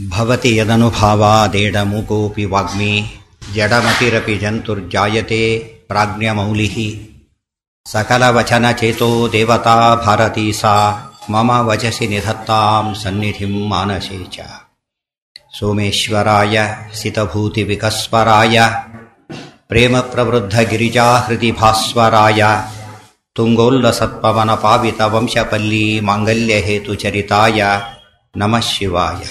भवति यदनुभावादेडमुकोऽपि वाग्मी जडमतिरपि जन्तुर्जायते प्राज्ञमौलिः सकलवचनचेतो देवता भारती सा मम वचसि निधत्तां सन्निधिं मानसे च सोमेश्वराय सितभूतिविकस्वराय प्रेमप्रवृद्धगिरिजाहृदि भास्वराय तुङ्गोल्लसत्पवनपावितवंशपल्ली माङ्गल्यहेतुचरिताय नमः शिवाय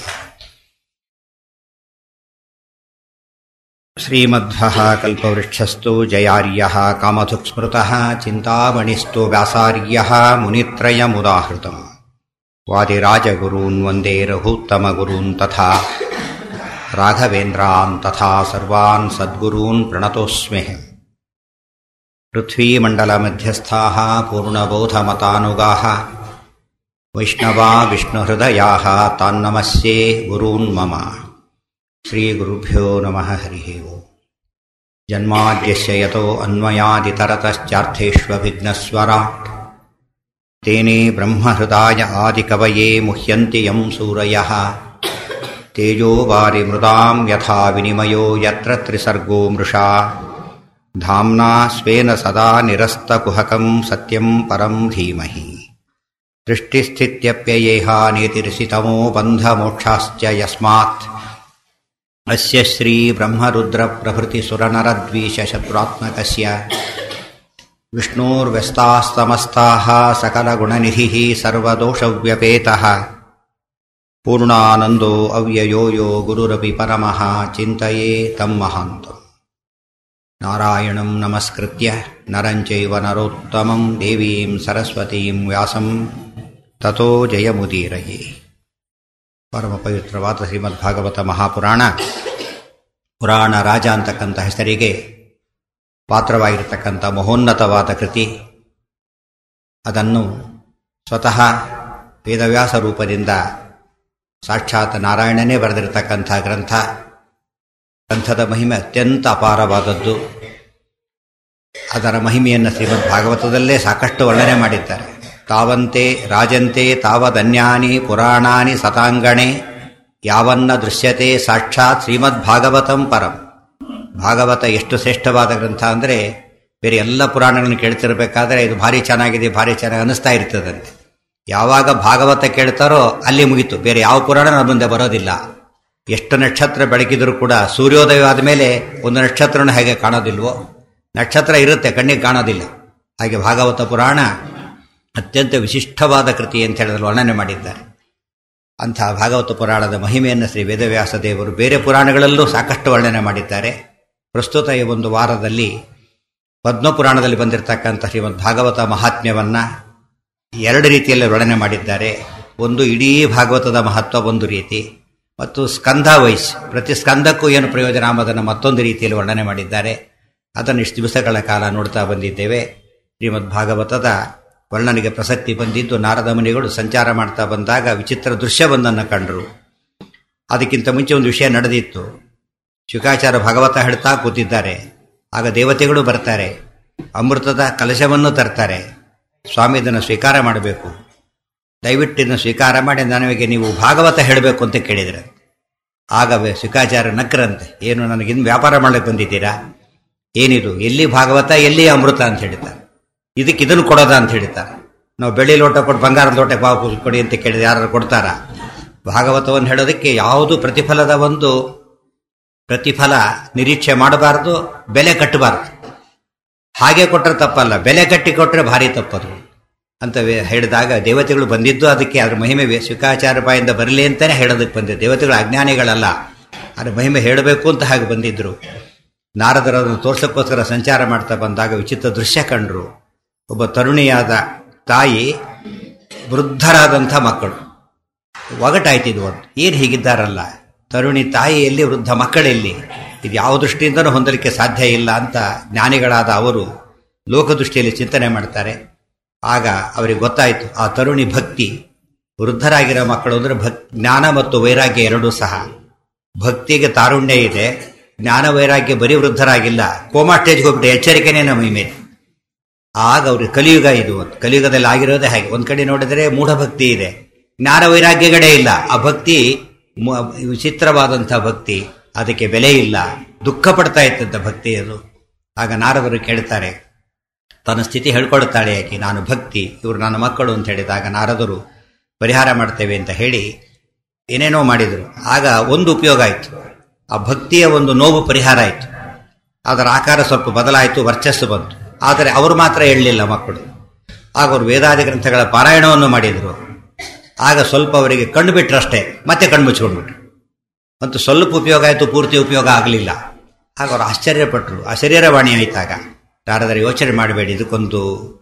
श्रीमध्वः कल्पवृक्षस्तु जयार्यः कामधुक्स्मृतः चिन्तामणिस्तु व्यासार्यः मुनित्रयमुदाहृतम् वादिराजगुरून् वन्दे रघूत्तमगुरून् तथा राघवेन्द्रान् तथा सर्वान् सद्गुरून् प्रणतोऽस्म्यहम् पृथ्वीमण्डलमध्यस्थाः पूर्णबोधमतानुगाः वैष्णवा विष्णुहृदयाः तान्नमस्ये गुरून् मम श्रीगुरुभ्यो नमः हरिः ओम् जन्माद्यस्य यतो अन्वयादितरतश्चार्थेष्वभिघ्नस्वराट् तेने ब्रह्महृदाय आदिकवये मुह्यन्ति यं सूरयः तेजो वारिमृदां यथा विनिमयो यत्र त्रिसर्गो मृषा धाम्ना स्वेन सदा निरस्तकुहकं सत्यं परं धीमहि दृष्टिस्थित्यप्ययेहानेतिर्षितमो बन्धमोक्षाश्च यस्मात् अस्य श्रीब्रह्मरुद्रप्रभृतिसुरनरद्वीषशत्रुरात्मकस्य विष्णोर्व्यस्तास्तमस्ताः सकलगुणनिधिः सर्वदोषव्यपेतः पूर्णानन्दो अव्ययो यो गुरुरपि परमः चिन्तये तं महान्तम् नारायणं नमस्कृत्य नरं चैव नरोत्तमं देवीं सरस्वतीं व्यासं ततो ಜಯಮುದೀರಯೇ ಪರಮ ಪವಿತ್ರವಾದ ಶ್ರೀಮದ್ಭಾಗವತ ಮಹಾಪುರಾಣ ಪುರಾಣ ರಾಜ ಅಂತಕ್ಕಂಥ ಹೆಸರಿಗೆ ಪಾತ್ರವಾಗಿರತಕ್ಕಂಥ ಮಹೋನ್ನತವಾದ ಕೃತಿ ಅದನ್ನು ಸ್ವತಃ ವೇದವ್ಯಾಸ ರೂಪದಿಂದ ಸಾಕ್ಷಾತ್ ನಾರಾಯಣನೇ ಬರೆದಿರತಕ್ಕಂಥ ಗ್ರಂಥ ಗ್ರಂಥದ ಮಹಿಮೆ ಅತ್ಯಂತ ಅಪಾರವಾದದ್ದು ಅದರ ಮಹಿಮೆಯನ್ನು ಶ್ರೀಮದ್ ಭಾಗವತದಲ್ಲೇ ಸಾಕಷ್ಟು ವರ್ಣನೆ ಮಾಡಿದ್ದಾರೆ ತಾವಂತೆ ರಾಜಂತೆ ತಾವದನ್ಯಾನಿ ಪುರಾಣಾನಿ ಸತಾಂಗಣೆ ಯಾವನ್ನ ದೃಶ್ಯತೆ ಸಾಕ್ಷಾತ್ ಶ್ರೀಮದ್ ಭಾಗವತಂ ಪರಂ ಭಾಗವತ ಎಷ್ಟು ಶ್ರೇಷ್ಠವಾದ ಗ್ರಂಥ ಅಂದರೆ ಬೇರೆ ಎಲ್ಲ ಪುರಾಣಗಳನ್ನು ಕೇಳ್ತಿರ್ಬೇಕಾದ್ರೆ ಇದು ಭಾರಿ ಚೆನ್ನಾಗಿದೆ ಭಾರಿ ಚೆನ್ನಾಗಿ ಅನಿಸ್ತಾ ಇರ್ತದಂತೆ ಯಾವಾಗ ಭಾಗವತ ಕೇಳ್ತಾರೋ ಅಲ್ಲಿ ಮುಗೀತು ಬೇರೆ ಯಾವ ಪುರಾಣ ನಮ್ಮ ಮುಂದೆ ಬರೋದಿಲ್ಲ ಎಷ್ಟು ನಕ್ಷತ್ರ ಬೆಳಕಿದರೂ ಕೂಡ ಸೂರ್ಯೋದಯವಾದ ಮೇಲೆ ಒಂದು ನಕ್ಷತ್ರನ ಹೇಗೆ ಕಾಣೋದಿಲ್ವೋ ನಕ್ಷತ್ರ ಇರುತ್ತೆ ಕಣ್ಣಿಗೆ ಕಾಣೋದಿಲ್ಲ ಹಾಗೆ ಭಾಗವತ ಪುರಾಣ ಅತ್ಯಂತ ವಿಶಿಷ್ಟವಾದ ಕೃತಿ ಅಂತ ಹೇಳಿದ್ರೆ ವರ್ಣನೆ ಮಾಡಿದ್ದಾರೆ ಅಂಥ ಭಾಗವತ ಪುರಾಣದ ಮಹಿಮೆಯನ್ನು ಶ್ರೀ ವೇದವ್ಯಾಸ ದೇವರು ಬೇರೆ ಪುರಾಣಗಳಲ್ಲೂ ಸಾಕಷ್ಟು ವರ್ಣನೆ ಮಾಡಿದ್ದಾರೆ ಪ್ರಸ್ತುತ ಈ ಒಂದು ವಾರದಲ್ಲಿ ಪದ್ಮಪುರಾಣದಲ್ಲಿ ಬಂದಿರತಕ್ಕಂಥ ಶ್ರೀಮದ್ ಭಾಗವತ ಮಹಾತ್ಮ್ಯವನ್ನು ಎರಡು ರೀತಿಯಲ್ಲಿ ವರ್ಣನೆ ಮಾಡಿದ್ದಾರೆ ಒಂದು ಇಡೀ ಭಾಗವತದ ಮಹತ್ವ ಒಂದು ರೀತಿ ಮತ್ತು ಸ್ಕಂಧ ವೈಸ್ ಪ್ರತಿ ಸ್ಕಂದಕ್ಕೂ ಏನು ಪ್ರಯೋಜನ ಎಂಬುದನ್ನು ಮತ್ತೊಂದು ರೀತಿಯಲ್ಲಿ ವರ್ಣನೆ ಮಾಡಿದ್ದಾರೆ ಅದನ್ನು ಇಷ್ಟು ದಿವಸಗಳ ಕಾಲ ನೋಡ್ತಾ ಬಂದಿದ್ದೇವೆ ಶ್ರೀಮದ್ ಭಾಗವತದ ವರ್ಣನೆಗೆ ಪ್ರಸಕ್ತಿ ಬಂದಿದ್ದು ನಾರದ ಮುನಿಗಳು ಸಂಚಾರ ಮಾಡ್ತಾ ಬಂದಾಗ ವಿಚಿತ್ರ ದೃಶ್ಯವೊಂದನ್ನು ಕಂಡರು ಅದಕ್ಕಿಂತ ಮುಂಚೆ ಒಂದು ವಿಷಯ ನಡೆದಿತ್ತು ಶುಕಾಚಾರ ಭಾಗವತ ಹೇಳ್ತಾ ಕೂತಿದ್ದಾರೆ ಆಗ ದೇವತೆಗಳು ಬರ್ತಾರೆ ಅಮೃತದ ಕಲಶವನ್ನು ತರ್ತಾರೆ ಸ್ವಾಮಿ ಇದನ್ನು ಸ್ವೀಕಾರ ಮಾಡಬೇಕು ದಯವಿಟ್ಟು ಇದನ್ನು ಸ್ವೀಕಾರ ಮಾಡಿ ನನಗೆ ನೀವು ಭಾಗವತ ಹೇಳಬೇಕು ಅಂತ ಕೇಳಿದ್ರೆ ಆಗ ಶುಕಾಚಾರ್ಯ ನಕ್ರಂತೆ ಏನು ನನಗಿನ್ನು ವ್ಯಾಪಾರ ಮಾಡಲಿಕ್ಕೆ ಬಂದಿದ್ದೀರಾ ಏನಿದು ಎಲ್ಲಿ ಭಾಗವತ ಎಲ್ಲಿ ಅಮೃತ ಅಂತ ಹೇಳಿದ್ದಾರೆ ಇದಕ್ಕೆ ಇದನ್ನು ಕೊಡೋದ ಅಂತ ಹೇಳ್ತಾರೆ ನಾವು ಬೆಳ್ಳಿ ಲೋಟ ಕೊಟ್ಟು ಬಂಗಾರದ ಲೋಟ ಬಾವು ಕೊಡಿ ಅಂತ ಕೇಳಿದ್ರೆ ಯಾರು ಕೊಡ್ತಾರ ಭಾಗವತವನ್ನು ಹೇಳೋದಕ್ಕೆ ಯಾವುದು ಪ್ರತಿಫಲದ ಒಂದು ಪ್ರತಿಫಲ ನಿರೀಕ್ಷೆ ಮಾಡಬಾರ್ದು ಬೆಲೆ ಕಟ್ಟಬಾರ್ದು ಹಾಗೆ ಕೊಟ್ಟರೆ ತಪ್ಪಲ್ಲ ಬೆಲೆ ಕಟ್ಟಿ ಕೊಟ್ಟರೆ ಭಾರಿ ತಪ್ಪದು ಅಂತ ಹೇಳಿದಾಗ ದೇವತೆಗಳು ಬಂದಿದ್ದು ಅದಕ್ಕೆ ಅದ್ರ ಮಹಿಮೆ ಸ್ವೀಕಾಚಾರ ಬಾಯಿಂದ ಬರಲಿ ಅಂತಾನೆ ಹೇಳೋದಕ್ಕೆ ಬಂದಿದ್ದು ದೇವತೆಗಳು ಅಜ್ಞಾನಿಗಳಲ್ಲ ಅದ್ರ ಮಹಿಮೆ ಹೇಳಬೇಕು ಅಂತ ಹಾಗೆ ಬಂದಿದ್ರು ನಾರದರನ್ನು ತೋರ್ಸಕ್ಕೋಸ್ಕರ ಸಂಚಾರ ಮಾಡ್ತಾ ಬಂದಾಗ ವಿಚಿತ್ರ ದೃಶ್ಯ ಕಂಡ್ರು ಒಬ್ಬ ತರುಣಿಯಾದ ತಾಯಿ ವೃದ್ಧರಾದಂಥ ಮಕ್ಕಳು ಒಗಟಾಯ್ತಿದ್ವು ಒಂದು ಏನು ಹೀಗಿದ್ದಾರಲ್ಲ ತರುಣಿ ತಾಯಿಯಲ್ಲಿ ವೃದ್ಧ ಮಕ್ಕಳೆಲ್ಲಿ ಇದು ಯಾವ ದೃಷ್ಟಿಯಿಂದನೂ ಹೊಂದಲಿಕ್ಕೆ ಸಾಧ್ಯ ಇಲ್ಲ ಅಂತ ಜ್ಞಾನಿಗಳಾದ ಅವರು ಲೋಕದೃಷ್ಟಿಯಲ್ಲಿ ಚಿಂತನೆ ಮಾಡ್ತಾರೆ ಆಗ ಅವರಿಗೆ ಗೊತ್ತಾಯಿತು ಆ ತರುಣಿ ಭಕ್ತಿ ವೃದ್ಧರಾಗಿರೋ ಮಕ್ಕಳು ಅಂದರೆ ಭಕ್ ಜ್ಞಾನ ಮತ್ತು ವೈರಾಗ್ಯ ಎರಡೂ ಸಹ ಭಕ್ತಿಗೆ ತಾರುಣ್ಯ ಇದೆ ಜ್ಞಾನ ವೈರಾಗ್ಯ ಬರೀ ವೃದ್ಧರಾಗಿಲ್ಲ ಕೋಮಾ ಸ್ಟೇಜ್ಗೆ ಹೋಗ್ಬಿಟ್ಟು ಎಚ್ಚರಿಕೆನೇ ನಮ್ಮ ಮೇಲೆ ಆಗ ಅವ್ರಿಗೆ ಕಲಿಯುಗ ಇದು ಒಂದು ಕಲಿಯುಗದಲ್ಲಿ ಆಗಿರೋದೇ ಹಾಗೆ ಒಂದ್ ಕಡೆ ನೋಡಿದರೆ ಮೂಢಭಕ್ತಿ ಇದೆ ಜ್ಞಾನ ವೈರಾಗ್ಯಗಳೇ ಇಲ್ಲ ಆ ಭಕ್ತಿ ಮು- ವಿಚಿತ್ರವಾದಂಥ ಭಕ್ತಿ ಅದಕ್ಕೆ ಬೆಲೆ ಇಲ್ಲ ದುಃಖ ಪಡ್ತಾ ಇತ್ತಂತ ಭಕ್ತಿ ಅದು ಆಗ ನಾರದರು ಕೇಳ್ತಾರೆ ತನ್ನ ಸ್ಥಿತಿ ಹೇಳ್ಕೊಳ್ತಾಳೆ ಆಕೆ ನಾನು ಭಕ್ತಿ ಇವರು ನನ್ನ ಮಕ್ಕಳು ಅಂತ ಹೇಳಿದಾಗ ನಾರದರು ಪರಿಹಾರ ಮಾಡ್ತೇವೆ ಅಂತ ಹೇಳಿ ಏನೇನೋ ಮಾಡಿದರು ಆಗ ಒಂದು ಉಪಯೋಗ ಆಯಿತು ಆ ಭಕ್ತಿಯ ಒಂದು ನೋವು ಪರಿಹಾರ ಆಯಿತು ಅದರ ಆಕಾರ ಸ್ವಲ್ಪ ಬದಲಾಯಿತು ವರ್ಚಸ್ಸು ಬಂತು ಆದರೆ ಅವರು ಮಾತ್ರ ಹೇಳಲಿಲ್ಲ ಮಕ್ಕಳು ಆಗ ಅವರು ವೇದಾದಿ ಗ್ರಂಥಗಳ ಪಾರಾಯಣವನ್ನು ಮಾಡಿದರು ಆಗ ಸ್ವಲ್ಪ ಅವರಿಗೆ ಕಣ್ಣು ಬಿಟ್ರಷ್ಟೇ ಮತ್ತೆ ಕಣ್ಣು ಮುಚ್ಕೊಂಡ್ಬಿಟ್ರು ಮತ್ತು ಸ್ವಲ್ಪ ಉಪಯೋಗ ಆಯಿತು ಪೂರ್ತಿ ಉಪಯೋಗ ಆಗಲಿಲ್ಲ ಆಗ ಅವರು ಆಶ್ಚರ್ಯಪಟ್ಟರು ಆ ಶರೀರವಾಣಿ ಆಯಿತಾಗ ಯಾರಾದರೂ ಯೋಚನೆ ಮಾಡಬೇಡಿ ಇದಕ್ಕೊಂದು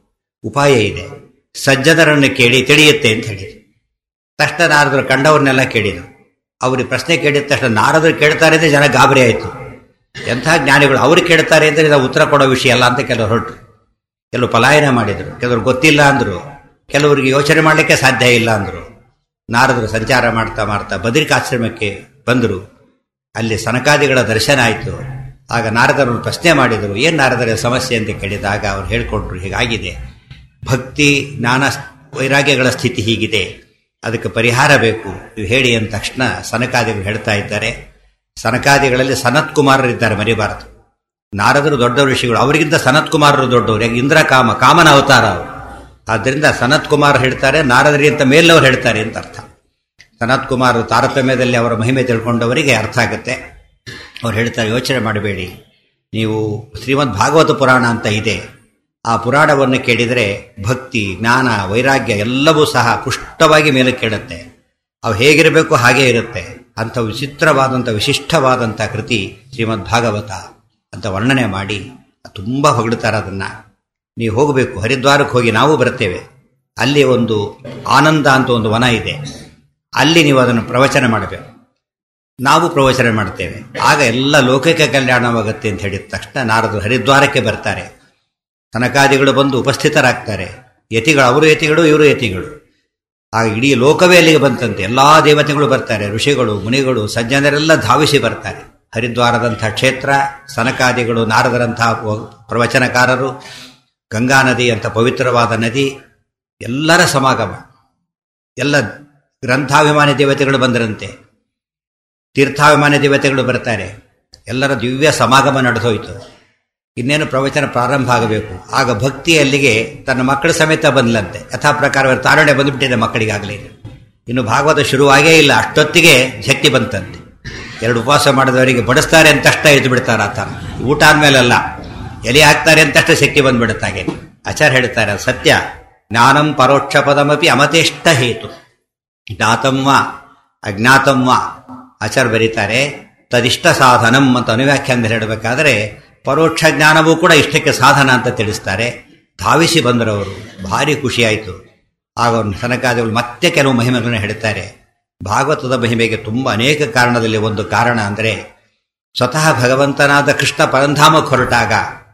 ಉಪಾಯ ಇದೆ ಸಜ್ಜನರನ್ನು ಕೇಳಿ ತಿಳಿಯುತ್ತೆ ಅಂತ ಹೇಳಿದ್ರು ತಕ್ಷಣ ನಾರದರು ಕಂಡವ್ರನ್ನೆಲ್ಲ ಕೇಳಿದರು ಅವ್ರಿಗೆ ಪ್ರಶ್ನೆ ಕೇಳಿದ ತಕ್ಷಣ ನಾರದರು ಕೇಳ್ತಾರೆ ಅಂದರೆ ಜನ ಗಾಬರಿ ಆಯಿತು ಎಂಥ ಜ್ಞಾನಿಗಳು ಅವ್ರು ಕೇಳ್ತಾರೆ ಅಂದರೆ ನಾವು ಉತ್ತರ ಕೊಡೋ ವಿಷಯ ಅಲ್ಲ ಅಂತ ಕೆಲವರು ಹೊರಟರು ಕೆಲವು ಪಲಾಯನ ಮಾಡಿದರು ಕೆಲವರು ಗೊತ್ತಿಲ್ಲ ಅಂದರು ಕೆಲವರಿಗೆ ಯೋಚನೆ ಮಾಡಲಿಕ್ಕೆ ಸಾಧ್ಯ ಇಲ್ಲ ಅಂದರು ನಾರದರು ಸಂಚಾರ ಮಾಡ್ತಾ ಮಾಡ್ತಾ ಬದರಿಕಾಶ್ರಮಕ್ಕೆ ಬಂದರು ಅಲ್ಲಿ ಸನಕಾದಿಗಳ ದರ್ಶನ ಆಯಿತು ಆಗ ನಾರದರನ್ನು ಪ್ರಶ್ನೆ ಮಾಡಿದರು ಏನು ನಾರದರ ಸಮಸ್ಯೆ ಅಂತ ಕೇಳಿದಾಗ ಅವ್ರು ಹೇಳ್ಕೊಂಡ್ರು ಹೀಗಾಗಿದೆ ಭಕ್ತಿ ಜ್ಞಾನ ವೈರಾಗ್ಯಗಳ ಸ್ಥಿತಿ ಹೀಗಿದೆ ಅದಕ್ಕೆ ಪರಿಹಾರ ಬೇಕು ನೀವು ಹೇಳಿ ಅಂದ ತಕ್ಷಣ ಸನಕಾದಿಗಳು ಹೇಳ್ತಾ ಇದ್ದಾರೆ ಸನಕಾದಿಗಳಲ್ಲಿ ಸನತ್ ಕುಮಾರರಿದ್ದಾರೆ ಮರಿಬಾರದು ನಾರದರು ದೊಡ್ಡ ಋಷಿಗಳು ಅವರಿಗಿಂತ ಸನತ್ ಕುಮಾರರು ದೊಡ್ಡವರು ಯಾಕೆ ಇಂದ್ರ ಕಾಮ ಕಾಮನ ಅವತಾರ ಅವರು ಆದ್ದರಿಂದ ಸನತ್ ಕುಮಾರ್ ಹೇಳ್ತಾರೆ ನಾರದರಿಗಿಂತ ಮೇಲವರು ಹೇಳ್ತಾರೆ ಅಂತ ಅರ್ಥ ಸನತ್ ಕುಮಾರ್ ತಾರತಮ್ಯದಲ್ಲಿ ಅವರ ಮಹಿಮೆ ತಿಳ್ಕೊಂಡವರಿಗೆ ಅರ್ಥ ಆಗುತ್ತೆ ಅವ್ರು ಹೇಳ್ತಾರೆ ಯೋಚನೆ ಮಾಡಬೇಡಿ ನೀವು ಶ್ರೀಮದ್ ಭಾಗವತ ಪುರಾಣ ಅಂತ ಇದೆ ಆ ಪುರಾಣವನ್ನು ಕೇಳಿದರೆ ಭಕ್ತಿ ಜ್ಞಾನ ವೈರಾಗ್ಯ ಎಲ್ಲವೂ ಸಹ ಪುಷ್ಟವಾಗಿ ಮೇಲೆ ಕೇಳುತ್ತೆ ಅವು ಹೇಗಿರಬೇಕು ಹಾಗೇ ಇರುತ್ತೆ ಅಂಥ ವಿಚಿತ್ರವಾದಂಥ ವಿಶಿಷ್ಟವಾದಂಥ ಕೃತಿ ಶ್ರೀಮದ್ ಭಾಗವತ ಅಂತ ವರ್ಣನೆ ಮಾಡಿ ತುಂಬ ಹೊಗಳ್ತಾರೆ ಅದನ್ನು ನೀವು ಹೋಗಬೇಕು ಹರಿದ್ವಾರಕ್ಕೆ ಹೋಗಿ ನಾವು ಬರ್ತೇವೆ ಅಲ್ಲಿ ಒಂದು ಆನಂದ ಅಂತ ಒಂದು ವನ ಇದೆ ಅಲ್ಲಿ ನೀವು ಅದನ್ನು ಪ್ರವಚನ ಮಾಡಬೇಕು ನಾವು ಪ್ರವಚನ ಮಾಡ್ತೇವೆ ಆಗ ಎಲ್ಲ ಲೋಕಕ್ಕೆ ಕಲ್ಯಾಣವಾಗುತ್ತೆ ಅಂತ ಹೇಳಿದ ತಕ್ಷಣ ನಾರದರು ಹರಿದ್ವಾರಕ್ಕೆ ಬರ್ತಾರೆ ತನಕಾದಿಗಳು ಬಂದು ಉಪಸ್ಥಿತರಾಗ್ತಾರೆ ಯತಿಗಳು ಅವರು ಯತಿಗಳು ಇವರು ಯತಿಗಳು ಆಗ ಇಡೀ ಲೋಕವೇ ಅಲ್ಲಿಗೆ ಬಂತಂತೆ ಎಲ್ಲಾ ದೇವತೆಗಳು ಬರ್ತಾರೆ ಋಷಿಗಳು ಮುನಿಗಳು ಸಜ್ಜನರೆಲ್ಲ ಧಾವಿಸಿ ಬರ್ತಾರೆ ಹರಿದ್ವಾರದಂಥ ಕ್ಷೇತ್ರ ಸನಕಾದಿಗಳು ನಾರದರಂತಹ ಪ್ರವಚನಕಾರರು ಗಂಗಾ ನದಿ ಅಂತ ಪವಿತ್ರವಾದ ನದಿ ಎಲ್ಲರ ಸಮಾಗಮ ಎಲ್ಲ ಗ್ರಂಥಾಭಿಮಾನಿ ದೇವತೆಗಳು ಬಂದರಂತೆ ತೀರ್ಥಾಭಿಮಾನಿ ದೇವತೆಗಳು ಬರ್ತಾರೆ ಎಲ್ಲರ ದಿವ್ಯ ಸಮಾಗಮ ನಡೆದೋಯ್ತು ಇನ್ನೇನು ಪ್ರವಚನ ಪ್ರಾರಂಭ ಆಗಬೇಕು ಆಗ ಭಕ್ತಿ ಅಲ್ಲಿಗೆ ತನ್ನ ಮಕ್ಕಳ ಸಮೇತ ಬಂದ್ಲಂತೆ ಯಥಾ ಪ್ರಕಾರ ತಾರುಣ್ಯ ಬಂದುಬಿಟ್ಟಿದೆ ಮಕ್ಕಳಿಗಾಗಲೇ ಇನ್ನು ಭಾಗವತ ಶುರುವಾಗೇ ಇಲ್ಲ ಅಷ್ಟೊತ್ತಿಗೆ ಶಕ್ತಿ ಬಂತಂತೆ ಎರಡು ಉಪವಾಸ ಮಾಡಿದವರಿಗೆ ಬಡಿಸ್ತಾರೆ ಅಂತಷ್ಟ ಎದ್ದು ಬಿಡ್ತಾರೆ ಆತ ಊಟ ಆದ್ಮೇಲಲ್ಲ ಎಲೆ ಹಾಕ್ತಾರೆ ಅಂತಷ್ಟು ಶಕ್ತಿ ಬಂದ್ಬಿಡುತ್ತಾಗೆ ಆಚಾರ್ಯ ಹೇಳ್ತಾರೆ ಸತ್ಯ ಜ್ಞಾನಂ ಪರೋಕ್ಷ ಪದಮಪಿ ಅಮತೇಷ್ಟ ಹೇತು ಜ್ಞಾತಂವ ಅಜ್ಞಾತಂವ ಆಚಾರ್ಯ ಬರೀತಾರೆ ತದಿಷ್ಟ ಸಾಧನಂ ಅಂತ ಅನುವ್ಯಾಖ್ಯಾನ ಹೇಳಬೇಕಾದ್ರೆ ಪರೋಕ್ಷ ಜ್ಞಾನವೂ ಕೂಡ ಇಷ್ಟಕ್ಕೆ ಸಾಧನ ಅಂತ ತಿಳಿಸ್ತಾರೆ ಧಾವಿಸಿ ಬಂದರವರು ಭಾರಿ ಖುಷಿಯಾಯಿತು ಆಗ ಅವ್ರ ಸನಕಾದಿಗಳು ಮತ್ತೆ ಕೆಲವು ಮಹಿಮೆಗಳನ್ನು ಹೇಳ್ತಾರೆ ಭಾಗವತದ ಮಹಿಮೆಗೆ ತುಂಬ ಅನೇಕ ಕಾರಣದಲ್ಲಿ ಒಂದು ಕಾರಣ ಅಂದರೆ ಸ್ವತಃ ಭಗವಂತನಾದ ಕೃಷ್ಣ ಪರಂಧಾಮಕ್ಕೆ ಹೊರಟಾಗ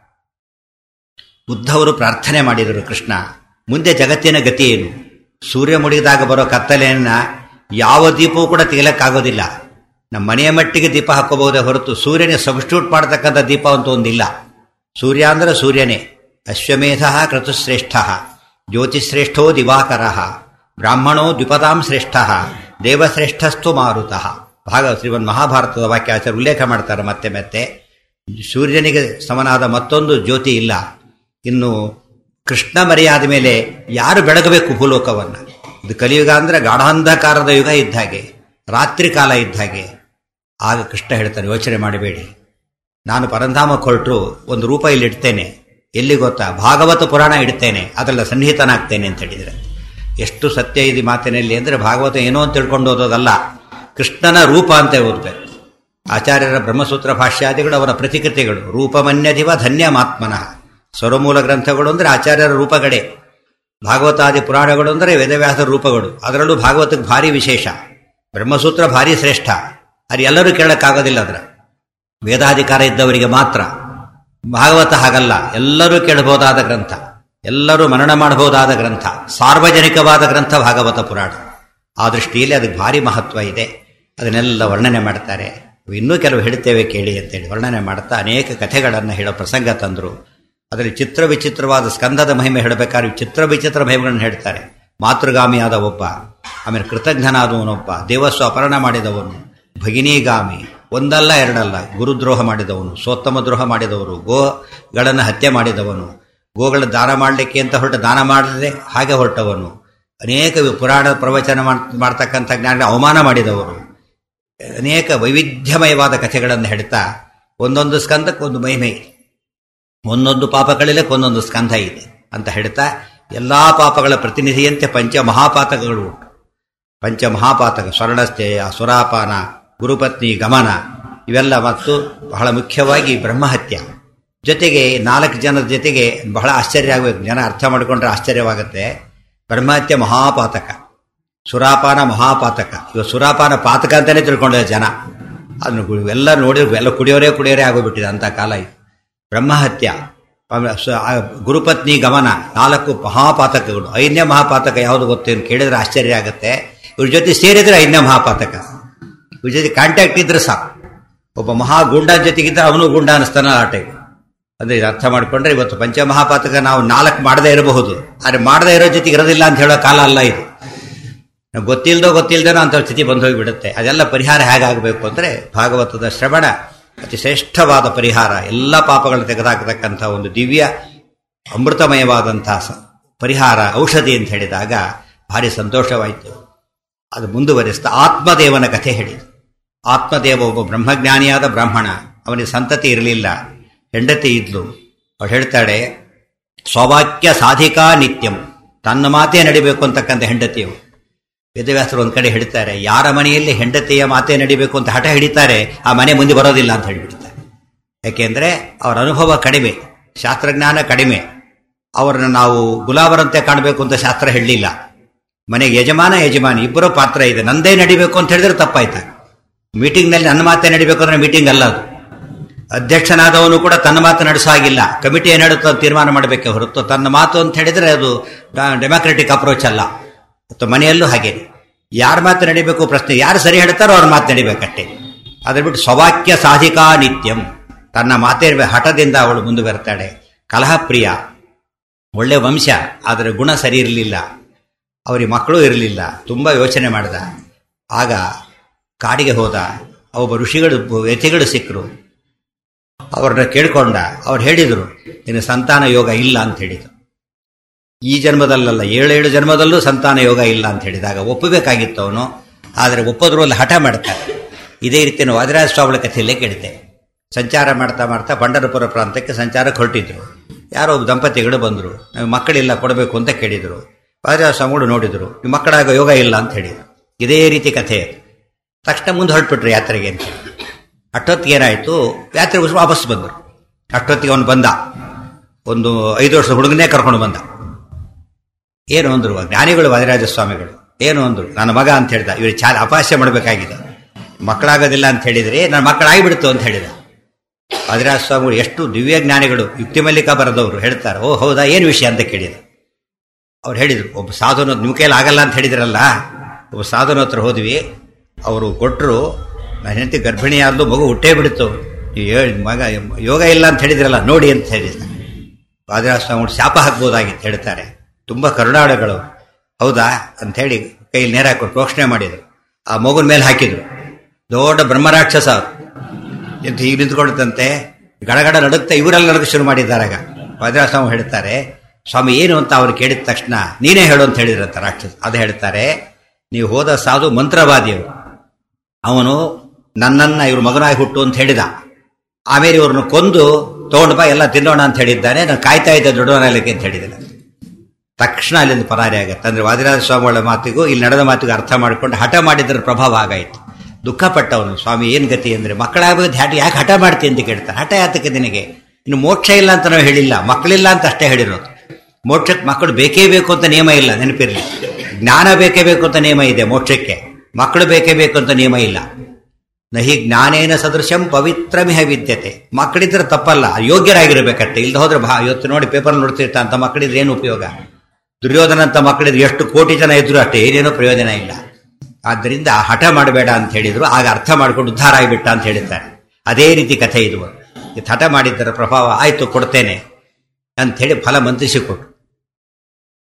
ಉದ್ಧವರು ಪ್ರಾರ್ಥನೆ ಮಾಡಿದರು ಕೃಷ್ಣ ಮುಂದೆ ಜಗತ್ತಿನ ಗತಿ ಏನು ಸೂರ್ಯ ಮುಡಿದಾಗ ಬರೋ ಕತ್ತಲೆಯನ್ನ ಯಾವ ದೀಪವೂ ಕೂಡ ತೆಗಿಲಕ್ಕಾಗೋದಿಲ್ಲ ನಮ್ಮ ಮನೆಯ ಮಟ್ಟಿಗೆ ದೀಪ ಹಾಕೋಬಹುದೇ ಹೊರತು ಸೂರ್ಯನೇ ಸಬ್ಸ್ಟ್ಯೂಟ್ ಮಾಡತಕ್ಕಂಥ ದೀಪ ಅಂತ ಒಂದಿಲ್ಲ ಸೂರ್ಯ ಅಂದ್ರೆ ಸೂರ್ಯನೇ ಅಶ್ವಮೇಧ ಕ್ರತುಶ್ರೇಷ್ಠ ಜ್ಯೋತಿಶ್ರೇಷ್ಠೋ ದಿವಾಕರ ಬ್ರಾಹ್ಮಣೋ ದ್ವಿಪದಾಂ ಶ್ರೇಷ್ಠ ದೇವಶ್ರೇಷ್ಠಸ್ತು ಮಾರುತಃ ಭಾಗ ಶ್ರೀಮನ್ ಮಹಾಭಾರತದ ವಾಕ್ಯಾಚಾರ ಉಲ್ಲೇಖ ಮಾಡ್ತಾರೆ ಮತ್ತೆ ಮತ್ತೆ ಸೂರ್ಯನಿಗೆ ಸಮನಾದ ಮತ್ತೊಂದು ಜ್ಯೋತಿ ಇಲ್ಲ ಇನ್ನು ಕೃಷ್ಣ ಮರೆಯಾದ ಮೇಲೆ ಯಾರು ಬೆಳಗಬೇಕು ಭೂಲೋಕವನ್ನು ಇದು ಕಲಿಯುಗ ಅಂದ್ರೆ ಗಾಢಾಂಧಕಾರದ ಯುಗ ಇದ್ದ ಹಾಗೆ ರಾತ್ರಿ ಕಾಲ ಇದ್ದ ಹಾಗೆ ಆಗ ಕೃಷ್ಣ ಹೇಳ್ತಾನೆ ಯೋಚನೆ ಮಾಡಬೇಡಿ ನಾನು ಪರಂಧಾಮಕ್ಕೆ ಹೊರಟರು ಒಂದು ರೂಪ ಇಲ್ಲಿ ಇಡ್ತೇನೆ ಎಲ್ಲಿ ಗೊತ್ತಾ ಭಾಗವತ ಪುರಾಣ ಇಡ್ತೇನೆ ಅದೆಲ್ಲ ಸನ್ನಿಹಿತನಾಗ್ತೇನೆ ಅಂತ ಹೇಳಿದರೆ ಎಷ್ಟು ಸತ್ಯ ಇದೆ ಮಾತಿನಲ್ಲಿ ಅಂದರೆ ಭಾಗವತ ಏನೋ ಅಂತ ತಿಳ್ಕೊಂಡು ಓದೋದಲ್ಲ ಕೃಷ್ಣನ ರೂಪ ಅಂತ ಓದಬೇಕು ಆಚಾರ್ಯರ ಬ್ರಹ್ಮಸೂತ್ರ ಭಾಷ್ಯಾದಿಗಳು ಅವರ ಪ್ರತಿಕೃತಿಗಳು ರೂಪಮನ್ಯದಿವ ಧನ್ಯಮಾತ್ಮನಃ ಸ್ವರಮೂಲ ಗ್ರಂಥಗಳು ಅಂದರೆ ಆಚಾರ್ಯರ ರೂಪಗಳೇ ಭಾಗವತಾದಿ ಪುರಾಣಗಳು ಅಂದರೆ ವೇದವ್ಯಾಸರ ರೂಪಗಳು ಅದರಲ್ಲೂ ಭಾಗವತಕ್ಕೆ ಭಾರಿ ವಿಶೇಷ ಬ್ರಹ್ಮಸೂತ್ರ ಭಾರಿ ಶ್ರೇಷ್ಠ ಅದು ಎಲ್ಲರೂ ಕೇಳಕ್ಕಾಗೋದಿಲ್ಲ ಅದರ ವೇದಾಧಿಕಾರ ಇದ್ದವರಿಗೆ ಮಾತ್ರ ಭಾಗವತ ಹಾಗಲ್ಲ ಎಲ್ಲರೂ ಕೇಳಬಹುದಾದ ಗ್ರಂಥ ಎಲ್ಲರೂ ಮನನ ಮಾಡಬಹುದಾದ ಗ್ರಂಥ ಸಾರ್ವಜನಿಕವಾದ ಗ್ರಂಥ ಭಾಗವತ ಪುರಾಣ ಆ ದೃಷ್ಟಿಯಲ್ಲಿ ಅದಕ್ಕೆ ಭಾರಿ ಮಹತ್ವ ಇದೆ ಅದನ್ನೆಲ್ಲ ವರ್ಣನೆ ಮಾಡ್ತಾರೆ ಇನ್ನೂ ಕೆಲವು ಹೇಳ್ತೇವೆ ಕೇಳಿ ಅಂತೇಳಿ ವರ್ಣನೆ ಮಾಡ್ತಾ ಅನೇಕ ಕಥೆಗಳನ್ನು ಹೇಳೋ ಪ್ರಸಂಗ ತಂದರು ಅದರಲ್ಲಿ ಚಿತ್ರ ವಿಚಿತ್ರವಾದ ಸ್ಕಂದದ ಮಹಿಮೆ ಹೇಳಬೇಕಾದ್ರೆ ಚಿತ್ರ ವಿಚಿತ್ರ ಮಹಿಮೆಗಳನ್ನು ಹೇಳ್ತಾರೆ ಮಾತೃಗಾಮಿಯಾದ ಒಬ್ಬ ಆಮೇಲೆ ಕೃತಜ್ಞನಾದವನೊಬ್ಬ ದೇವಸ್ವ ಅಪಹರಣ ಮಾಡಿದವನು ಭಗಿನಿಗಾಮಿ ಒಂದಲ್ಲ ಎರಡಲ್ಲ ಗುರುದ್ರೋಹ ಮಾಡಿದವನು ಸೋತ್ತಮ ದ್ರೋಹ ಮಾಡಿದವರು ಗೋಗಳನ್ನು ಹತ್ಯೆ ಮಾಡಿದವನು ಗೋಗಳ ದಾನ ಮಾಡಲಿಕ್ಕೆ ಅಂತ ಹೊರಟ ದಾನ ಮಾಡದೆ ಹಾಗೆ ಹೊರಟವನು ಅನೇಕ ಪುರಾಣ ಪ್ರವಚನ ಮಾಡ್ತಕ್ಕಂಥ ಜ್ಞಾನ ಅವಮಾನ ಮಾಡಿದವರು ಅನೇಕ ವೈವಿಧ್ಯಮಯವಾದ ಕಥೆಗಳನ್ನು ಹೇಳ್ತಾ ಒಂದೊಂದು ಸ್ಕಂದಕ್ಕೆ ಒಂದು ಮಹಿಮೆ ಇದೆ ಒಂದೊಂದು ಪಾಪಗಳಿಲ್ಲಕ್ಕೆ ಒಂದೊಂದು ಸ್ಕಂಧ ಇದೆ ಅಂತ ಹೇಳ್ತಾ ಎಲ್ಲಾ ಪಾಪಗಳ ಪ್ರತಿನಿಧಿಯಂತೆ ಪಂಚ ಮಹಾಪಾತಕಗಳು ಉಂಟು ಪಂಚ ಮಹಾಪಾತಕ ಸ್ವರ್ಣಸ್ಥೇಯ ಸುರಾಪಾನ ಗುರುಪತ್ನಿ ಗಮನ ಇವೆಲ್ಲ ಮತ್ತು ಬಹಳ ಮುಖ್ಯವಾಗಿ ಬ್ರಹ್ಮಹತ್ಯ ಜೊತೆಗೆ ನಾಲ್ಕು ಜನರ ಜೊತೆಗೆ ಬಹಳ ಆಶ್ಚರ್ಯ ಆಗಬೇಕು ಜನ ಅರ್ಥ ಮಾಡಿಕೊಂಡ್ರೆ ಆಶ್ಚರ್ಯವಾಗುತ್ತೆ ಬ್ರಹ್ಮಹತ್ಯೆ ಮಹಾಪಾತಕ ಸುರಾಪಾನ ಮಹಾಪಾತಕ ಇವ ಸುರಾಪಾನ ಪಾತಕ ಅಂತಾನೆ ತಿಳ್ಕೊಂಡಿದ್ದಾರೆ ಜನ ಅದನ್ನು ಎಲ್ಲ ನೋಡಿದ್ರೆ ಎಲ್ಲ ಕುಡಿಯೋರೇ ಕುಡಿಯೋರೇ ಆಗೋಗ್ಬಿಟ್ಟಿದೆ ಅಂತ ಕಾಲ ಇದು ಬ್ರಹ್ಮಹತ್ಯ ಗುರುಪತ್ನಿ ಗಮನ ನಾಲ್ಕು ಮಹಾಪಾತಕಗಳು ಐದನೇ ಮಹಾಪಾತಕ ಯಾವುದು ಗೊತ್ತೇನು ಕೇಳಿದ್ರೆ ಆಶ್ಚರ್ಯ ಆಗುತ್ತೆ ಇವ್ರ ಜೊತೆ ಸೇರಿದ್ರೆ ಐದನೇ ಮಹಾಪಾತಕ ಇವ್ರ ಜೊತೆ ಕಾಂಟ್ಯಾಕ್ಟ್ ಇದ್ರೆ ಸಾಕು ಒಬ್ಬ ಮಹಾ ಗುಂಡ ಜೊತೆಗಿದ್ರೆ ಅವನು ಗುಂಡ ಅನಿಸ್ತಾನ ಆ ಟೈಪ್ ಅಂದ್ರೆ ಇದು ಅರ್ಥ ಮಾಡ್ಕೊಂಡ್ರೆ ಇವತ್ತು ಪಂಚಮಹಾಪಾತಕ ನಾವು ನಾಲ್ಕು ಮಾಡದೇ ಇರಬಹುದು ಆದರೆ ಮಾಡದೇ ಇರೋ ಜೊತೆಗೆ ಇರೋದಿಲ್ಲ ಅಂತ ಹೇಳೋ ಕಾಲ ಅಲ್ಲ ಇದು ಗೊತ್ತಿಲ್ದೋ ಗೊತ್ತಿಲ್ದೇನೋ ಅಂತ ಸ್ಥಿತಿ ಬಂದು ಹೋಗಿಬಿಡುತ್ತೆ ಅದೆಲ್ಲ ಪರಿಹಾರ ಹೇಗಾಗಬೇಕು ಅಂದರೆ ಭಾಗವತದ ಶ್ರವಣ ಅತಿ ಶ್ರೇಷ್ಠವಾದ ಪರಿಹಾರ ಎಲ್ಲ ಪಾಪಗಳನ್ನು ತೆಗೆದುಹಾಕತಕ್ಕಂಥ ಒಂದು ದಿವ್ಯ ಅಮೃತಮಯವಾದಂತಹ ಪರಿಹಾರ ಔಷಧಿ ಅಂತ ಹೇಳಿದಾಗ ಭಾರಿ ಸಂತೋಷವಾಯಿತು ಅದು ಮುಂದುವರಿಸ್ತಾ ಆತ್ಮದೇವನ ಕಥೆ ಹೇಳಿತು ಆತ್ಮದೇವ ಒಬ್ಬ ಬ್ರಹ್ಮಜ್ಞಾನಿಯಾದ ಬ್ರಾಹ್ಮಣ ಅವನಿಗೆ ಸಂತತಿ ಇರಲಿಲ್ಲ ಹೆಂಡತಿ ಇದ್ಲು ಅವಳು ಹೇಳ್ತಾಳೆ ಸ್ವವಾಕ್ಯ ಸಾಧಿಕಾ ನಿತ್ಯಂ ತನ್ನ ಮಾತೇ ನಡಿಬೇಕು ಅಂತಕ್ಕಂಥ ಹೆಂಡತಿಯು ವೇದವ್ಯಾಸರು ಒಂದ್ ಕಡೆ ಹೇಳ್ತಾರೆ ಯಾರ ಮನೆಯಲ್ಲಿ ಹೆಂಡತಿಯ ಮಾತೇ ನಡಿಬೇಕು ಅಂತ ಹಠ ಹಿಡಿತಾರೆ ಆ ಮನೆ ಮುಂದೆ ಬರೋದಿಲ್ಲ ಅಂತ ಹೇಳಿಬಿಡ್ತಾರೆ ಯಾಕೆಂದ್ರೆ ಅವರ ಅನುಭವ ಕಡಿಮೆ ಶಾಸ್ತ್ರಜ್ಞಾನ ಕಡಿಮೆ ಅವರನ್ನು ನಾವು ಗುಲಾಬರಂತೆ ಕಾಣಬೇಕು ಅಂತ ಶಾಸ್ತ್ರ ಹೇಳಲಿಲ್ಲ ಮನೆಗೆ ಯಜಮಾನ ಯಜಮಾನಿ ಇಬ್ಬರು ಪಾತ್ರ ಇದೆ ನಂದೇ ನಡಿಬೇಕು ಅಂತ ಹೇಳಿದ್ರೆ ತಪ್ಪಾಯ್ತ ಮೀಟಿಂಗ್ನಲ್ಲಿ ನನ್ನ ಮಾತೇ ನಡಿಬೇಕು ಅಂದ್ರೆ ಮೀಟಿಂಗ್ ಅಲ್ಲ ಅದು ಅಧ್ಯಕ್ಷನಾದವನು ಕೂಡ ತನ್ನ ಮಾತು ನಡೆಸೋ ಹಾಗಿಲ್ಲ ಕಮಿಟಿ ಏನು ಹೇಳುತ್ತೋ ತೀರ್ಮಾನ ಮಾಡಬೇಕೆ ಹೊರತು ತನ್ನ ಮಾತು ಅಂತ ಹೇಳಿದ್ರೆ ಅದು ಡೆಮಾಕ್ರೆಟಿಕ್ ಅಪ್ರೋಚ್ ಅಲ್ಲ ಮತ್ತು ಮನೆಯಲ್ಲೂ ಹಾಗೆ ಯಾರ ಮಾತು ನಡಿಬೇಕು ಪ್ರಶ್ನೆ ಯಾರು ಸರಿ ಹೇಳ್ತಾರೋ ಅವ್ರ ಮಾತು ನಡಿಬೇಕಷ್ಟೇ ಅದ್ರ ಬಿಟ್ಟು ಸ್ವವಾಕ್ಯ ಸಾಧಿಕಾ ನಿತ್ಯಂ ತನ್ನ ಮಾತೇ ಹಠದಿಂದ ಅವಳು ಮುಂದುವರ್ತಾಳೆ ಕಲಹಪ್ರಿಯ ಒಳ್ಳೆ ವಂಶ ಆದರೆ ಗುಣ ಸರಿ ಇರಲಿಲ್ಲ ಅವರಿಗೆ ಮಕ್ಕಳು ಇರಲಿಲ್ಲ ತುಂಬ ಯೋಚನೆ ಮಾಡಿದ ಆಗ ಕಾಡಿಗೆ ಹೋದ ಒಬ್ಬ ಋಷಿಗಳು ಯತಿಗಳು ಸಿಕ್ಕರು ಅವ್ರನ್ನ ಕೇಳ್ಕೊಂಡ ಅವ್ರು ಹೇಳಿದರು ನಿನ್ನ ಸಂತಾನ ಯೋಗ ಇಲ್ಲ ಅಂತ ಹೇಳಿದರು ಈ ಜನ್ಮದಲ್ಲಲ್ಲ ಏಳೇಳು ಜನ್ಮದಲ್ಲೂ ಸಂತಾನ ಯೋಗ ಇಲ್ಲ ಅಂತ ಹೇಳಿದಾಗ ಒಪ್ಪಬೇಕಾಗಿತ್ತು ಅವನು ಆದರೆ ಒಪ್ಪೋದ್ರ ಅಲ್ಲಿ ಹಠ ಮಾಡ್ತಾರೆ ಇದೇ ರೀತಿ ನಾವು ವಾದಿರಾಜ ಸ್ವಾಮಿಗಳ ಕಥೆಯಲ್ಲೇ ಕೇಳಿದೆ ಸಂಚಾರ ಮಾಡ್ತಾ ಮಾಡ್ತಾ ಪಂಡರಪುರ ಪ್ರಾಂತಕ್ಕೆ ಸಂಚಾರಕ್ಕೆ ಹೊರಟಿದ್ರು ಯಾರೋ ಒಬ್ಬ ದಂಪತಿಗಳು ಬಂದರು ನಾವು ಮಕ್ಕಳಿಲ್ಲ ಕೊಡಬೇಕು ಅಂತ ಕೇಳಿದರು ವಾದಿರಾಜ ಸ್ವಾಮಿಗಳು ನೋಡಿದರು ನಿಮ್ಮ ಮಕ್ಕಳಾಗ ಯೋಗ ಇಲ್ಲ ಅಂತ ಹೇಳಿದರು ಇದೇ ರೀತಿ ಕಥೆ ತಕ್ಷಣ ಮುಂದೆ ಹೊರಟ್ಬಿಟ್ರು ಯಾತ್ರೆಗೆ ಅಂತ ಅಷ್ಟೊತ್ತಿಗೆ ಏನಾಯಿತು ಯಾತ್ರೆ ವಾಪಸ್ ಬಂದರು ಅಷ್ಟೊತ್ತಿಗೆ ಅವನು ಬಂದ ಒಂದು ಐದು ವರ್ಷದ ಹುಡುಗನೇ ಕರ್ಕೊಂಡು ಬಂದ ಏನು ಅಂದ್ರು ಜ್ಞಾನಿಗಳು ವಾದಿರಾಜ ಸ್ವಾಮಿಗಳು ಏನು ಅಂದ್ರು ನನ್ನ ಮಗ ಅಂತ ಹೇಳ್ದ ಇವ್ರು ಚಾ ಅಪಾಸ್ಯ ಮಾಡಬೇಕಾಗಿದೆ ಮಕ್ಕಳಾಗೋದಿಲ್ಲ ಅಂತ ಹೇಳಿದ್ರೆ ನನ್ನ ಮಕ್ಕಳಾಗಿಬಿಡ್ತು ಅಂತ ಹೇಳಿದ ವಾದಿರಾಜ ಸ್ವಾಮಿಗಳು ಎಷ್ಟು ದಿವ್ಯ ಜ್ಞಾನಿಗಳು ಯುಕ್ತಿ ಮಲ್ಲಿಕ ಬರೆದವರು ಹೇಳ್ತಾರೆ ಓ ಹೌದಾ ಏನು ವಿಷಯ ಅಂತ ಕೇಳಿದ್ರು ಅವ್ರು ಹೇಳಿದ್ರು ಒಬ್ಬ ಸಾಧುನ ನಿಮ್ಮ ಕೈಯಲ್ಲಿ ಆಗಲ್ಲ ಅಂತ ಹೇಳಿದ್ರಲ್ಲ ಒಬ್ಬ ಸಾಧುನ ಹತ್ರ ಹೋದ್ವಿ ಅವರು ಕೊಟ್ಟರು ನನ್ನ ಹೆಂಡತಿ ಗರ್ಭಿಣಿಯಾದ್ಲು ಮಗು ಹುಟ್ಟೇ ಬಿಡ್ತು ಮಗ ಯೋಗ ಇಲ್ಲ ಅಂತ ಹೇಳಿದ್ರಲ್ಲ ನೋಡಿ ಅಂತ ಹೇಳಿದ ವಾದಿರಾಜ ಸ್ವಾಮಿಗಳು ಶಾಪ ಹಾಕ್ಬೋದಾಗಿತ್ತು ಹೇಳ್ತಾರೆ ತುಂಬ ಕರುಣಾಳುಗಳು ಹೌದಾ ಅಂಥೇಳಿ ಕೈಯಲ್ಲಿ ನೇರ ಹಾಕೊಂಡು ಪ್ರೋಕ್ಷಣೆ ಮಾಡಿದರು ಆ ಮಗುನ ಮೇಲೆ ಹಾಕಿದ್ರು ದೊಡ್ಡ ಬ್ರಹ್ಮರಾಕ್ಷಸ ಎಂತ ಈಗ ನಿಂತ್ಕೊಳ್ತಂತೆ ಗಡಗಡ ನಡುಕ್ತಾ ಇವರೆಲ್ಲ ನಡುಕ ಶುರು ಮಾಡಿದ್ದಾರಾಗ ವಾದಿರಾಜ ಸ್ವಾಮಿ ಹೇಳ್ತಾರೆ ಸ್ವಾಮಿ ಏನು ಅಂತ ಅವ್ರು ಕೇಳಿದ ತಕ್ಷಣ ನೀನೇ ಹೇಳು ಅಂತ ಹೇಳಿದ್ರಂತ ರಾಕ್ಷಸ ಅದು ಹೇಳ್ತಾರೆ ನೀವು ಹೋದ ಸಾಧು ಮಂತ್ರವಾದಿಯವರು ಅವನು ನನ್ನನ್ನ ಇವ್ರ ಮಗನಾಗಿ ಹುಟ್ಟು ಅಂತ ಹೇಳಿದ ಆಮೇಲೆ ಇವ್ರನ್ನ ಕೊಂದು ತಗೊಂಡು ಬಾ ಎಲ್ಲ ತಿನ್ನೋಣ ಅಂತ ಹೇಳಿದ್ದಾನೆ ನಾನು ಕಾಯ್ತಾ ಇದ್ದೆ ದೊಡ್ಡವನಾಗಲಿಕ್ಕೆ ಅಂತ ಹೇಳಿದ್ದಾನೆ ತಕ್ಷಣ ಅಲ್ಲಿಂದ ಪರಾರಿ ಆಗತ್ತೆ ಅಂದ್ರೆ ವಾದಿರಾಜ ಸ್ವಾಮಿಗಳ ಮಾತಿಗೂ ಇಲ್ಲಿ ನಡೆದ ಮಾತಿಗೂ ಅರ್ಥ ಮಾಡಿಕೊಂಡು ಹಠ ಮಾಡಿದ್ರ ಪ್ರಭಾವ ಆಗಾಯಿತು ದುಃಖಪಟ್ಟವನು ಸ್ವಾಮಿ ಏನ್ ಗತಿ ಅಂದ್ರೆ ಮಕ್ಕಳಾಗಬೇಕು ಹಠ ಯಾಕೆ ಹಠ ಮಾಡ್ತೀನಿ ಅಂತ ಕೇಳ್ತಾನೆ ಹಠ ಯಾತಕ್ಕೆ ನಿನಗೆ ಇನ್ನು ಮೋಕ್ಷ ಇಲ್ಲ ಅಂತ ನಾವು ಹೇಳಿಲ್ಲ ಮಕ್ಕಳಿಲ್ಲ ಅಂತ ಅಷ್ಟೇ ಹೇಳಿರೋದು ಮೋಕ್ಷಕ್ಕೆ ಮಕ್ಕಳು ಬೇಕೇ ಬೇಕು ಅಂತ ನಿಯಮ ಇಲ್ಲ ನೆನಪಿರಲಿ ಜ್ಞಾನ ಬೇಕೇ ಬೇಕು ಅಂತ ನಿಯಮ ಇದೆ ಮೋಕ್ಷಕ್ಕೆ ಮಕ್ಕಳು ಬೇಕೇ ಬೇಕು ಅಂತ ನಿಯಮ ಇಲ್ಲ ನಹಿ ಜ್ಞಾನೇನ ಸದೃಶಂ ಪವಿತ್ರಮಿಹ ವಿದ್ಯತೆ ಮಕ್ಕಳಿದ್ರೆ ತಪ್ಪಲ್ಲ ಯೋಗ್ಯರಾಗಿರ್ಬೇಕಷ್ಟೇ ಇಲ್ದ ಹೋದ್ರೆ ಭಾ ಇವತ್ತು ನೋಡಿ ಪೇಪರ್ ನೋಡ್ತಿರ್ತ ಅಂತ ಮಕ್ಕಳಿದ್ರೆ ಏನು ಉಪಯೋಗ ದುರ್ಯೋಧನ ಅಂತ ಮಕ್ಕಳಿದ್ರೆ ಎಷ್ಟು ಕೋಟಿ ಜನ ಇದ್ರು ಅಷ್ಟೇ ಏನೇನೋ ಪ್ರಯೋಜನ ಇಲ್ಲ ಆದ್ದರಿಂದ ಹಠ ಮಾಡಬೇಡ ಅಂತ ಹೇಳಿದ್ರು ಆಗ ಅರ್ಥ ಮಾಡ್ಕೊಂಡು ಉದ್ಧಾರ ಆಗಿಬಿಟ್ಟ ಅಂತ ಹೇಳಿದ್ದಾರೆ ಅದೇ ರೀತಿ ಕಥೆ ಇದು ಹಠ ಮಾಡಿದ್ದರ ಪ್ರಭಾವ ಆಯ್ತು ಕೊಡ್ತೇನೆ ಅಂತ ಹೇಳಿ ಫಲ ಮಂತ್ರಿಸಿ ಕೊಟ್ಟು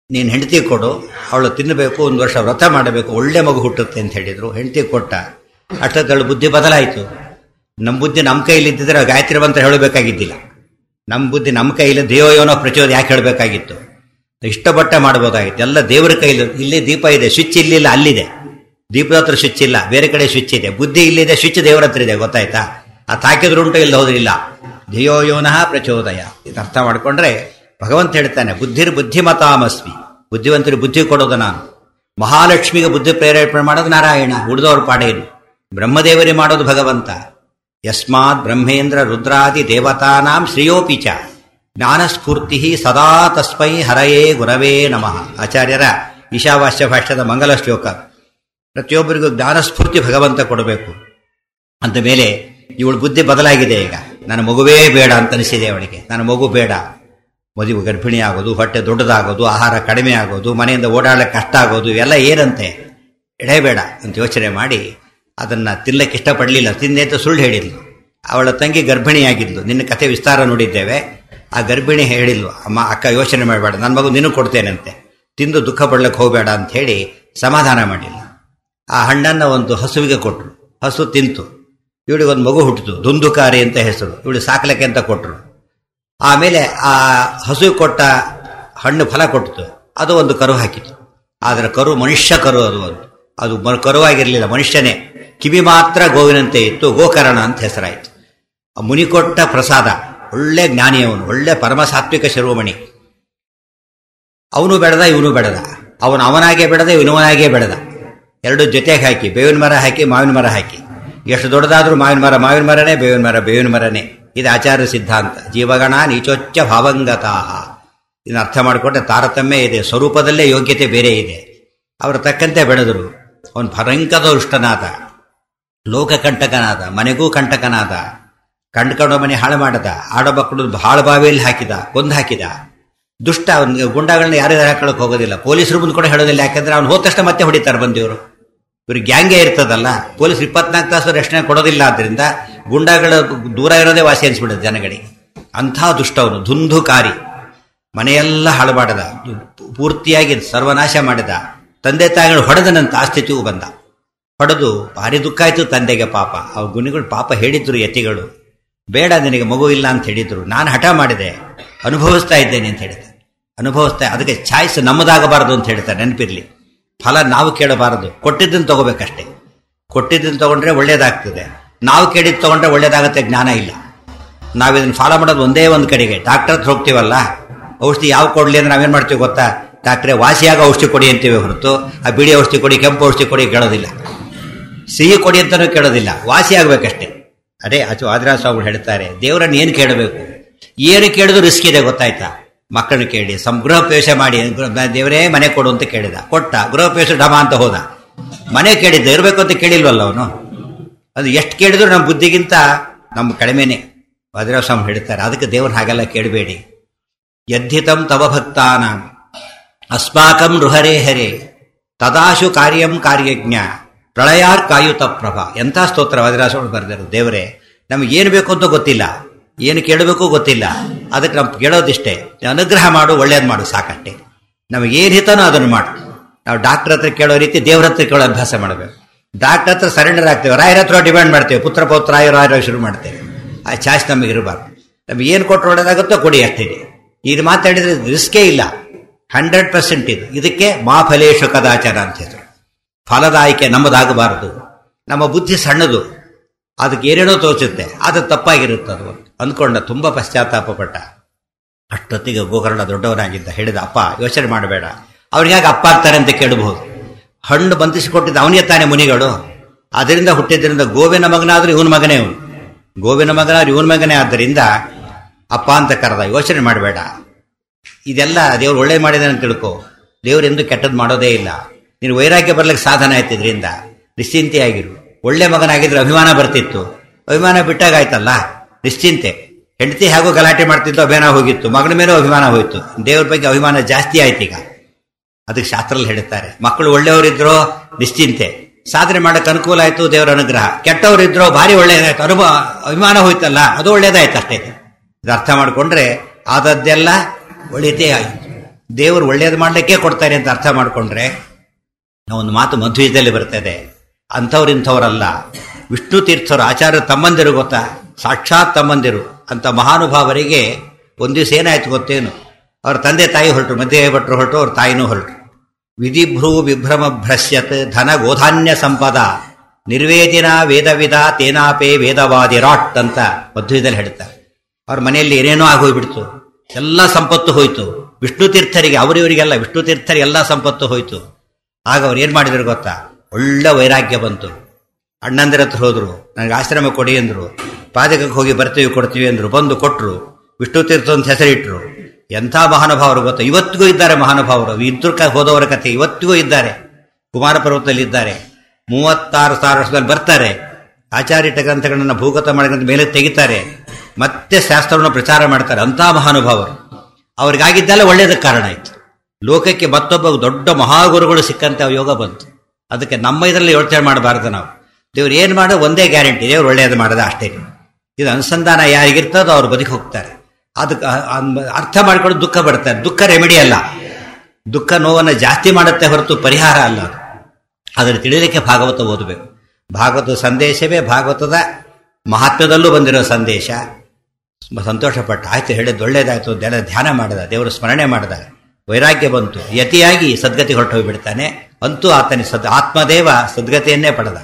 ನೀನು ಹೆಂಡತಿ ಕೊಡು ಅವಳು ತಿನ್ನಬೇಕು ಒಂದು ವರ್ಷ ವ್ರತ ಮಾಡಬೇಕು ಒಳ್ಳೆ ಮಗು ಹುಟ್ಟುತ್ತೆ ಅಂತ ಹೇಳಿದ್ರು ಹೆಂಡತಿ ಕೊಟ್ಟ ಅಷ್ಟೊತ್ತಳು ಬುದ್ಧಿ ಬದಲಾಯಿತು ನಮ್ಮ ಬುದ್ಧಿ ನಮ್ಮ ಕೈಲಿ ಇದ್ದಿದ್ರೆ ಗಾಯತ್ರಿ ಮಂತ್ರ ಹೇಳಬೇಕಾಗಿದ್ದಿಲ್ಲ ನಮ್ಮ ಬುದ್ಧಿ ನಮ್ಮ ಕೈಲಿ ದೇವಯೋನೋ ಪ್ರಚೋದ ಯಾಕೆ ಹೇಳಬೇಕಾಗಿತ್ತು ಇಷ್ಟಪಟ್ಟ ಮಾಡ್ಬೋದಾಗಿತ್ತು ಎಲ್ಲ ದೇವರ ಕೈಲಿ ಇಲ್ಲಿ ದೀಪ ಇದೆ ಸ್ವಿಚ್ ಇಲ್ಲಿಲ್ಲ ಅಲ್ಲಿದೆ ದೀಪದ ಹತ್ರ ಸ್ವಿಚ್ ಇಲ್ಲ ಬೇರೆ ಕಡೆ ಸ್ವಿಚ್ ಇದೆ ಬುದ್ಧಿ ಇಲ್ಲಿದೆ ಸ್ವಿಚ್ ದೇವರ ಹತ್ರ ಇದೆ ಗೊತ್ತಾಯ್ತಾ ಅದು ಹಾಕಿದ್ರು ಉಂಟು ಇಲ್ಲ ಹೋದ್ರಿಲ್ಲ ಧಿಯೋಯೋನಃ ಪ್ರಚೋದಯ ಇದು ಅರ್ಥ ಮಾಡ್ಕೊಂಡ್ರೆ ಭಗವಂತ ಹೇಳ್ತಾನೆ ಬುದ್ಧಿರ್ ಬುದ್ಧಿಮತಾಮಸ್ಮಿ ಬುದ್ಧಿವಂತರಿಗೆ ಬುದ್ಧಿ ಕೊಡೋದು ನಾನು ಮಹಾಲಕ್ಷ್ಮಿಗೆ ಬುದ್ಧಿ ಪ್ರೇರೇಪಣೆ ಮಾಡೋದು ನಾರಾಯಣ ಉಳಿದವ್ರ ಪಾಡೇನು ಬ್ರಹ್ಮದೇವರಿ ಮಾಡೋದು ಭಗವಂತ ಯಸ್ಮಾತ್ ಬ್ರಹ್ಮೇಂದ್ರ ರುದ್ರಾದಿ ದೇವತಾನಾಂ ಶ್ರೇಯೋಪಿಚ ಜ್ಞಾನಸ್ಫೂರ್ತಿ ಸದಾ ತಸ್ಮೈ ಹರಯೇ ಗುರವೇ ನಮಃ ಆಚಾರ್ಯರ ಈಶಾವಾಸ್ಯ ಭಾಷ್ಯದ ಮಂಗಲ ಶ್ಲೋಕ ಪ್ರತಿಯೊಬ್ಬರಿಗೂ ಜ್ಞಾನಸ್ಫೂರ್ತಿ ಭಗವಂತ ಕೊಡಬೇಕು ಅಂದ ಮೇಲೆ ಇವಳು ಬುದ್ಧಿ ಬದಲಾಗಿದೆ ಈಗ ನನ್ನ ಮಗುವೇ ಬೇಡ ಅಂತ ಅನಿಸಿದೆ ಅವಳಿಗೆ ನನ್ನ ಮಗು ಬೇಡ ಮದುವೆ ಗರ್ಭಿಣಿ ಆಗೋದು ಹೊಟ್ಟೆ ದೊಡ್ಡದಾಗೋದು ಆಹಾರ ಕಡಿಮೆ ಆಗೋದು ಮನೆಯಿಂದ ಓಡಾಡಲಿಕ್ಕೆ ಕಷ್ಟ ಆಗೋದು ಇವೆಲ್ಲ ಏನಂತೆ ಬೇಡ ಅಂತ ಯೋಚನೆ ಮಾಡಿ ಅದನ್ನ ತಿನ್ನಕ್ಕೆ ಇಷ್ಟಪಡಲಿಲ್ಲ ತಿಂದೆ ಅಂತ ಸುಳ್ಳು ಹೇಳಿದ್ಲು ಅವಳ ತಂಗಿ ಗರ್ಭಿಣಿಯಾಗಿದ್ಲು ನಿನ್ನ ಕಥೆ ವಿಸ್ತಾರ ನೋಡಿದ್ದೇವೆ ಆ ಗರ್ಭಿಣಿ ಹೇಳಿದ್ಲು ಅಮ್ಮ ಅಕ್ಕ ಯೋಚನೆ ಮಾಡಬೇಡ ನನ್ನ ಮಗು ನಿನಗೆ ಕೊಡ್ತೇನಂತೆ ತಿಂದು ದುಃಖ ಪಡ್ಲಿಕ್ಕೆ ಹೋಗಬೇಡ ಅಂತ ಹೇಳಿ ಸಮಾಧಾನ ಮಾಡಿಲ್ಲ ಆ ಹಣ್ಣನ್ನ ಒಂದು ಹಸುವಿಗೆ ಕೊಟ್ಟರು ಹಸು ತಿಂತು ಇವಳಿಗೆ ಒಂದು ಮಗು ಹುಟ್ಟಿತು ದುಂದುಕಾರಿ ಅಂತ ಹೆಸರು ಇವಳು ಸಾಕ್ಲಿಕ್ಕೆ ಅಂತ ಕೊಟ್ಟರು ಆಮೇಲೆ ಆ ಹಸು ಕೊಟ್ಟ ಹಣ್ಣು ಫಲ ಕೊಟ್ಟಿತು ಅದು ಒಂದು ಕರು ಹಾಕಿತು ಆದರೆ ಕರು ಮನುಷ್ಯ ಕರು ಅದು ಒಂದು ಅದು ಮ- ಕರುವಾಗಿರಲಿಲ್ಲ ಮನುಷ್ಯನೇ ಕಿವಿ ಮಾತ್ರ ಗೋವಿನಂತೆ ಇತ್ತು ಗೋಕರ್ಣ ಅಂತ ಹೆಸರಾಯಿತು ಆ ಮುನಿ ಕೊಟ್ಟ ಪ್ರಸಾದ ಒಳ್ಳೆ ಜ್ಞಾನಿ ಅವನು ಒಳ್ಳೆ ಪರಮ ಸಾತ್ವಿಕ ಶಿರೋಮಣಿ ಅವನು ಬೆಳೆದ ಇವನು ಬೆಳೆದ ಅವನು ಅವನಾಗೆ ಬೆಳೆದ ಇವನವನಾಗೆ ಬೆಳೆದ ಎರಡು ಜೊತೆಗೆ ಹಾಕಿ ಬೇವಿನ ಮರ ಹಾಕಿ ಮಾವಿನ ಮರ ಹಾಕಿ ಎಷ್ಟು ದೊಡ್ಡದಾದ್ರೂ ಮಾವಿನ ಮರ ಮಾವಿನ ಮರನೇ ಬೇವಿನ ಮರ ಬೇವಿನ ಮರನೇ ಇದು ಆಚಾರ್ಯ ಸಿದ್ಧಾಂತ ಜೀವಗಣ ನೀಚೋಚ್ಚ ಭಾವಂಗತಾ ಇದನ್ನ ಅರ್ಥ ಮಾಡಿಕೊಂಡ್ರೆ ತಾರತಮ್ಯ ಇದೆ ಸ್ವರೂಪದಲ್ಲೇ ಯೋಗ್ಯತೆ ಬೇರೆ ಇದೆ ಅವರ ತಕ್ಕಂತೆ ಬೆಳೆದರು ಅವನು ಭರಂಕದ ದುಷ್ಟನಾದ ಲೋಕಕಂಟಕನಾದ ಮನೆಗೂ ಕಂಟಕನಾದ ಕಂಡ್ಕೊಂಡ ಮನೆ ಹಾಳು ಮಾಡದ ಆಡೋ ಮಕ್ಕಳು ಹಾಳು ಬಾವಿಯಲ್ಲಿ ಹಾಕಿದ ಕೊಂದು ಹಾಕಿದ ದುಷ್ಟ ಅವ್ನಿಗೆ ಗುಂಡಾಗಳನ್ನ ಯಾರು ಹಾಕೊಳಕ್ ಹೋಗೋದಿಲ್ಲ ಪೊಲೀಸರು ಮುಂದೆ ಕೂಡ ಹೇಳೋದಿಲ್ಲ ಯಾಕಂದ್ರೆ ಅವ್ನು ಹೋದ ತಕ್ಷಣ ಮತ್ತೆ ಹೊಡಿತಾರೆ ಬಂದಿವರು ಇವ್ರಿಗೆ ಗ್ಯಾಂಗೇ ಇರ್ತದಲ್ಲ ಪೊಲೀಸ್ ಇಪ್ಪತ್ನಾಲ್ಕು ತಾಸು ರಕ್ಷಣೆ ಕೊಡೋದಿಲ್ಲ ಆದ್ರಿಂದ ಗುಂಡಾಗಳ ದೂರ ಇರೋದೇ ವಾಸಿ ಅನ್ಸ್ಬಿಡುತ್ತೆ ಜನಗಳಿಗೆ ಅಂಥ ದುಷ್ಟ ಅವನು ಧುಂಧುಕಾರಿ ಮನೆಯೆಲ್ಲ ಹಾಳು ಮಾಡದ ಪೂರ್ತಿಯಾಗಿ ಸರ್ವನಾಶ ಮಾಡಿದ ತಂದೆ ತಾಯಿಗಳು ಹೊಡೆದನಂತ ಆ ಸ್ಥಿತಿಗೂ ಬಂದ ಹೊಡೆದು ಭಾರಿ ದುಃಖ ಆಯ್ತು ತಂದೆಗೆ ಪಾಪ ಅವ ಗುಣಿಗಳು ಪಾಪ ಹೇಳಿದ್ರು ಯತಿಗಳು ಬೇಡ ನಿನಗೆ ಮಗು ಇಲ್ಲ ಅಂತ ಹೇಳಿದ್ರು ನಾನು ಹಠ ಮಾಡಿದೆ ಅನುಭವಿಸ್ತಾ ಇದ್ದೇನೆ ಅಂತ ಹೇಳಿದೆ ಅನುಭವಿಸ್ತಾ ಅದಕ್ಕೆ ಚಾಯ್ಸ್ ನಮ್ಮದಾಗಬಾರದು ಅಂತ ಹೇಳ್ತಾರೆ ನೆನಪಿರ್ಲಿ ಫಲ ನಾವು ಕೇಳಬಾರದು ಕೊಟ್ಟಿದ್ದನ್ನು ತಗೋಬೇಕಷ್ಟೇ ಕೊಟ್ಟಿದ್ದನ್ನು ತಗೊಂಡ್ರೆ ಒಳ್ಳೇದಾಗ್ತದೆ ನಾವು ಕೇಳಿದ್ದು ತಗೊಂಡ್ರೆ ಒಳ್ಳೇದಾಗತ್ತೆ ಜ್ಞಾನ ಇಲ್ಲ ನಾವು ಇದನ್ನ ಫಾಲೋ ಮಾಡೋದು ಒಂದೇ ಒಂದು ಕಡೆಗೆ ಡಾಕ್ಟರ್ ಹತ್ರ ಹೋಗ್ತೀವಲ್ಲ ಔಷಧಿ ಯಾವ ಕೊಡ್ಲಿ ಅಂದ್ರೆ ನಾವೇನ್ ಮಾಡ್ತೀವಿ ಗೊತ್ತಾ ಡಾಕ್ಟ್ರೆ ವಾಸಿಯಾಗ ಔಷಧಿ ಕೊಡಿ ಅಂತೀವಿ ಹೊರತು ಆ ಬಿಳಿ ಔಷಧಿ ಕೊಡಿ ಕೆಂಪು ಔಷಧಿ ಕೊಡಿ ಕೇಳೋದಿಲ್ಲ ಸಿಹಿ ಕೊಡಿ ಅಂತಾನೂ ಕೇಳೋದಿಲ್ಲ ವಾಸಿ ಆಗ್ಬೇಕಷ್ಟೇ ಅದೇ ಅಚು ಆದಿರಾಜ ಸ್ವಾಮಿಗಳು ಹೇಳ್ತಾರೆ ದೇವರನ್ನ ಏನು ಕೇಳಬೇಕು ಏನು ಕೇಳಿದ್ರು ರಿಸ್ಕ್ ಇದೆ ಗೊತ್ತಾಯ್ತಾ ಮಕ್ಕಳನ್ನ ಕೇಳಿ ಸಂ ಗೃಹ ಪ್ರವೇಶ ಮಾಡಿ ದೇವರೇ ಮನೆ ಕೊಡು ಅಂತ ಕೇಳಿದ ಕೊಟ್ಟ ಗೃಹ ಪ್ರವೇಶ ಡಮ ಅಂತ ಹೋದ ಮನೆ ಕೇಳಿದ್ದ ಇರಬೇಕು ಅಂತ ಕೇಳಿಲ್ವಲ್ಲ ಅವನು ಅದು ಎಷ್ಟು ಕೇಳಿದ್ರು ನಮ್ಮ ಬುದ್ಧಿಗಿಂತ ನಮ್ಮ ಕಡಿಮೆನೆ ಆದಿರಾಜ ಸ್ವಾಮಿ ಹೇಳ್ತಾರೆ ಅದಕ್ಕೆ ದೇವ್ರನ್ನ ಹಾಗೆಲ್ಲ ಕೇಳಬೇಡಿ ಯದ್ಧಿತಂ ತವ ಭಕ್ತಾನ ಅಸ್ಮಾಕಂ ರುಹರೇ ಹರೇ ತದಾಶು ಕಾರ್ಯಂ ಕಾರ್ಯಜ್ಞ ಪ್ರಳಯಾರ್ ಕಾಯುತ ಪ್ರಭಾ ಎಂಥ ಸ್ತೋತ್ರ ವಾದಿರಾಸಗಳು ಬರೆದರು ದೇವರೇ ನಮ್ಗೆ ಏನು ಬೇಕು ಅಂತ ಗೊತ್ತಿಲ್ಲ ಏನು ಕೇಳಬೇಕು ಗೊತ್ತಿಲ್ಲ ಅದಕ್ಕೆ ನಾವು ಕೇಳೋದಿಷ್ಟೇ ಅನುಗ್ರಹ ಮಾಡು ಒಳ್ಳೇದು ಮಾಡು ಸಾಕಷ್ಟೇ ನಮಗೆ ಏನು ಹಿತನೋ ಅದನ್ನು ಮಾಡು ನಾವು ಡಾಕ್ಟರ್ ಹತ್ರ ಕೇಳೋ ರೀತಿ ದೇವ್ರ ಹತ್ರ ಕೇಳೋ ಅಭ್ಯಾಸ ಮಾಡಬೇಕು ಡಾಕ್ಟರ್ ಹತ್ರ ಸರೆಂಡರ್ ಆಗ್ತೇವೆ ರಾಯರ ಹತ್ರ ಡಿಮ್ಯಾಂಡ್ ಮಾಡ್ತೇವೆ ಪುತ್ರ ಪೌತ್ರ ರಾಯ ರಾಯರ ಶುರು ಮಾಡ್ತೇವೆ ಆ ಚಾಯ್ಸ್ ನಮಗೆ ಇರಬಾರ್ದು ನಮ್ಗೆ ಏನು ಕೊಟ್ಟರು ಒಳ್ಳೇದಾಗುತ್ತೋ ಕೊಡಿ ಅಷ್ಟಿದೆ ಇದು ಮಾತಾಡಿದ್ರೆ ರಿಸ್ಕೇ ಇಲ್ಲ ಹಂಡ್ರೆಡ್ ಪರ್ಸೆಂಟ್ ಇದು ಇದಕ್ಕೆ ಮಾ ಫಲೇಶು ಕದಾಚಾರ ಅಂತ ಹೆಸರು ಫಲದ ಆಯ್ಕೆ ನಮ್ಮದಾಗಬಾರದು ನಮ್ಮ ಬುದ್ಧಿ ಸಣ್ಣದು ಅದಕ್ಕೆ ಏನೇನೋ ತೋಚುತ್ತೆ ಅದು ತಪ್ಪಾಗಿರುತ್ತೆ ಅದು ಅಂದ್ಕೊಂಡ ತುಂಬಾ ಪಶ್ಚಾತ್ತಾಪ ಪಟ್ಟ ಅಷ್ಟೊತ್ತಿಗೆ ಗೋಕರ್ಣ ದೊಡ್ಡವನಾಗಿದ್ದ ಹೇಳಿದ ಅಪ್ಪ ಯೋಚನೆ ಮಾಡಬೇಡ ಅವ್ರಿಗಾಗಿ ಅಪ್ಪ ಆಗ್ತಾರೆ ಅಂತ ಕೇಳಬಹುದು ಹಣ್ಣು ಬಂಧಿಸಿಕೊಟ್ಟಿದ್ದ ಅವನಿಗೆ ತಾನೇ ಮುನಿಗಳು ಅದರಿಂದ ಹುಟ್ಟಿದ್ರಿಂದ ಗೋವಿನ ಮಗನಾದ್ರೂ ಇವನ ಮಗನೇ ಇವನು ಗೋವಿನ ಮಗನಾದ್ರೂ ಇವನ ಮಗನೇ ಆದ್ದರಿಂದ ಅಪ್ಪ ಅಂತ ಕರೆದ ಯೋಚನೆ ಮಾಡಬೇಡ ಇದೆಲ್ಲ ದೇವ್ರು ಒಳ್ಳೆ ಮಾಡಿದಾನೆ ಅಂತ ತಿಳ್ಕೊ ದೇವ್ರು ಎಂದು ಕೆಟ್ಟದ್ದು ಮಾಡೋದೇ ಇಲ್ಲ ನೀನು ವೈರಾಗ್ಯ ಬರ್ಲಿಕ್ಕೆ ಸಾಧನ ಆಯ್ತು ಇದರಿಂದ ನಿಶ್ಚಿಂತೆಯಾಗಿರು ಒಳ್ಳೆ ಮಗನಾಗಿದ್ರೆ ಅಭಿಮಾನ ಬರ್ತಿತ್ತು ಅಭಿಮಾನ ಬಿಟ್ಟಾಗ ಆಯ್ತಲ್ಲ ನಿಶ್ಚಿಂತೆ ಹೆಂಡತಿ ಹೇಗೋ ಗಲಾಟೆ ಮಾಡ್ತಿದ್ದು ಅಭಿಮಾನ ಹೋಗಿತ್ತು ಮಗನ ಮೇಲೂ ಅಭಿಮಾನ ಹೋಯ್ತು ದೇವ್ರ ಬಗ್ಗೆ ಅಭಿಮಾನ ಜಾಸ್ತಿ ಆಯ್ತು ಈಗ ಅದಕ್ಕೆ ಶಾಸ್ತ್ರದಲ್ಲಿ ಹೇಳುತ್ತಾರೆ ಮಕ್ಕಳು ಒಳ್ಳೆಯವರಿದ್ರೋ ನಿಶ್ಚಿಂತೆ ಸಾಧನೆ ಮಾಡಕ್ಕೆ ಅನುಕೂಲ ಆಯ್ತು ದೇವರ ಅನುಗ್ರಹ ಕೆಟ್ಟವರಿದ್ರೋ ಭಾರಿ ಒಳ್ಳೆಯದಾಯ್ತು ಅನುಭವ ಅಭಿಮಾನ ಹೋಯ್ತಲ್ಲ ಅದು ಒಳ್ಳೇದಾಯ್ತು ಅಷ್ಟೇ ಇದು ಅರ್ಥ ಮಾಡಿಕೊಂಡ್ರೆ ಆದದ್ದೆಲ್ಲ ಒಳಿತೇ ಆಯಿತು ದೇವರು ಒಳ್ಳೇದು ಮಾಡಲಿಕ್ಕೆ ಕೊಡ್ತಾರೆ ಅಂತ ಅರ್ಥ ಮಾಡಿಕೊಂಡ್ರೆ ಒಂದು ಮಾತು ಮಧ್ವೀಯದಲ್ಲಿ ಬರ್ತದೆ ಅಂಥವ್ರು ಇಂಥವರಲ್ಲ ವಿಷ್ಣು ತೀರ್ಥರು ಆಚಾರ್ಯ ತಮ್ಮಂದಿರು ಗೊತ್ತಾ ಸಾಕ್ಷಾತ್ ತಮ್ಮಂದಿರು ಅಂತ ಮಹಾನುಭಾವರಿಗೆ ಒಂದು ದಿವಸ ಏನಾಯ್ತು ಗೊತ್ತೇನು ಅವ್ರ ತಂದೆ ತಾಯಿ ಹೊರಟರು ಮಧ್ಯೆ ಭಟ್ರು ಹೊರಟು ಅವ್ರ ತಾಯಿನೂ ಹೊರಟರು ವಿಧಿಭ್ರೂ ವಿಭ್ರಮ ಭ್ರಶ್ಯತ್ ಧನ ಗೋಧಾನ್ಯ ಸಂಪದ ನಿರ್ವೇದಿನ ವೇದವಿದ ತೇನಾಪೇ ವೇದವಾದಿರಾಟ್ ಅಂತ ಮಧ್ವದಲ್ಲಿ ಹೇಳ್ತಾರೆ ಅವ್ರ ಮನೆಯಲ್ಲಿ ಏನೇನೋ ಆಗೋಗ್ಬಿಡ್ತು ಎಲ್ಲ ಸಂಪತ್ತು ಹೋಯ್ತು ವಿಷ್ಣು ತೀರ್ಥರಿಗೆ ಅವರಿವರಿಗೆಲ್ಲ ವಿಷ್ಣು ತೀರ್ಥರಿಗೆ ಎಲ್ಲ ಸಂಪತ್ತು ಹೋಯ್ತು ಆಗ ಅವ್ರು ಏನ್ ಮಾಡಿದ್ರು ಗೊತ್ತಾ ಒಳ್ಳೆ ವೈರಾಗ್ಯ ಬಂತು ಅಣ್ಣಂದಿರ ಹತ್ರ ಹೋದ್ರು ನನಗೆ ಆಶ್ರಮ ಕೊಡಿ ಅಂದ್ರು ಪಾದಕಕ್ಕೆ ಹೋಗಿ ಬರ್ತೀವಿ ಕೊಡ್ತೀವಿ ಅಂದ್ರು ಬಂದು ಕೊಟ್ರು ವಿಷ್ಣು ತೀರ್ಥ ಅಂತ ಹೆಸರಿಟ್ರು ಎಂಥ ಮಹಾನುಭಾವರು ಗೊತ್ತಾ ಇವತ್ತಿಗೂ ಇದ್ದಾರೆ ಮಹಾನುಭಾವರು ಇದ್ರಕ ಹೋದವರ ಕಥೆ ಇವತ್ತಿಗೂ ಇದ್ದಾರೆ ಕುಮಾರ ಪರ್ವತದಲ್ಲಿ ಇದ್ದಾರೆ ಮೂವತ್ತಾರು ಸಾವಿರ ವರ್ಷದಲ್ಲಿ ಬರ್ತಾರೆ ಆಚಾರ್ಯಟ ಗ್ರಂಥಗಳನ್ನ ಭೂಗತ ಮಾಡಿದ ಮೇಲೆ ತೆಗಿತಾರೆ ಮತ್ತೆ ಶಾಸ್ತ್ರವನ್ನು ಪ್ರಚಾರ ಮಾಡ್ತಾರೆ ಅಂಥ ಮಹಾನುಭಾವರು ಅವ್ರಿಗಾಗಿದ್ದೆಲ್ಲ ಒಳ್ಳೇದಕ್ಕೆ ಕಾರಣ ಆಯ್ತು ಲೋಕಕ್ಕೆ ಮತ್ತೊಬ್ಬ ದೊಡ್ಡ ಮಹಾಗುರುಗಳು ಸಿಕ್ಕಂತೆ ಯೋಗ ಬಂತು ಅದಕ್ಕೆ ನಮ್ಮ ಇದರಲ್ಲಿ ಯೋಚನೆ ಮಾಡಬಾರ್ದು ನಾವು ದೇವ್ರು ಏನು ಮಾಡೋದು ಒಂದೇ ಗ್ಯಾರಂಟಿ ದೇವ್ರು ಒಳ್ಳೆಯದು ಮಾಡೋದು ಅಷ್ಟೇ ಇದು ಅನುಸಂಧಾನ ಯಾರಿಗಿರ್ತದೋ ಅವ್ರು ಬದುಕಿ ಹೋಗ್ತಾರೆ ಅದಕ್ಕೆ ಅರ್ಥ ಮಾಡ್ಕೊಂಡು ದುಃಖ ಬಡ್ತಾರೆ ದುಃಖ ರೆಮಿಡಿ ಅಲ್ಲ ದುಃಖ ನೋವನ್ನು ಜಾಸ್ತಿ ಮಾಡುತ್ತೆ ಹೊರತು ಪರಿಹಾರ ಅಲ್ಲ ಅದು ಅದನ್ನು ತಿಳಿಲಿಕ್ಕೆ ಭಾಗವತ ಓದಬೇಕು ಭಾಗವತದ ಸಂದೇಶವೇ ಭಾಗವತದ ಮಹತ್ವದಲ್ಲೂ ಬಂದಿರೋ ಸಂದೇಶ ಸಂತೋಷಪಟ್ಟ ಆಯ್ತು ಹೇಳಿದ್ದು ಒಳ್ಳೇದಾಯ್ತು ಅದೆಲ್ಲ ಧ್ಯಾನ ಮಾಡಿದ ದೇವರು ಸ್ಮರಣೆ ಮಾಡಿದ ವೈರಾಗ್ಯ ಬಂತು ಯತಿಯಾಗಿ ಸದ್ಗತಿ ಹೊರಟೋಗ್ಬಿಡ್ತಾನೆ ಅಂತೂ ಆತನ ಸದ್ ಆತ್ಮದೇವ ಸದ್ಗತಿಯನ್ನೇ ಪಡೆದ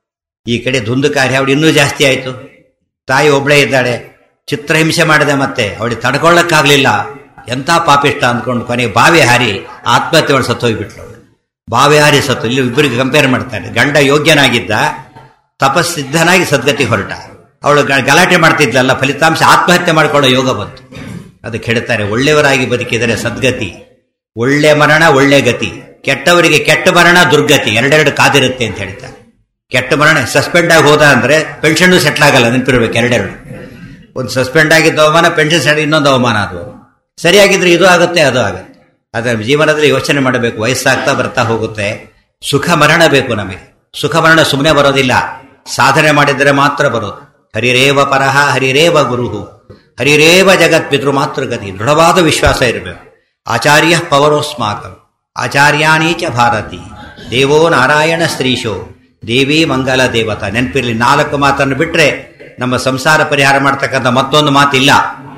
ಈ ಕಡೆ ದುಂದುಕಾರಿ ಅವಳು ಇನ್ನೂ ಜಾಸ್ತಿ ಆಯಿತು ತಾಯಿ ಒಬ್ಬಳೇ ಇದ್ದಾಳೆ ಚಿತ್ರಹಿಂಸೆ ಮಾಡಿದೆ ಮತ್ತೆ ಅವಳಿಗೆ ತಡ್ಕೊಳ್ಳಕ್ಕಾಗ್ಲಿಲ್ಲ ಎಂಥ ಪಾಪಿಷ್ಟ ಅಂದ್ಕೊಂಡು ಕೊನೆಗೆ ಬಾವಿ ಹಾರಿ ಆತ್ಮಹತ್ಯೆ ಒಳಗೆ ಸತ್ತೋಗ್ಬಿಟ್ಲು ಅವಳು ಬಾವಿ ಹಾರಿ ಸತ್ತು ಇಲ್ಲಿ ಇಬ್ಬರಿಗೆ ಕಂಪೇರ್ ಮಾಡ್ತಾನೆ ಗಂಡ ಯೋಗ್ಯನಾಗಿದ್ದ ತಪಸ್ಸಿದ್ಧನಾಗಿ ಸದ್ಗತಿ ಹೊರಟ ಅವಳು ಗಲಾಟೆ ಮಾಡ್ತಿದ್ಲಲ್ಲ ಫಲಿತಾಂಶ ಆತ್ಮಹತ್ಯೆ ಮಾಡಿಕೊಳ್ಳೋ ಯೋಗ ಬಂತು ಅದಕ್ಕೆ ಹೇಳ್ತಾರೆ ಒಳ್ಳೆಯವರಾಗಿ ಬದುಕಿದರೆ ಸದ್ಗತಿ ಒಳ್ಳೆ ಮರಣ ಒಳ್ಳೆ ಗತಿ ಕೆಟ್ಟವರಿಗೆ ಕೆಟ್ಟ ಮರಣ ದುರ್ಗತಿ ಎರಡೆರಡು ಕಾದಿರುತ್ತೆ ಅಂತ ಹೇಳ್ತಾರೆ ಕೆಟ್ಟ ಮರಣ ಸಸ್ಪೆಂಡ್ ಆಗಿ ಹೋದ ಅಂದ್ರೆ ಪೆನ್ಷನ್ ಸೆಟ್ಲ್ ಆಗಲ್ಲ ನೆನಪಿರ್ಬೇಕು ಎರಡೆರಡು ಒಂದು ಸಸ್ಪೆಂಡ್ ಆಗಿದ್ದ ಅವಮಾನ ಪೆನ್ಷನ್ ಸೆಟ್ ಇನ್ನೊಂದು ಅವಮಾನ ಅದು ಸರಿಯಾಗಿದ್ರೆ ಇದು ಆಗುತ್ತೆ ಅದು ಆಗುತ್ತೆ ಅದರ ಜೀವನದಲ್ಲಿ ಯೋಚನೆ ಮಾಡಬೇಕು ವಯಸ್ಸಾಗ್ತಾ ಬರ್ತಾ ಹೋಗುತ್ತೆ ಸುಖ ಮರಣ ಬೇಕು ನಮಗೆ ಸುಖ ಮರಣ ಸುಮ್ಮನೆ ಬರೋದಿಲ್ಲ ಸಾಧನೆ ಮಾಡಿದರೆ ಮಾತ್ರ ಬರೋದು ಹರಿರೇವ ಪರಹ ಹರಿರೇವ ಗುರುಹು ಹರಿರೇವ ಜಗತ್ ಪಿತೃ ಮಾತೃಗತಿ ದೃಢವಾದ ವಿಶ್ವಾಸ ಇರಬೇಕು ಆಚಾರ್ಯ ಪವರೋಸ್ಮಾಕಂ ಆಚಾರ್ಯಾಣಿ ಚ ಭಾರತಿ ದೇವೋ ನಾರಾಯಣ ಶ್ರೀಶೋ ದೇವಿ ಮಂಗಲ ದೇವತಾ ನೆನಪಿರ್ಲಿ ನಾಲ್ಕು ಮಾತನ್ನು ಬಿಟ್ರೆ ನಮ್ಮ ಸಂಸಾರ ಪರಿಹಾರ ಮಾಡ್ತಕ್ಕಂಥ ಮತ್ತೊಂದು ಮಾತಿಲ್ಲ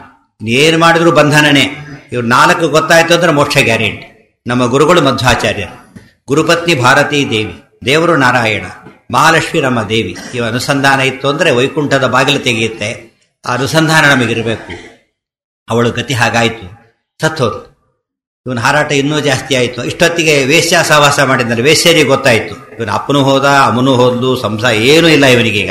ಏನು ಮಾಡಿದ್ರು ಬಂಧನನೇ ಇವ್ರು ನಾಲ್ಕು ಗೊತ್ತಾಯ್ತು ಅಂದ್ರೆ ಮೋಕ್ಷ ಗ್ಯಾರಂಟಿ ನಮ್ಮ ಗುರುಗಳು ಮಧ್ವಾಚಾರ್ಯರು ಗುರುಪತ್ನಿ ಭಾರತೀ ದೇವಿ ದೇವರು ನಾರಾಯಣ ಮಹಾಲಕ್ಷ್ಮಿ ನಮ್ಮ ದೇವಿ ಇವ ಅನುಸಂಧಾನ ಇತ್ತು ಅಂದ್ರೆ ವೈಕುಂಠದ ಬಾಗಿಲು ತೆಗೆಯುತ್ತೆ ಆ ಅನುಸಂಧಾನ ನಮಗಿರಬೇಕು ಅವಳು ಗತಿ ಹಾಗಾಯ್ತು ಸತ್ತೋದು ಇವನ ಹಾರಾಟ ಇನ್ನೂ ಜಾಸ್ತಿ ಆಯಿತು ಇಷ್ಟೊತ್ತಿಗೆ ವೇಶ್ಯ ಸಹವಾಸ ಮಾಡಿದ್ದಾರೆ ವೇಶ್ಯರಿಗೆ ಗೊತ್ತಾಯ್ತು ಇವನ ಅಪ್ಪನೂ ಹೋದ ಅಮ್ಮನೂ ಹೋದ್ಲು ಸಂಸಾರ ಏನೂ ಇಲ್ಲ ಇವನಿಗೀಗ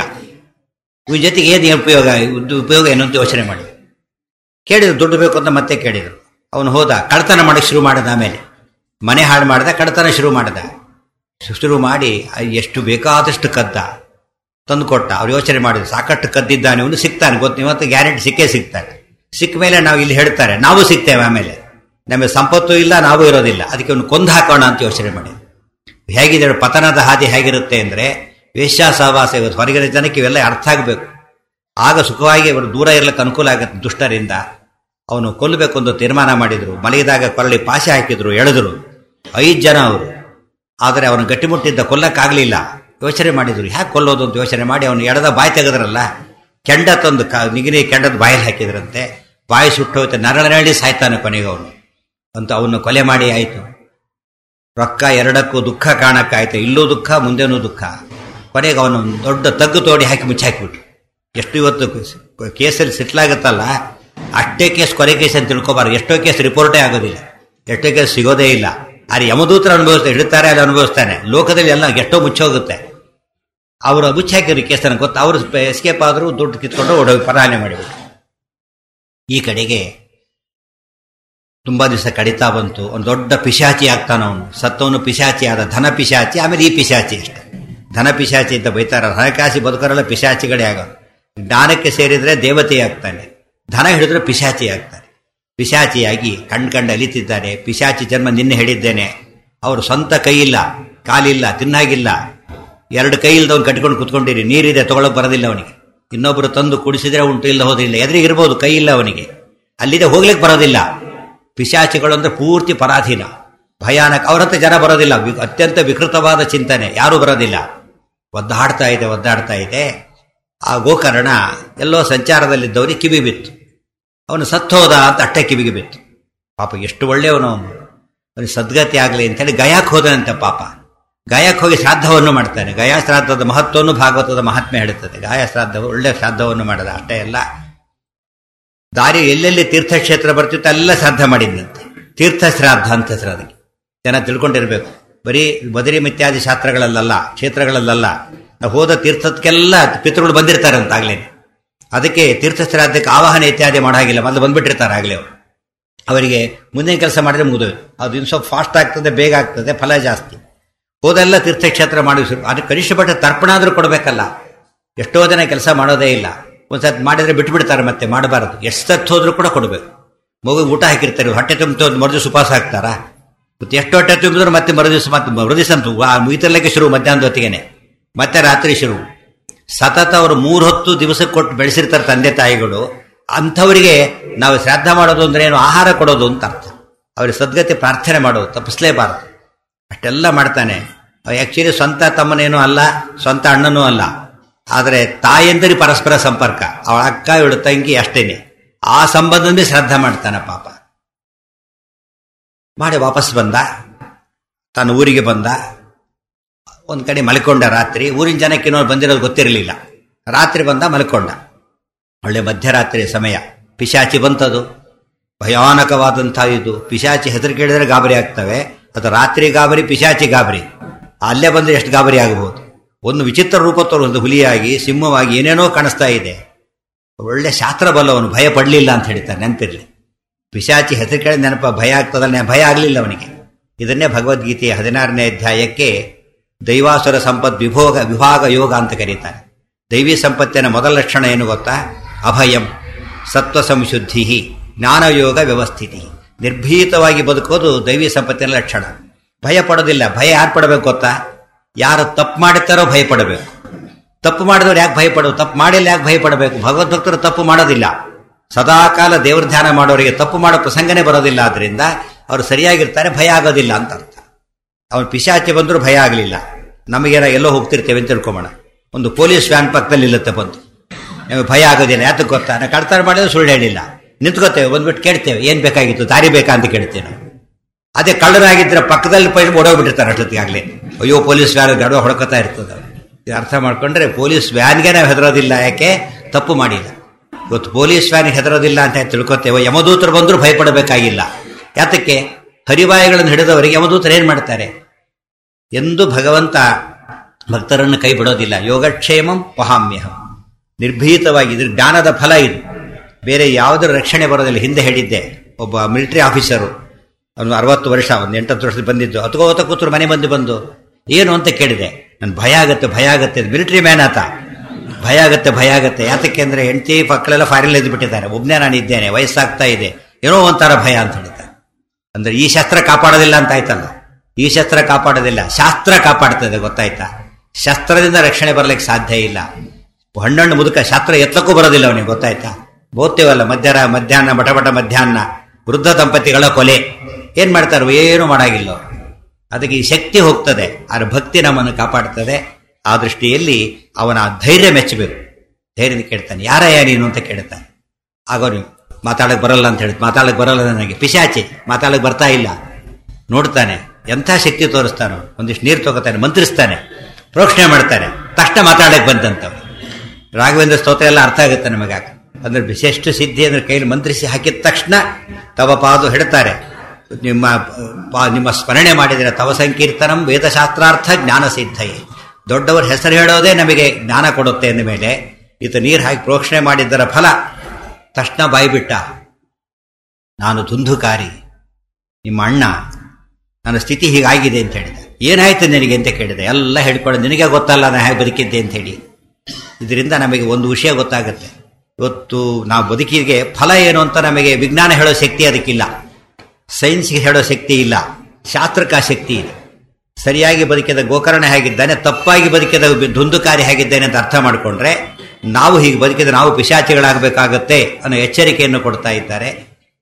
ಇವನ ಜೊತೆಗೆ ಏನು ಉಪಯೋಗ ಉಪಯೋಗ ಏನು ಅಂತ ಯೋಚನೆ ಮಾಡಿ ಕೇಳಿದ್ರು ದುಡ್ಡು ಬೇಕು ಅಂತ ಮತ್ತೆ ಕೇಳಿದ್ರು ಅವನು ಹೋದ ಕಳ್ತನ ಮಾಡಕ್ಕೆ ಶುರು ಮಾಡಿದ ಆಮೇಲೆ ಮನೆ ಹಾಳು ಮಾಡಿದ ಕಳ್ತನ ಶುರು ಮಾಡಿದ ಶುರು ಮಾಡಿ ಎಷ್ಟು ಬೇಕಾದಷ್ಟು ಕದ್ದ ತಂದು ಕೊಟ್ಟ ಅವ್ರು ಯೋಚನೆ ಮಾಡಿದ್ರು ಸಾಕಷ್ಟು ಕದ್ದಿದ್ದಾನೆ ಇವನು ಸಿಗ್ತಾನೆ ಗೊತ್ತು ಇವತ್ತು ಗ್ಯಾರಂಟಿ ಸಿಕ್ಕೇ ಸಿಗ್ತಾನೆ ಸಿಕ್ಕ ಮೇಲೆ ನಾವು ಇಲ್ಲಿ ಹೇಳ್ತಾರೆ ನಾವು ಸಿಗ್ತೇವೆ ಆಮೇಲೆ ನಮಗೆ ಸಂಪತ್ತು ಇಲ್ಲ ನಾವು ಇರೋದಿಲ್ಲ ಅದಕ್ಕೆ ಅವನು ಕೊಂದು ಹಾಕೋಣ ಅಂತ ಯೋಚನೆ ಮಾಡಿ ಹೇಗಿದೆ ಪತನದ ಹಾದಿ ಹೇಗಿರುತ್ತೆ ಅಂದರೆ ವೇಶ್ಯ ಸಹವಾಸ ಇವತ್ತು ಹೊರಗಿನ ಜನಕ್ಕೆ ಇವೆಲ್ಲ ಅರ್ಥ ಆಗಬೇಕು ಆಗ ಸುಖವಾಗಿ ಅವರು ದೂರ ಇರಲಿಕ್ಕೆ ಅನುಕೂಲ ಆಗುತ್ತೆ ದುಷ್ಟರಿಂದ ಅವನು ಕೊಲ್ಲಬೇಕು ಅಂತ ತೀರ್ಮಾನ ಮಾಡಿದ್ರು ಮಲಗಿದಾಗ ಕೊರಳಿ ಪಾಶೆ ಹಾಕಿದ್ರು ಎಳೆದ್ರು ಐದು ಜನ ಅವರು ಆದರೆ ಅವನು ಗಟ್ಟಿಮುಟ್ಟಿದ್ದ ಕೊಲ್ಲಕ್ಕಾಗಲಿಲ್ಲ ಯೋಚನೆ ಮಾಡಿದ್ರು ಯಾಕೆ ಕೊಲ್ಲೋದು ಅಂತ ಯೋಚನೆ ಮಾಡಿ ಅವನು ಎಳೆದ ಬಾಯಿ ತೆಗೆದ್ರಲ್ಲ ಕೆಂಡ ತಂದು ಕ ನಿಗಿರಿ ಕೆಂಡದ ಬಾಯಲ್ಲಿ ಹಾಕಿದ್ರಂತೆ ಬಾಯಿ ಸುಟ್ಟೋಯ್ತು ನರಳಿ ಸಾಯ್ತಾನೆ ಕೊನೆಗೆ ಅವನು ಅಂತ ಅವನು ಕೊಲೆ ಮಾಡಿ ಆಯಿತು ರೊಕ್ಕ ಎರಡಕ್ಕೂ ದುಃಖ ಕಾಣಕ್ಕಾಯ್ತು ಇಲ್ಲೂ ದುಃಖ ಮುಂದೆನೂ ದುಃಖ ಕೊನೆಗೆ ಅವನು ದೊಡ್ಡ ತಗ್ಗು ತೋಡಿ ಹಾಕಿ ಮುಚ್ಚಾಕಿಬಿಟ್ರು ಎಷ್ಟು ಇವತ್ತು ಕೇಸಲ್ಲಿ ಸಿಟ್ಲಾಗುತ್ತಲ್ಲ ಅಷ್ಟೇ ಕೇಸ್ ಕೊಲೆ ಕೇಸ್ ಅಂತ ತಿಳ್ಕೊಬಾರ್ದು ಎಷ್ಟೋ ಕೇಸ್ ರಿಪೋರ್ಟೇ ಆಗೋದಿಲ್ಲ ಎಷ್ಟೋ ಕೇಸ್ ಸಿಗೋದೇ ಇಲ್ಲ ಆದರೆ ಯಮದೂತರು ಅನುಭವಿಸ್ತಾರೆ ಹಿಡಿತಾರೆ ಅಲ್ಲಿ ಅನುಭವಿಸ್ತಾನೆ ಲೋಕದಲ್ಲಿ ಎಲ್ಲ ಎಷ್ಟೋ ಮುಚ್ಚೋಗುತ್ತೆ ಅವರು ಮುಚ್ಚಾಕಿದ್ರು ಕೇಸನ್ನು ಗೊತ್ತು ಅವರು ಎಸ್ಕೇಪ್ ಆದರೂ ದುಡ್ಡು ಕಿತ್ಕೊಂಡು ಓಡೋಗಿ ಪರಾಯಣೆ ಮಾಡಿಬಿಟ್ರು ಈ ಕಡೆಗೆ ತುಂಬಾ ದಿವಸ ಕಡಿತಾ ಬಂತು ಒಂದು ದೊಡ್ಡ ಪಿಶಾಚಿ ಆಗ್ತಾನ ಅವನು ಸತ್ತವನು ಪಿಶಾಚಿ ಆದ ಧನ ಪಿಶಾಚಿ ಆಮೇಲೆ ಈ ಪಿಶಾಚಿ ಅಷ್ಟೆ ಧನ ಪಿಶಾಚಿ ಅಂತ ಬೈತಾರ ಹಣಕಾಸಿ ಬದುಕರೆಲ್ಲ ಪಿಶಾಚಿಗಳೇ ಆಗೋದು ಜ್ಞಾನಕ್ಕೆ ಸೇರಿದ್ರೆ ದೇವತೆ ಆಗ್ತಾನೆ ಧನ ಹಿಡಿದ್ರೆ ಪಿಶಾಚಿ ಆಗ್ತಾನೆ ಪಿಶಾಚಿಯಾಗಿ ಕಣ್ ಕಂಡು ಅಲಿತಿದ್ದಾನೆ ಪಿಶಾಚಿ ಜನ್ಮ ನಿನ್ನೆ ಹೇಳಿದ್ದೇನೆ ಅವರು ಸ್ವಂತ ಕೈ ಇಲ್ಲ ಕಾಲಿಲ್ಲ ತಿನ್ನಾಗಿಲ್ಲ ಎರಡು ಕೈ ಇಲ್ದವನು ಕಟ್ಕೊಂಡು ಕುತ್ಕೊಂಡಿರಿ ನೀರಿದೆ ತಗೊಳಕ್ ಬರೋದಿಲ್ಲ ಅವನಿಗೆ ಇನ್ನೊಬ್ಬರು ತಂದು ಕುಡಿಸಿದ್ರೆ ಉಂಟು ಇಲ್ಲ ಹೋದಿಲ್ಲ ಎದುರಿಗಿರ್ಬೋದು ಕೈ ಇಲ್ಲ ಅವನಿಗೆ ಅಲ್ಲಿದೆ ಹೋಗ್ಲಿಕ್ಕೆ ಬರೋದಿಲ್ಲ ಪಿಶಾಚಿಗಳು ಅಂದ್ರೆ ಪೂರ್ತಿ ಪರಾಧೀನ ಭಯಾನಕ ಅವ್ರ ಹತ್ರ ಜನ ಬರೋದಿಲ್ಲ ವಿ- ಅತ್ಯಂತ ವಿಕೃತವಾದ ಚಿಂತನೆ ಯಾರೂ ಬರೋದಿಲ್ಲ ಒದ್ದಾಡ್ತಾ ಇದೆ ಒದ್ದಾಡ್ತಾ ಇದೆ ಆ ಗೋಕರ್ಣ ಎಲ್ಲೋ ಸಂಚಾರದಲ್ಲಿದ್ದವನಿಗೆ ಕಿವಿ ಬಿತ್ತು ಅವನು ಸತ್ತೋದ ಅಂತ ಅಟ್ಟೆ ಕಿವಿಗೆ ಬಿತ್ತು ಪಾಪ ಎಷ್ಟು ಒಳ್ಳೆಯವನು ಅವನು ಅವನಿಗೆ ಸದ್ಗತಿ ಆಗಲಿ ಅಂತೇಳಿ ಗಯಾಕ್ ಹೋದನಂತೆ ಪಾಪ ಗಯಾಕ್ ಹೋಗಿ ಶ್ರಾದ್ದವನ್ನು ಮಾಡ್ತಾನೆ ಗಯಾ ಶ್ರಾದ್ದದ ಮಹತ್ವವನ್ನು ಭಾಗವತದ ಮಹಾತ್ಮೆ ಹೇಳುತ್ತದೆ ಗಾಯ ಶ್ರಾದ್ದ ಒಳ್ಳೆ ಶ್ರಾದ್ದವನ್ನು ಮಾಡದ ಅಷ್ಟೇ ಅಲ್ಲ ದಾರಿ ಎಲ್ಲೆಲ್ಲಿ ತೀರ್ಥಕ್ಷೇತ್ರ ಬರ್ತಿತ್ತು ಎಲ್ಲ ಶ್ರಾದ್ದ ಮಾಡಿದ್ನಂತೆ ತೀರ್ಥ ಶ್ರಾದ್ದ ಅಂತ ಹೆಸರು ಅದಕ್ಕೆ ಜನ ತಿಳ್ಕೊಂಡಿರ್ಬೇಕು ಬರೀ ಬದರಿ ಮಿತ್ಯಾದಿ ಶಾಸ್ತ್ರಗಳಲ್ಲಲ್ಲ ಕ್ಷೇತ್ರಗಳಲ್ಲಲ್ಲ ನಾವು ಹೋದ ತೀರ್ಥಕ್ಕೆಲ್ಲ ಪಿತೃಗಳು ಬಂದಿರ್ತಾರೆ ಅಂತ ಆಗ್ಲೇನೆ ಅದಕ್ಕೆ ತೀರ್ಥ ಶ್ರಾದ್ದಕ್ಕೆ ಆವಾಹನೆ ಇತ್ಯಾದಿ ಮಾಡೋ ಹಾಗಿಲ್ಲ ಮೊದಲು ಬಂದ್ಬಿಟ್ಟಿರ್ತಾರೆ ಆಗಲೇ ಅವರು ಅವರಿಗೆ ಮುಂದಿನ ಕೆಲಸ ಮಾಡಿದ್ರೆ ಮುಗಿದು ಅದು ಇನ್ನು ಸ್ವಲ್ಪ ಫಾಸ್ಟ್ ಆಗ್ತದೆ ಬೇಗ ಆಗ್ತದೆ ಫಲ ಜಾಸ್ತಿ ಹೋದೆಲ್ಲ ತೀರ್ಥಕ್ಷೇತ್ರ ಮಾಡಿ ಶುರು ಅದಕ್ಕೆ ಕನಿಷ್ಠ ಪಟ್ಟ ತರ್ಪಣ ಆದರೂ ಕೊಡಬೇಕಲ್ಲ ಎಷ್ಟೋ ಜನ ಕೆಲಸ ಮಾಡೋದೇ ಇಲ್ಲ ಒಂದ್ಸತಿ ಮಾಡಿದ್ರೆ ಬಿಟ್ಟು ಬಿಡ್ತಾರೆ ಮತ್ತೆ ಮಾಡಬಾರದು ಎಷ್ಟು ಸತ್ತು ಹೋದ್ರೂ ಕೂಡ ಕೊಡಬೇಕು ಮಗು ಊಟ ಹಾಕಿರ್ತಾರೆ ಹೊಟ್ಟೆ ತುಂಬಿತು ಒಂದು ಮರುದಿವಸ ಉಪವಾಸ ಹಾಕ್ತಾರಾ ಮತ್ತೆ ಎಷ್ಟು ಹೊಟ್ಟೆ ತುಂಬಿದ್ರು ಮತ್ತೆ ಮರುದಿವಸ ಮತ್ತೆ ಮರುದಿವಸ ಅಂತೂ ಮುಗಿತಿರ್ಲಿಕ್ಕೆ ಶುರು ಮಧ್ಯಾಹ್ನದ ಹೊತ್ತಿಗೆನೆ ಮತ್ತೆ ರಾತ್ರಿ ಶುರು ಸತತ ಅವರು ಮೂರು ಹೊತ್ತು ದಿವಸಕ್ಕೆ ಕೊಟ್ಟು ಬೆಳೆಸಿರ್ತಾರೆ ತಂದೆ ತಾಯಿಗಳು ಅಂಥವರಿಗೆ ನಾವು ಶ್ರಾದ್ದ ಮಾಡೋದು ಅಂದ್ರೆ ಏನು ಆಹಾರ ಕೊಡೋದು ಅಂತ ಅರ್ಥ ಅವ್ರಿಗೆ ಸದ್ಗತಿ ಪ್ರಾರ್ಥನೆ ಮಾಡೋದು ತಪ್ಪಿಸ್ಲೇಬಾರದು ಅಷ್ಟೆಲ್ಲ ಮಾಡ್ತಾನೆ ಆಕ್ಚುಲಿ ಸ್ವಂತ ತಮ್ಮನೇನೂ ಅಲ್ಲ ಸ್ವಂತ ಅಣ್ಣನೂ ಅಲ್ಲ ಆದರೆ ತಾಯಂದರಿ ಪರಸ್ಪರ ಸಂಪರ್ಕ ಅವಳ ಅಕ್ಕ ಇವಳು ತಂಗಿ ಅಷ್ಟೇನೆ ಆ ಸಂಬಂಧನೇ ಶ್ರದ್ಧೆ ಮಾಡ್ತಾನೆ ಪಾಪ ಮಾಡಿ ವಾಪಸ್ ಬಂದ ತನ್ನ ಊರಿಗೆ ಬಂದ ಒಂದು ಕಡೆ ಮಲ್ಕೊಂಡ ರಾತ್ರಿ ಊರಿನ ಜನಕ್ಕೆ ಇನ್ನೊಂದು ಬಂದಿರೋದು ಗೊತ್ತಿರಲಿಲ್ಲ ರಾತ್ರಿ ಬಂದ ಮಲ್ಕೊಂಡ ಒಳ್ಳೆ ಮಧ್ಯರಾತ್ರಿ ಸಮಯ ಪಿಶಾಚಿ ಬಂತದು ಭಯಾನಕವಾದಂಥ ಇದು ಪಿಶಾಚಿ ಹೆಸರು ಕೇಳಿದ್ರೆ ಗಾಬರಿ ಆಗ್ತವೆ ಅದು ರಾತ್ರಿ ಗಾಬರಿ ಪಿಶಾಚಿ ಗಾಬರಿ ಅಲ್ಲೇ ಬಂದ್ರೆ ಎಷ್ಟು ಗಾಬರಿ ಆಗಬಹುದು ಒಂದು ವಿಚಿತ್ರ ರೂಪ ತೋರು ಒಂದು ಹುಲಿಯಾಗಿ ಸಿಂಹವಾಗಿ ಏನೇನೋ ಕಾಣಿಸ್ತಾ ಇದೆ ಒಳ್ಳೆ ಶಾಸ್ತ್ರ ಬಲ್ಲವನು ಭಯ ಪಡಲಿಲ್ಲ ಅಂತ ಹೇಳ್ತಾರೆ ನೆನಪಿರ್ಲಿ ಪಿಶಾಚಿ ಹೆಸರು ಕೇಳಿ ನೆನಪ ಭಯ ಆಗ್ತದಲ್ಲ ಭಯ ಆಗಲಿಲ್ಲ ಅವನಿಗೆ ಇದನ್ನೇ ಭಗವದ್ಗೀತೆಯ ಹದಿನಾರನೇ ಅಧ್ಯಾಯಕ್ಕೆ ದೈವಾಸುರ ಸಂಪತ್ ವಿಭೋಗ ವಿಭಾಗ ಯೋಗ ಅಂತ ಕರೀತಾರೆ ದೈವಿ ಸಂಪತ್ತಿನ ಮೊದಲ ಲಕ್ಷಣ ಏನು ಗೊತ್ತಾ ಅಭಯಂ ಸತ್ವ ಸಂಶುದ್ಧಿ ಜ್ಞಾನಯೋಗ ವ್ಯವಸ್ಥಿತಿ ನಿರ್ಭೀತವಾಗಿ ಬದುಕೋದು ದೈವಿ ಸಂಪತ್ತಿನ ಲಕ್ಷಣ ಭಯ ಪಡೋದಿಲ್ಲ ಭಯ ಯಾರು ಪಡಬೇಕು ಗೊತ್ತಾ ಯಾರು ತಪ್ಪು ಮಾಡುತ್ತಾರೋ ಭಯ ಪಡಬೇಕು ತಪ್ಪು ಮಾಡಿದವ್ರು ಯಾಕೆ ಭಯ ಪಡೋದು ತಪ್ಪು ಮಾಡಿಲ್ಲ ಯಾಕೆ ಭಯ ಪಡಬೇಕು ಭಗವದ್ಭಕ್ತರು ತಪ್ಪು ಮಾಡೋದಿಲ್ಲ ಸದಾಕಾಲ ದೇವ್ರ ಧ್ಯಾನ ಮಾಡೋರಿಗೆ ತಪ್ಪು ಮಾಡೋ ಪ್ರಸಂಗನೇ ಬರೋದಿಲ್ಲ ಆದ್ರಿಂದ ಅವರು ಸರಿಯಾಗಿರ್ತಾರೆ ಭಯ ಆಗೋದಿಲ್ಲ ಅಂತ ಅರ್ಥ ಅವ್ನು ಪಿಶಾಚಿ ಬಂದರೂ ಭಯ ಆಗಲಿಲ್ಲ ನಮಗೇನ ಎಲ್ಲೋ ಹೋಗ್ತಿರ್ತೇವೆ ಅಂತ ತಿಳ್ಕೊಂಬೋಣ ಒಂದು ಪೊಲೀಸ್ ವ್ಯಾನ್ ಪಕ್ಕದಲ್ಲಿ ನಿಲ್ಲುತ್ತೆ ಬಂದು ನಮಗೆ ಭಯ ಆಗೋದಿಲ್ಲ ಯಾತಕ್ಕೆ ಗೊತ್ತಾ ನಾವು ಕಳ್ತಾರ ಮಾಡಿದ್ರೆ ಸುಳ್ಳು ಹೇಳಿಲ್ಲ ನಿಂತ್ಕೋತೇವೆ ಬಂದ್ಬಿಟ್ಟು ಕೇಳ್ತೇವೆ ಏನು ಬೇಕಾಗಿತ್ತು ದಾರಿ ಬೇಕಾ ಅಂತ ಕೇಳ್ತೇವೆ ನಾವು ಅದೇ ಕಳ್ಳರಾಗಿದ್ರೆ ಪಕ್ಕದಲ್ಲಿ ಪೈ ಓಡೋಗ್ಬಿಟ್ಟಿರ್ತಾರೆ ಅಷ್ಟೊತ್ತಿಗೆ ಆಗಲೇ ಅಯ್ಯೋ ಪೊಲೀಸ್ ವ್ಯಾನ್ ಗಡವ ಹೊಡ್ಕೋತಾ ಇರ್ತದೆ ಇದು ಅರ್ಥ ಮಾಡ್ಕೊಂಡ್ರೆ ಪೊಲೀಸ್ ವ್ಯಾನ್ಗೆ ನಾವು ಹೆದರೋದಿಲ್ಲ ಯಾಕೆ ತಪ್ಪು ಮಾಡಿಲ್ಲ ಇವತ್ತು ಪೊಲೀಸ್ ವ್ಯಾನ್ಗೆ ಹೆದರೋದಿಲ್ಲ ಅಂತ ತಿಳ್ಕೊತೇವೆ ಯಮದೂತರು ಬಂದರೂ ಭಯಪಡಬೇಕಾಗಿಲ್ಲ ಯಾತಕ್ಕೆ ಹರಿವಾಯುಗಳನ್ನು ಹಿಡಿದವರಿಗೆ ಯಮದೂತರು ಏನು ಮಾಡ್ತಾರೆ ಎಂದು ಭಗವಂತ ಭಕ್ತರನ್ನು ಕೈ ಬಿಡೋದಿಲ್ಲ ಯೋಗಕ್ಷೇಮಂ ವಹಾಮ್ಯಹಂ ನಿರ್ಭೀತವಾಗಿ ಇದ್ರ ಜ್ಞಾನದ ಫಲ ಇದು ಬೇರೆ ಯಾವುದರ ರಕ್ಷಣೆ ಬರೋದಿಲ್ಲ ಹಿಂದೆ ಹೇಳಿದ್ದೆ ಒಬ್ಬ ಮಿಲಿಟರಿ ಆಫೀಸರು ಅವನು ಅರವತ್ತು ವರ್ಷ ಒಂದು ಎಂಟತ್ತು ವರ್ಷದಲ್ಲಿ ಬಂದಿದ್ದು ಅತ್ಕೋತ ಕೂತರು ಮನೆ ಬಂದು ಬಂದು ಏನು ಅಂತ ಕೇಳಿದೆ ನನ್ ಭಯ ಆಗತ್ತೆ ಭಯ ಆಗತ್ತೆ ಮಿಲಿಟರಿ ಮ್ಯಾನ್ ಆತ ಭಯ ಆಗತ್ತೆ ಭಯ ಆಗತ್ತೆ ಯಾತಕ್ಕೆ ಅಂದ್ರೆ ಹೆಂಡತಿ ಮಕ್ಕಳೆಲ್ಲ ಫಾರಿನ್ ಎದ್ದು ಬಿಟ್ಟಿದ್ದಾರೆ ಒಬ್ಬನೇ ನಾನು ಇದ್ದೇನೆ ವಯಸ್ಸಾಗ್ತಾ ಇದೆ ಏನೋ ಒಂಥರ ಭಯ ಅಂತ ಹೇಳ್ತಾರೆ ಅಂದ್ರೆ ಈ ಶಸ್ತ್ರ ಕಾಪಾಡೋದಿಲ್ಲ ಅಂತ ಆಯ್ತಲ್ಲ ಈ ಶಸ್ತ್ರ ಕಾಪಾಡೋದಿಲ್ಲ ಶಾಸ್ತ್ರ ಕಾಪಾಡ್ತದೆ ಗೊತ್ತಾಯ್ತಾ ಶಸ್ತ್ರದಿಂದ ರಕ್ಷಣೆ ಬರ್ಲಿಕ್ಕೆ ಸಾಧ್ಯ ಇಲ್ಲ ಹಣ್ಣಣ್ಣು ಮುದುಕ ಶಾಸ್ತ್ರ ಎತ್ತಕ್ಕೂ ಬರೋದಿಲ್ಲ ಅವನಿಗೆ ಗೊತ್ತಾಯ್ತಾ ಓದ್ತೇವಲ್ಲ ಮಧ್ಯಾಹ್ನ ಮಧ್ಯಾಹ್ನ ಬಟ ಬಟ ಮಧ್ಯಾಹ್ನ ವೃದ್ಧ ದಂಪತಿಗಳ ಕೊಲೆ ಏನ್ ಮಾಡ್ತಾರೆ ಏನು ಮಾಡಾಗಿಲ್ಲ ಅವ್ರು. ಅದಕ್ಕೆ ಈ ಶಕ್ತಿ ಹೋಗ್ತದೆ ಆದ್ರೆ ಭಕ್ತಿ ನಮ್ಮನ್ನು ಕಾಪಾಡ್ತದೆ ಆ ದೃಷ್ಟಿಯಲ್ಲಿ ಅವನ ಧೈರ್ಯ ಮೆಚ್ಚಬೇಕು ಧೈರ್ಯದ ಕೇಳ್ತಾನೆ ಯಾರಯ್ಯ ನೀನು ಅಂತ ಕೇಳ್ತಾನೆ ಆಗೋನು ಮಾತಾಡಕ್ ಬರಲ್ಲ ಅಂತ ಹೇಳಿ ಮಾತಾಡಕ್ ಬರಲ್ಲ ನನಗೆ ಪಿಶಾಚಿ ಮಾತಾಡಕ್ ಬರ್ತಾ ಇಲ್ಲ ನೋಡ್ತಾನೆ ಎಂಥ ಶಕ್ತಿ ತೋರಿಸ್ತಾನೋ ಒಂದಿಷ್ಟು ನೀರು ತಗೋತಾನೆ ಮಂತ್ರಿಸ್ತಾನೆ ಪ್ರೋಕ್ಷಣೆ ಮಾಡ್ತಾನೆ ತಕ್ಷಣ ಮಾತಾಡಕ್ ಬಂದಂತವ್ ರಾಘವೇಂದ್ರ ಸ್ತೋತ್ರ ಎಲ್ಲ ಅರ್ಥ ಆಗುತ್ತೆ ನಮಗೆ ಅಂದ್ರೆ ವಿಶಿಷ್ಟ ಸಿದ್ಧಿ ಅಂದ್ರೆ ಕೈಲಿ ಮಂತ್ರಿಸಿ ಹಾಕಿದ ತಕ್ಷಣ ತವ ಪಾದು ಹಿಡ್ತಾರೆ ನಿಮ್ಮ ಪಾ- ನಿಮ್ಮ ಸ್ಮರಣೆ ಮಾಡಿದರೆ ತವ ಸಂಕೀರ್ತನಂ ವೇದಶಾಸ್ತ್ರಾರ್ಥ ಜ್ಞಾನ ಸಿದ್ಧಯೇ ದೊಡ್ಡವರ ಹೆಸರು ಹೇಳೋದೇ ನಮಗೆ ಜ್ಞಾನ ಕೊಡುತ್ತೆ ಅಂದ ಮೇಲೆ ಈತ ನೀರು ಹಾಕಿ ಪ್ರೋಕ್ಷಣೆ ಮಾಡಿದ್ದರ ಫಲ ತಕ್ಷಣ ಬಾಯ್ಬಿಟ್ಟ ನಾನು ದುಂದುಕಾರಿ ನಿಮ್ಮ ಅಣ್ಣ ನನ್ನ ಸ್ಥಿತಿ ಹೀಗಾಗಿದೆ ಅಂತ ಹೇಳಿದೆ ಏನಾಯ್ತು ನಿನಗೆ ಅಂತ ಕೇಳಿದೆ ಎಲ್ಲ ಹೇಳ್ಕೊಂಡು ನಿನಗೆ ಗೊತ್ತಲ್ಲ ನಾನು ಹೇಗೆ ಬದುಕಿದ್ದೆ ಅಂತ ಹೇಳಿ ಇದರಿಂದ ನಮಗೆ ಒಂದು ವಿಷಯ ಗೊತ್ತಾಗುತ್ತೆ ಇವತ್ತು ನಾವು ಬದುಕಿಗೆ ಫಲ ಏನು ಅಂತ ನಮಗೆ ವಿಜ್ಞಾನ ಹೇಳೋ ಶಕ್ತಿ ಅದಕ್ಕಿಲ್ಲ ಸೈನ್ಸ್ಗೆ ಹೇಳೋ ಶಕ್ತಿ ಇಲ್ಲ ಶಾಸ್ತ್ರಕ್ಕೆ ಆ ಶಕ್ತಿ ಇದೆ ಸರಿಯಾಗಿ ಬದುಕಿದ ಗೋಕರ್ಣ ಹೇಗಿದ್ದಾನೆ ತಪ್ಪಾಗಿ ಬದುಕಿದ ದುಂದುಕಾರಿ ಹೇಗಿದ್ದೇನೆ ಅಂತ ಅರ್ಥ ಮಾಡಿಕೊಂಡ್ರೆ ನಾವು ಹೀಗೆ ಬದುಕಿದ ನಾವು ಪಿಶಾಚಿಗಳಾಗಬೇಕಾಗತ್ತೆ ಅನ್ನೋ ಎಚ್ಚರಿಕೆಯನ್ನು ಕೊಡ್ತಾ ಇದ್ದಾರೆ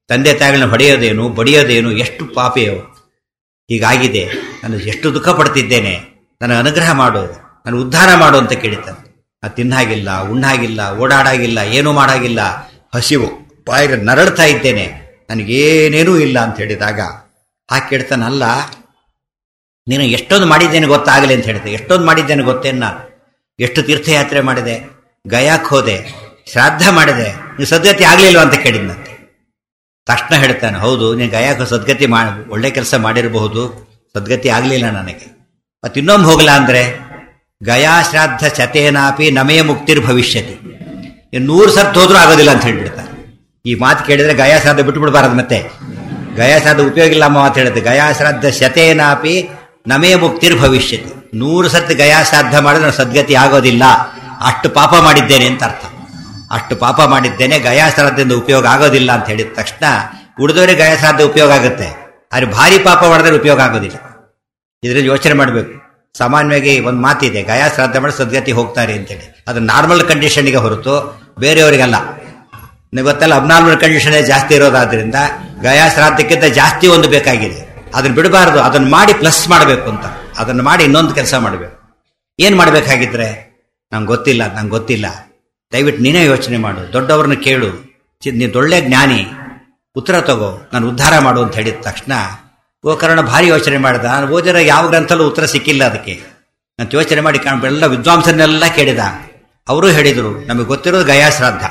ತಂದೆ ತಾಯಿಗಳನ್ನ ಹೊಡೆಯೋದೇನು ಬಡಿಯೋದೇನು ಎಷ್ಟು ಪಾಪಿಯೋ ಹೀಗಾಗಿದೆ ನಾನು ಎಷ್ಟು ದುಃಖ ಪಡ್ತಿದ್ದೇನೆ ನನಗೆ ಅನುಗ್ರಹ ಮಾಡು ನಾನು ಉದ್ಧಾರ ಮಾಡು ಅಂತ ಕೇಳಿತಾನೆ ನಾ ತಿನ್ನಾಗಿಲ್ಲ ಉಣ್ಣಾಗಿಲ್ಲ ಓಡಾಡಾಗಿಲ್ಲ ಏನೂ ಮಾಡಾಗಿಲ್ಲ ಹಸಿವು ಬಾಯಿಗೆ ನರಳ್ತಾ ಇದ್ದೇನೆ ನನಗೇನೇನೂ ಇಲ್ಲ ಅಂತ ಹೇಳಿದಾಗ ಆ ಕೇಳ್ತಾನಲ್ಲ ನೀನು ಎಷ್ಟೊಂದು ಮಾಡಿದ್ದೇನೆ ಗೊತ್ತಾಗಲಿ ಅಂತ ಹೇಳಿದೆ ಎಷ್ಟೊಂದು ಮಾಡಿದ್ದೇನೆ ಗೊತ್ತೇನು ನಾನು ಎಷ್ಟು ತೀರ್ಥಯಾತ್ರೆ ಮಾಡಿದೆ ಗಯಾಕ್ ಹೋದೆ ಶ್ರಾದ್ದ ಮಾಡಿದೆ ನೀವು ಸದ್ಗತಿ ಆಗಲಿಲ್ವ ಅಂತ ಕೇಳಿದ್ನಂತೆ ತಕ್ಷಣ ಹೇಳ್ತಾನೆ ಹೌದು ನೀನು ಗಯಾಕ ಸದ್ಗತಿ ಮಾಡಿ ಒಳ್ಳೆ ಕೆಲಸ ಮಾಡಿರಬಹುದು ಸದ್ಗತಿ ಆಗಲಿಲ್ಲ ನನಗೆ ಮತ್ತೆ ಇನ್ನೊಮ್ಮೆ ಹೋಗಲ್ಲ ಅಂದ್ರೆ ಗಯಾ ಶ್ರಾದ್ದ ಚತೇನಾಪಿ ನಮೇ ಮುಕ್ತಿರ್ ಭವಿಷ್ಯತಿ ಇನ್ನು ನೂರು ಸರ್ತಿ ಹೋದ್ರೂ ಆಗೋದಿಲ್ಲ ಅಂತ ಹೇಳ್ಬಿಡ್ತಾರೆ ಈ ಮಾತು ಕೇಳಿದ್ರೆ ಗಯಾ ಶ್ರಾದ್ದ ಬಿಟ್ಟು ಬಿಡಬಾರದು ಮತ್ತೆ ಗಯಾ ಶ್ರಾದ್ದ ಉಪಯೋಗ ಇಲ್ಲ ಅಮ್ಮ ಅಂತ ಹೇಳಿದೆ ಗಯಾ ಶ್ರಾದ್ದ ಶತೇನಾಪಿ ನಮೇ ಮುಕ್ತಿರ್ ಭವಿಷ್ಯತಿ ನೂರು ಸರ್ತಿ ಗಯಾ ಶ್ರಾದ್ದ ಮಾಡಿದ್ರೆ ನಾನು ಸದ್ಗತಿ ಆಗೋದಿಲ್ಲ ಅಷ್ಟು ಪಾಪ ಮಾಡಿದ್ದೇನೆ ಅಂತ ಅರ್ಥ ಅಷ್ಟು ಪಾಪ ಮಾಡಿದ್ದೇನೆ ಗಯಾ ಶ್ರಾದ್ದದಿಂದ ಉಪಯೋಗ ಆಗೋದಿಲ್ಲ ಅಂತ ಹೇಳಿದ ತಕ್ಷಣ ಉಳಿದವರಿಗೆ ಗಯಾ ಶ್ರಾದ್ದ ಉಪಯೋಗ ಆಗುತ್ತೆ ಆದರೆ ಭಾರಿ ಪಾಪ ಮಾಡಿದ್ರೆ ಉಪಯೋಗ ಆಗೋದಿಲ್ಲ ಇದರಲ್ಲಿ ಯೋಚನೆ ಮಾಡಬೇಕು ಸಾಮಾನ್ಯವಾಗಿ ಒಂದು ಮಾತಿದೆ ಗಯಾ ಶ್ರಾದ್ದ ಮಾಡಿ ಸದ್ಗತಿ ಹೋಗ್ತಾರೆ ಅಂತೇಳಿ ಅದು ನಾರ್ಮಲ್ ಕಂಡೀಷನ್ಗೆ ಹೊರತು ಬೇರೆಯವರಿಗಲ್ಲ ನೀವು ಗೊತ್ತಲ್ಲ ಅಬ್ನಾರ್ಮಲ್ ಕಂಡೀಷನ್ ಜಾಸ್ತಿ ಇರೋದಾದ್ರಿಂದ ಗಯಾ ಶ್ರಾದ್ದಕ್ಕಿಂತ ಜಾಸ್ತಿ ಒಂದು ಬೇಕಾಗಿದೆ ಅದನ್ನ ಬಿಡಬಾರ್ದು ಅದನ್ನ ಮಾಡಿ ಪ್ಲಸ್ ಮಾಡಬೇಕು ಅಂತ ಅದನ್ನ ಮಾಡಿ ಇನ್ನೊಂದು ಕೆಲಸ ಮಾಡಬೇಕು ಏನ್ ಮಾಡಬೇಕಾಗಿದ್ರೆ ನಂಗೆ ಗೊತ್ತಿಲ್ಲ ನಂಗೆ ಗೊತ್ತಿಲ್ಲ ದಯವಿಟ್ಟು ನೀನೇ ಯೋಚನೆ ಮಾಡು ದೊಡ್ಡವ್ರನ್ನ ಕೇಳು ಚಿ- ನೀನು ಒಳ್ಳೆ ಜ್ಞಾನಿ ಉತ್ತರ ತಗೋ ನಾನು ಉದ್ಧಾರ ಮಾಡು ಅಂತ ಹೇಳಿದ ತಕ್ಷಣ ಗೋಕರ್ಣ ಭಾರಿ ಯೋಚನೆ ಮಾಡಿದ ನಾನು ಓದಿರೋ ಯಾವ ಗ್ರಂಥಲ್ಲೂ ಉತ್ತರ ಸಿಕ್ಕಿಲ್ಲ ಅದಕ್ಕೆ ನಾನು ಯೋಚನೆ ಮಾಡಿ ಕಾಣ್ ಎಲ್ಲ ವಿದ್ವಾಂಸರನ್ನೆಲ್ಲ ಕೇಳಿದ ಅವರು ಹೇಳಿದರು ನಮಗೆ ಗೊತ್ತಿರೋದು ಗಯಾ ಶ್ರಾದ್ದ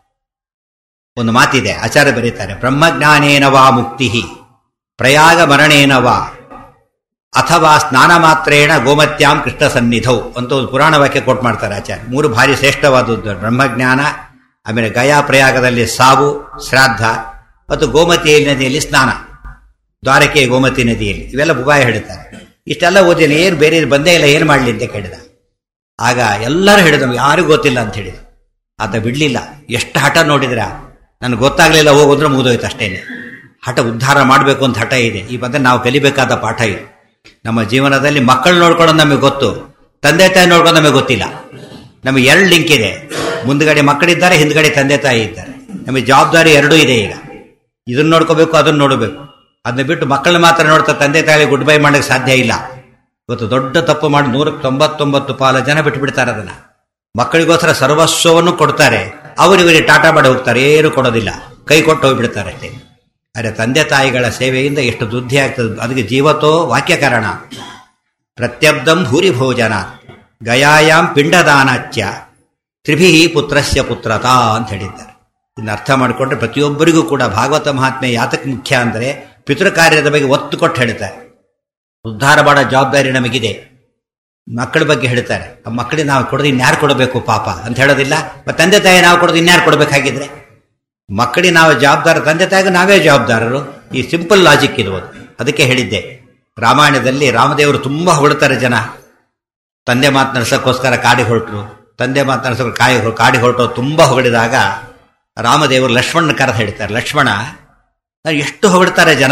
ಒಂದು ಮಾತಿದೆ ಆಚಾರ್ಯ ಬರೀತಾರೆ ಬ್ರಹ್ಮಜ್ಞಾನೇನ ವಾ ಮುಕ್ತಿ ಪ್ರಯಾಗ ಮರಣೇನ ವಾ ಅಥವಾ ಸ್ನಾನ ಮಾತ್ರೇಣ ಗೋಮತ್ಯಾಂ ಕೃಷ್ಣ ಸನ್ನಿಧೌ ಅಂತ ಒಂದು ಪುರಾಣ ವಾಕ್ಯ ಕೋಟ್ ಮಾಡ್ತಾರೆ ಆಚಾರ್ಯ ಮೂರು ಭಾರಿ ಶ್ರೇಷ್ಠವಾದದ್ದು ಬ್ರಹ್ಮಜ್ಞಾನ ಆಮೇಲೆ ಗಯಾ ಪ್ರಯಾಗದಲ್ಲಿ ಸಾವು ಶ್ರಾದ್ದ ಮತ್ತು ಗೋಮತಿ ನದಿಯಲ್ಲಿ ಸ್ನಾನ ದ್ವಾರಕೆ ಗೋಮತಿ ನದಿಯಲ್ಲಿ ಇವೆಲ್ಲ ಉಪಾಯ ಹೇಳ್ತಾರೆ ಇಷ್ಟೆಲ್ಲ ಓದಿನ ಏನು ಬೇರೆ ಬಂದೇ ಇಲ್ಲ ಏನು ಮಾಡಲಿ ಅಂತ ಕೇಳಿದ ಆಗ ಎಲ್ಲರೂ ಹೇಳಿದ ಯಾರಿಗೂ ಗೊತ್ತಿಲ್ಲ ಅಂತ ಹೇಳಿದ ಆತ ಬಿಡ್ಲಿಲ್ಲ ಎಷ್ಟು ಹಠ ನೋಡಿದ್ರ ನನಗೆ ಗೊತ್ತಾಗ್ಲಿಲ್ಲ ಹೋಗೋದ್ರೆ ಮುಗಿದೋಯ್ತು ಅಷ್ಟೇನೆ ಹಠ ಉದ್ಧಾರ ಮಾಡಬೇಕು ಅಂತ ಹಠ ಇದೆ ಈ ಬಂದ್ರೆ ನಾವು ಕಲಿಬೇಕಾದ ಪಾಠ ಇದು ನಮ್ಮ ಜೀವನದಲ್ಲಿ ಮಕ್ಕಳು ನೋಡ್ಕೊಳ್ಳೋದು ನಮಗೆ ಗೊತ್ತು ತಂದೆ ತಾಯಿ ನೋಡ್ಕೊಂಡು ನಮಗೆ ಗೊತ್ತಿಲ್ಲ ನಮಗೆ ಎರಡು ಲಿಂಕ್ ಇದೆ ಮುಂದ್ಗಡೆ ಮಕ್ಕಳಿದ್ದಾರೆ ಹಿಂದ್ಗಡೆ ತಂದೆ ತಾಯಿ ಇದ್ದಾರೆ ನಮಗೆ ಜವಾಬ್ದಾರಿ ಎರಡೂ ಇದೆ ಈಗ ಇದನ್ನ ನೋಡ್ಕೋಬೇಕು ಅದನ್ನ ನೋಡಬೇಕು ಅದನ್ನ ಬಿಟ್ಟು ಮಕ್ಕಳನ್ನ ಮಾತ್ರ ನೋಡ್ತಾ ತಂದೆ ತಾಯಿ ಗುಡ್ ಬೈ ಮಾಡಕ್ಕೆ ಸಾಧ್ಯ ಇಲ್ಲ ಇವತ್ತು ದೊಡ್ಡ ತಪ್ಪು ಮಾಡಿ ನೂರಕ್ಕೆ ತೊಂಬತ್ತೊಂಬತ್ತು ಪಾಲು ಜನ ಬಿಟ್ಟು ಬಿಡ್ತಾರೆ ಅದನ್ನ ಮಕ್ಕಳಿಗೋಸ್ಕರ ಸರ್ವಸ್ವವನ್ನು ಕೊಡ್ತಾರೆ ಅವರಿವರಿಗೆ ಟಾಟಾ ಮಾಡಿ ಹೋಗ್ತಾರೆ ಏನು ಕೊಡೋದಿಲ್ಲ ಕೈ ಕೊಟ್ಟು ಹೋಗ್ಬಿಡ್ತಾರೆ ಅಷ್ಟೇ ಆದರೆ ತಂದೆ ತಾಯಿಗಳ ಸೇವೆಯಿಂದ ಎಷ್ಟು ವೃದ್ಧಿ ಆಗ್ತದೆ ಅದಕ್ಕೆ ಜೀವತೋ ವಾಕ್ಯ ಕಾರಣ ಪ್ರತ್ಯಬ್ಧಂ ಭೂರಿ ಭೋಜನ ಗಯಾಯಾಂ ಪಿಂಡದಾನಾಚ್ಯ ತ್ರಿಭಿ ಪುತ್ರಸ್ಯ ಪುತ್ರತಾ ಅಂತ ಹೇಳಿದ್ದಾರೆ ಇನ್ನು ಅರ್ಥ ಮಾಡಿಕೊಂಡ್ರೆ ಪ್ರತಿಯೊಬ್ಬರಿಗೂ ಕೂಡ ಭಾಗವತ ಮಹಾತ್ಮೆ ಯಾತಕ್ಕೆ ಮುಖ್ಯ ಅಂದರೆ ಪಿತೃಕಾರ್ಯದ ಬಗ್ಗೆ ಒತ್ತು ಕೊಟ್ಟು ಹೇಳ್ತಾರೆ ಉದ್ಧಾರ ಮಾಡೋ ಜವಾಬ್ದಾರಿ ನಮಗಿದೆ ಮಕ್ಕಳ ಬಗ್ಗೆ ಹೇಳ್ತಾರೆ ಆ ಮಕ್ಕಳಿಗೆ ನಾವು ಕೊಡೋದು ಇನ್ಯಾರು ಕೊಡಬೇಕು ಪಾಪ ಅಂತ ಹೇಳೋದಿಲ್ಲ ಮತ್ತೆ ತಂದೆ ತಾಯಿ ನಾವು ಕೊಡೋದು ಇನ್ಯಾರು ಕೊಡಬೇಕಾಗಿದ್ರೆ ಮಕ್ಕಳಿಗೆ ನಾವು ಜವಾಬ್ದಾರ ತಂದೆ ತಾಯಿಗೂ ನಾವೇ ಜವಾಬ್ದಾರರು ಈ ಸಿಂಪಲ್ ಲಾಜಿಕ್ ಇದು ಅದು. ಅದಕ್ಕೆ ಹೇಳಿದ್ದೆ ರಾಮಾಯಣದಲ್ಲಿ ರಾಮದೇವರು ತುಂಬಾ ಹೊಳ್ತಾರೆ ಜನ ತಂದೆ ಮಾತನಾಡ್ಸೋಕ್ಕೋಸ್ಕರ ಕಾಡಿಗೆ ಹೊರಟರು ತಂದೆ ಮಾತನಾಡ್ಸೋಕೆ ಕಾಯಿ ಕಾಡಿಗೆ ಹೊರಟು ತುಂಬಾ ಹೊಗಳಿದಾಗ ರಾಮದೇವರು ಲಕ್ಷ್ಮಣನ ಕರೆದು ಹೇಳ್ತಾರೆ ಲಕ್ಷ್ಮಣ ನಾನು ಎಷ್ಟು ಹೊಗಳ್ತಾರೆ ಜನ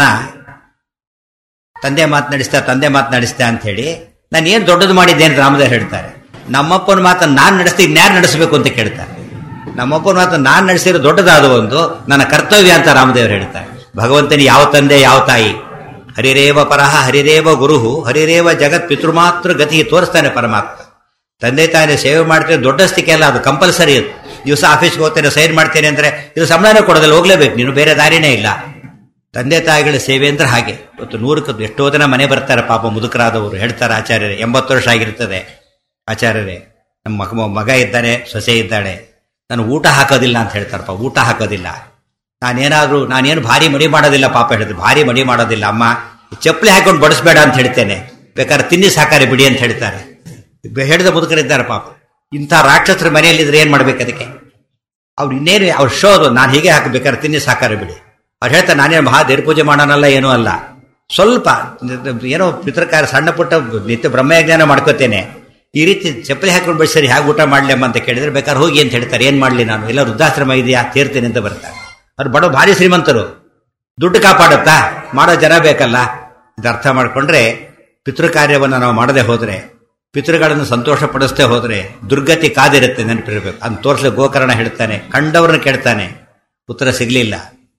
ತಂದೆ ಮಾತನಾಡಿಸ್ತಾ ತಂದೆ ಮಾತನಾಡಿಸ್ತಾ ಅಂತ ಹೇಳಿ ನಾನು ಏನು ದೊಡ್ಡದು ಮಾಡಿದ್ದೆ ಅಂತ ರಾಮದೇವ್ ಹೇಳ್ತಾರೆ ನಮ್ಮಪ್ಪನ ಮಾತನ್ನು ನಾನು ನಡೆಸ್ತಿ ಇನ್ಯಾರು ನಡೆಸಬೇಕು ಅಂತ ಕೇಳ್ತಾರೆ ನಮ್ಮಪ್ಪನ ಮಾತನ್ನು ನಾನು ನಡೆಸಿರೋ ದೊಡ್ಡದಾದ ಒಂದು ನನ್ನ ಕರ್ತವ್ಯ ಅಂತ ರಾಮದೇವರು ಹೇಳ್ತಾರೆ ಭಗವಂತನ ಯಾವ ತಂದೆ ಯಾವ ತಾಯಿ ಹರಿರೇವ ಪರಹ ಹರಿರೇವ ಗುರುಹು ಹರಿರೇವ ಜಗತ್ ಪಿತೃಮಾತೃ ಗತಿ ತೋರಿಸ್ತಾನೆ ಪರಮಾತ್ಮ ತಂದೆ ತಾಯಿನ ಸೇವೆ ಮಾಡ್ತೇನೆ ದೊಡ್ಡ ಸ್ಥಿತಿ ಅಲ್ಲ ಅದು ಕಂಪಲ್ಸರಿ ಅದು ದಿವಸ ಆಫೀಸ್ಗೆ ಹೋಗ್ತೇನೆ ಸೈನ್ ಮಾಡ್ತೇನೆ ಅಂದ್ರೆ ಇದು ಸಂಬಳನೇ ಕೊಡೋದಿಲ್ಲ ಹೋಗ್ಲೇಬೇಕು ನೀನು ಬೇರೆ ದಾರಿನೇ ಇಲ್ಲ ತಂದೆ ತಾಯಿಗಳ ಸೇವೆ ಅಂದ್ರೆ ಹಾಗೆ ಇವತ್ತು ನೂರಕ್ಕೆ ಎಷ್ಟೋ ಜನ ಮನೆ ಬರ್ತಾರೆ ಪಾಪ ಮುದುಕರಾದವರು ಹೇಳ್ತಾರೆ ಆಚಾರ್ಯರೇ ಎಂಬತ್ತು ವರ್ಷ ಆಗಿರ್ತದೆ ಆಚಾರ್ಯರೇ ನಮ್ಮ ಮಗ ಮಗ ಇದ್ದಾನೆ ಸೊಸೆ ಇದ್ದಾಳೆ ನಾನು ಊಟ ಹಾಕೋದಿಲ್ಲ ಅಂತ ಹೇಳ್ತಾರಪ್ಪ ಊಟ ಹಾಕೋದಿಲ್ಲ ನಾನೇನಾದ್ರೂ ನಾನೇನು ಭಾರಿ ಮಡಿ ಮಾಡೋದಿಲ್ಲ ಪಾಪ ಹೇಳಿದ್ರು ಭಾರಿ ಮಡಿ ಮಾಡೋದಿಲ್ಲ ಅಮ್ಮ ಚಪ್ಪಲಿ ಹಾಕೊಂಡು ಬಡಿಸ್ಬೇಡ ಅಂತ ಹೇಳ್ತೇನೆ ಬೇಕಾದ್ರೆ ತಿನ್ನಿ ಸಾಕಾರೆ ಬಿಡಿ ಅಂತ ಹೇಳ್ತಾರೆ ಹೇಳಿದ ಮುದುಕರಿದ್ದಾರೆ ಪಾಪ ಇಂಥ ರಾಕ್ಷಸರ ಮನೆಯಲ್ಲಿದ್ರೆ ಏನ್ ಮಾಡ್ಬೇಕು ಅದಕ್ಕೆ ಅವ್ರು ಇನ್ನೇನು ಅವ್ರು ಶೋದು ನಾನು ಹೀಗೆ ಹಾಕಬೇಕಾದ್ರೆ ತಿನ್ನಿ ಸಾಕಾರ ಬಿಡಿ ಅವ್ರು ಹೇಳ್ತಾರೆ ನಾನೇನು ಮಹಾ ದೇವ್ರ ಪೂಜೆ ಮಾಡೋನಲ್ಲ ಏನೂ ಅಲ್ಲ ಸ್ವಲ್ಪ ಏನೋ ಪಿತೃಕಾರ ಸಣ್ಣ ಪುಟ್ಟ ನಿತ್ಯ ಬ್ರಹ್ಮಜ್ಞಾನ ಮಾಡ್ಕೋತೇನೆ ಈ ರೀತಿ ಚಪ್ಪಲಿ ಹಾಕೊಂಡು ಬಿಡಿ ಸರಿ ಹೇಗೆ ಊಟ ಮಾಡ್ಲಮ್ಮ ಅಂತ ಕೇಳಿದ್ರೆ ಬೇಕಾದ್ರೆ ಹೋಗಿ ಅಂತ ಹೇಳ್ತಾರೆ ಏನ್ ಮಾಡ್ಲಿ ನಾನು ಎಲ್ಲ ವೃದ್ಧಾಶ್ರಮ ಇದೆಯಾ ತೀರ್ತೇನೆ ಅಂತ ಬರ್ತಾರೆ ಅವ್ರು ಬಡವ ಭಾರಿ ಶ್ರೀಮಂತರು ದುಡ್ಡು ಕಾಪಾಡುತ್ತಾ ಮಾಡೋ ಜನ ಬೇಕಲ್ಲ ಇದು ಅರ್ಥ ಮಾಡ್ಕೊಂಡ್ರೆ ಪಿತೃ ಕಾರ್ಯವನ್ನು ನಾವು ಮಾಡದೆ ಹೋದ್ರೆ ಪಿತೃಗಳನ್ನು ಸಂತೋಷ ಪಡಿಸದೆ ಹೋದ್ರೆ ದುರ್ಗತಿ ಕಾದಿರುತ್ತೆ ನೆನಪಿರ್ಬೇಕು ಅಂತ ತೋರಿಸಲು ಗೋಕರ್ಣ ಹೇಳ್ತಾನೆ ಕಂಡವ್ರನ್ನ ಕೇಳ್ತಾನೆ ಉತ್ತರ ಸಿಗ್ಲಿಲ್ಲ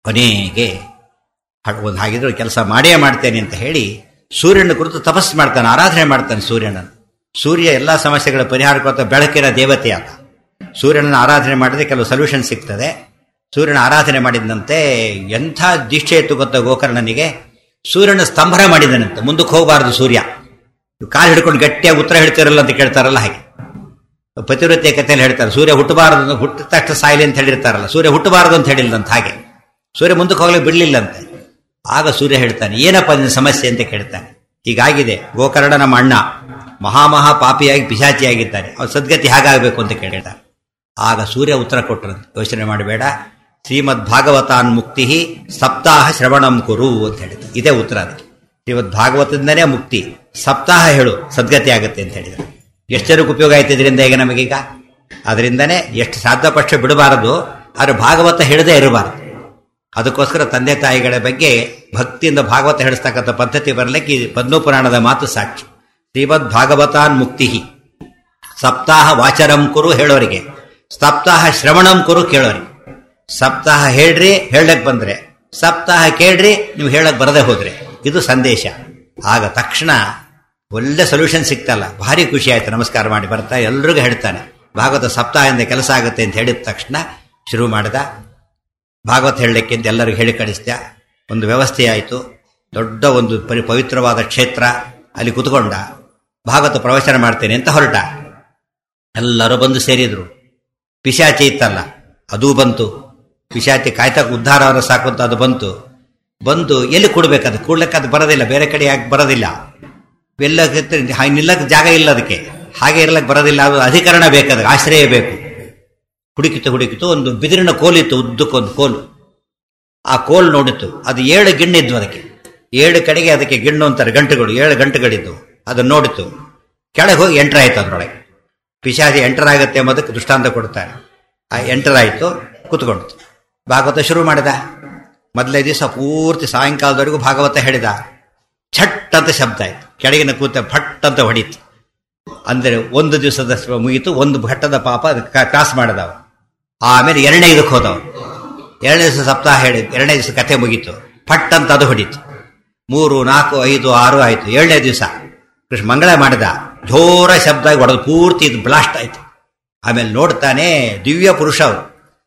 ಕೊನೆಗೆ ಒಂದು ಹಾಗಿದ್ರೆ ಕೆಲಸ ಮಾಡೇ ಮಾಡ್ತೇನೆ ಅಂತ ಹೇಳಿ ಸೂರ್ಯನ ಕುರಿತು ತಪಸ್ಸು ಮಾಡ್ತಾನೆ ಆರಾಧನೆ ಮಾಡ್ತಾನೆ ಸೂರ್ಯನನ್ನು ಸೂರ್ಯ ಎಲ್ಲ ಸಮಸ್ಯೆಗಳ ಪರಿಹಾರ ಕೊತ್ತ ಬೆಳಕಿನ ದೇವತೆ ಆತ ಸೂರ್ಯನನ್ನು ಆರಾಧನೆ ಮಾಡಿದ್ರೆ ಕೆಲವು ಸೊಲ್ಯೂಷನ್ ಸಿಗ್ತದೆ ಸೂರ್ಯನ ಆರಾಧನೆ ಮಾಡಿದಂತೆ ಎಂಥ ದೀಕ್ಷೆ ಇತ್ತು ಗೊತ್ತ ಗೋಕರ್ಣನಿಗೆ ಸೂರ್ಯನ ಸ್ತಂಭನ ಮಾಡಿದನಂತೆ ಮುಂದಕ್ಕೆ ಹೋಗಬಾರದು ಸೂರ್ಯ ಕಾಲು ಹಿಡ್ಕೊಂಡು ಗಟ್ಟಿಯಾಗಿ ಉತ್ತರ ಹೇಳ್ತಿರಲ್ಲ ಅಂತ ಕೇಳ್ತಾರಲ್ಲ ಹಾಗೆ ಪತಿವ್ರತೆ ಕಥೆಯಲ್ಲಿ ಹೇಳ್ತಾರೆ ಸೂರ್ಯ ಹುಟ್ಟಬಾರದು ಹುಟ್ಟಿದ ತಕ್ಷಣ ಸಾಯಿಲಿ ಅಂತ ಹೇಳಿರ್ತಾರಲ್ಲ ಸೂರ್ಯ ಹುಟ್ಟಬಾರದು ಅಂತ ಹೇಳಿಲ್ಲಂತ ಹಾಗೆ ಸೂರ್ಯ ಮುಂದಕ್ಕೆ ಹೋಗ್ಲಿಕ್ಕೆ ಬಿಡ್ಲಿಲ್ಲಂತೆ ಆಗ ಸೂರ್ಯ ಹೇಳ್ತಾನೆ ಏನಪ್ಪ ನಿನ್ನ ಸಮಸ್ಯೆ ಅಂತ ಕೇಳ್ತಾನೆ ಹೀಗಾಗಿದೆ ಗೋಕರ್ಣ ನಮ್ಮ ಅಣ್ಣ ಮಹಾಮಹಾ ಪಾಪಿಯಾಗಿ ಪಿಶಾಚಿಯಾಗಿದ್ದಾನೆ ಅವ್ರ ಸದ್ಗತಿ ಹೇಗಾಗಬೇಕು ಅಂತ ಕೇಳ್ತಾನೆ ಆಗ ಸೂರ್ಯ ಉತ್ತರ ಕೊಟ್ಟರಂತೆ ಯೋಚನೆ ಮಾಡಬೇಡ ಶ್ರೀಮದ್ ಭಾಗವತಾನ್ ಮುಕ್ತಿ ಸಪ್ತಾಹ ಶ್ರವಣಂ ಕುರು ಅಂತ ಹೇಳಿದ ಇದೇ ಉತ್ತರ ಅದಕ್ಕೆ ಶ್ರೀಮದ್ ಭಾಗವತದಿಂದನೇ ಮುಕ್ತಿ ಸಪ್ತಾಹ ಹೇಳು ಸದ್ಗತಿ ಆಗುತ್ತೆ ಅಂತ ಹೇಳಿದ್ರು ಎಷ್ಟು ಜನಕ್ಕೆ ಉಪಯೋಗ ಆಯ್ತು ಇದರಿಂದ ಈಗ ನಮಗೀಗ ಅದರಿಂದನೇ ಎಷ್ಟು ಸಾಧ್ಯ ಪಕ್ಷ ಬಿಡಬಾರದು ಆದ್ರೆ ಭಾಗವತ ಹೇಳದೇ ಇರಬಾರದು ಅದಕ್ಕೋಸ್ಕರ ತಂದೆ ತಾಯಿಗಳ ಬಗ್ಗೆ ಭಕ್ತಿಯಿಂದ ಭಾಗವತ ಹೇಳಿಸ್ತಕ್ಕಂಥ ಪದ್ಧತಿ ಬರಲಿಕ್ಕೆ ಈ ಪದ್ಮಪುರಾಣದ ಮಾತು ಸಾಕ್ಷಿ ಶ್ರೀಮದ್ ಭಾಗವತಾನ್ ಮುಕ್ತಿ ಸಪ್ತಾಹ ವಾಚರಂ ಕುರು ಹೇಳೋರಿಗೆ ಸಪ್ತಾಹ ಶ್ರವಣಂ ಕುರು ಕೇಳೋರಿಗೆ ಸಪ್ತಾಹ ಹೇಳ್ರಿ ಹೇಳಕ್ ಬಂದ್ರೆ ಸಪ್ತಾಹ ಕೇಳ್ರಿ ನೀವು ಹೇಳಕ್ ಬರದೆ ಹೋದ್ರೆ ಇದು ಸಂದೇಶ ಆಗ ತಕ್ಷಣ ಒಳ್ಳೆ ಸೊಲ್ಯೂಷನ್ ಸಿಕ್ತಲ್ಲ ಭಾರಿ ಖುಷಿ ಆಯ್ತು ನಮಸ್ಕಾರ ಮಾಡಿ ಬರ್ತಾ ಎಲ್ರಿಗೂ ಹೇಳ್ತಾನೆ ಭಾಗವತ ಸಪ್ತಾಹದಿಂದ ಕೆಲಸ ಆಗುತ್ತೆ ಅಂತ ಹೇಳಿದ ತಕ್ಷಣ ಶುರು ಮಾಡಿದ ಭಾಗವತ ಹೇಳಲಿಕ್ಕೆ ಅಂತ ಎಲ್ಲರಿಗೂ ಹೇಳಿ ಕಳಿಸ್ದ ಒಂದು ವ್ಯವಸ್ಥೆ ಆಯಿತು ದೊಡ್ಡ ಒಂದು ಪರಿ ಪವಿತ್ರವಾದ ಕ್ಷೇತ್ರ ಅಲ್ಲಿ ಕುತ್ಕೊಂಡ ಭಾಗವತ ಪ್ರವಚನ ಮಾಡ್ತೇನೆ ಅಂತ ಹೊರಟ ಎಲ್ಲರೂ ಬಂದು ಸೇರಿದ್ರು ಪಿಶಾಚಿ ಇತ್ತಲ್ಲ ಅದೂ ಬಂತು ಪಿಶಾಚಿ ಕಾಯ್ತಕ್ಕೆ ಉದ್ಧಾರ ಅವರ ಸಾಕು ಅಂತ ಅದು ಬಂತು ಬಂದು ಎಲ್ಲಿ ಕೊಡ್ಬೇಕದು ಕೂಡ್ಲಿಕ್ಕೆ ಅದು ಬರೋದಿಲ್ಲ ಬೇರೆ ಕಡೆ ಯಾಕೆ ಬರೋದಿಲ್ಲ ಎಲ್ಲ ಹಾಗೆ ನಿಲ್ಲಕ್ಕೆ ಜಾಗ ಇಲ್ಲ ಅದಕ್ಕೆ ಹಾಗೆ ಇರ್ಲಕ್ಕೆ ಬರೋದಿಲ್ಲ ಅದು ಅಧಿಕರಣ ಬೇಕಾದ್ರೆ ಆಶ್ರಯ ಬೇಕು ಹುಡುಕಿತು ಹುಡುಕಿತು ಒಂದು ಬಿದಿರಿನ ಕೋಲಿತ್ತು ಉದ್ದಕ್ಕೊಂದು ಕೋಲು ಆ ಕೋಲ್ ನೋಡಿತು ಅದು ಏಳು ಗಿಣ್ಣಿದ್ವು ಅದಕ್ಕೆ ಏಳು ಕಡೆಗೆ ಅದಕ್ಕೆ ಗಿಣ್ಣು ಅಂತಾರೆ ಗಂಟುಗಳು ಏಳು ಗಂಟುಗಳಿದ್ವು ಅದನ್ನು ನೋಡಿತು ಕೆಳಗೆ ಹೋಗಿ ಎಂಟರ್ ಆಯ್ತು ಅದರೊಳಗೆ ಪಿಶಾಚಿ ಎಂಟರ್ ಆಗುತ್ತೆ ಎಂಬುದಕ್ಕೆ ದೃಷ್ಟಾಂತ ಕೊಡ್ತಾರೆ ಆ ಎಂಟರ್ ಆಯಿತು ಕೂತ್ಕೊಂಡಿತು ಭಾಗವತ ಶುರು ಮಾಡಿದ ಮೊದಲೇ ದಿವಸ ಪೂರ್ತಿ ಸಾಯಂಕಾಲದವರೆಗೂ ಭಾಗವತ ಹೇಳಿದ ಛಟ್ ಅಂತ ಶಬ್ದ ಆಯ್ತು ಕೆಳಗಿನ ಕೂತ ಫಟ್ ಅಂತ ಹೊಡೀತು ಅಂದರೆ ಒಂದು ದಿವಸದ ಮುಗೀತು ಒಂದು ಘಟ್ಟದ ಪಾಪ ಅದಕ್ಕೆ ಕ್ರಾಸ್ ಮಾಡಿದವ ಆಮೇಲೆ ಎರಡನೇ ಇದಕ್ಕೆ ಹೋದವ ಎರಡನೇ ದಿವಸ ಸಪ್ತಾಹ ಹೇಳಿ ಎರಡನೇ ದಿವಸ ಕಥೆ ಮುಗೀತು ಫಟ್ ಅಂತ ಅದು ಹೊಡೀತು ಮೂರು ನಾಲ್ಕು ಐದು ಆರು ಆಯ್ತು ಏಳನೇ ದಿವಸ ಕೃಷ್ಣ ಮಂಗಳ ಮಾಡಿದ ಜೋರ ಶಬ್ದ ಆಗಿ ಹೊಡೆದು ಪೂರ್ತಿ ಇದು ಬ್ಲಾಸ್ಟ್ ಆಯ್ತು ಆಮೇಲೆ ನೋಡ್ತಾನೆ ದಿವ್ಯ ಪುರುಷ ಅವರು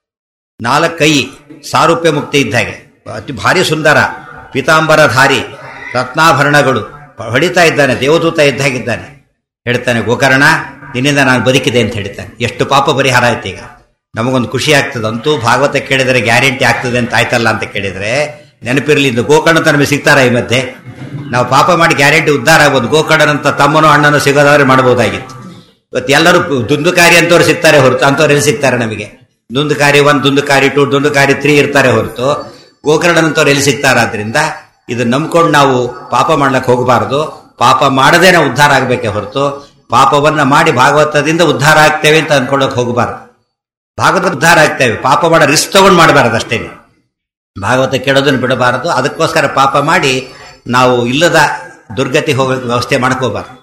ನಾಲ್ಕೈ ಸಾರೂಪ್ಯ ಮುಕ್ತಿ ಇದ್ದಾಗೆ ಅತಿ ಭಾರಿ ಸುಂದರ ಪೀತಾಂಬರಧಾರಿ ರತ್ನಾಭರಣಗಳು ಹೊಡಿತಾ ಇದ್ದಾನೆ ದೇವದೂತ ಇದ್ದಾಗಿದ್ದಾನೆ ಹೇಳ್ತಾನೆ ಗೋಕರ್ಣ ನಿನ್ನಿಂದ ನಾನು ಬದುಕಿದೆ ಅಂತ ಹೇಳ್ತಾನೆ ಎಷ್ಟು ಪಾಪ ಪರಿಹಾರ ಆಯ್ತು ಈಗ ನಮಗೊಂದು ಖುಷಿ ಆಗ್ತದೆ ಅಂತೂ ಭಾಗವತ ಕೇಳಿದರೆ ಗ್ಯಾರಂಟಿ ಆಗ್ತದೆ ಅಂತ ಆಯ್ತಲ್ಲ ಅಂತ ಕೇಳಿದ್ರೆ ನೆನಪಿರಲಿ ಇದು ಗೋಕರ್ಣ ನಮಗೆ ಸಿಗ್ತಾರ ಈ ಮಧ್ಯೆ ನಾವು ಪಾಪ ಮಾಡಿ ಗ್ಯಾರಂಟಿ ಉದ್ಧಾರ ಆಗ್ಬೋದು ಗೋಕರ್ಣನಂತ ತಮ್ಮನೋ ಅಣ್ಣನೋ ಸಿಗೋದಾದ್ರೆ ಮಾಡಬಹುದಾಗಿತ್ತು ಇವತ್ತು ಎಲ್ಲರೂ ದುಂದುಕಾರಿ ಅಂತವ್ರು ಸಿಗ್ತಾರೆ ಹೊರತು ಅಂತವ್ರು ಎಲ್ಲಿ ಸಿಗ್ತಾರೆ ನಮಗೆ ದುಂದುಕಾರಿ ಒನ್ ದುಂದುಕಾರಿ ಟು ದುಂದುಕಾರಿ ತ್ರೀ ಇರ್ತಾರೆ ಹೊರತು ಗೋಕರ್ಣನಂತವ್ರು ಎಲ್ಲಿ ಸಿಗ್ತಾರಾದ್ರಿಂದ ಇದನ್ನ ನಂಬ್ಕೊಂಡು ನಾವು ಪಾಪ ಮಾಡ್ಲಕ್ಕೆ ಹೋಗಬಾರದು ಪಾಪ ಮಾಡದೇ ನಾವು ಉದ್ಧಾರ ಆಗ್ಬೇಕೆ ಹೊರತು ಪಾಪವನ್ನ ಮಾಡಿ ಭಾಗವತದಿಂದ ಉದ್ಧಾರ ಆಗ್ತೇವೆ ಅಂತ ಅನ್ಕೊಳ್ಳೋಕೆ ಹೋಗಬಾರ್ದು ಭಾಗವತ ಉದ್ಧಾರ ಆಗ್ತೇವೆ ಪಾಪ ಮಾಡೋ ರಿಸ್ಕ್ ತಗೊಂಡು ಮಾಡಬಾರದು ಅಷ್ಟೇ ಭಾಗವತ ಕೇಳೋದನ್ನು ಬಿಡಬಾರದು ಅದಕ್ಕೋಸ್ಕರ ಪಾಪ ಮಾಡಿ ನಾವು ಇಲ್ಲದ ದುರ್ಗತಿ ಹೋಗೋಕೆ ವ್ಯವಸ್ಥೆ ಮಾಡ್ಕೋಬಾರ್ದು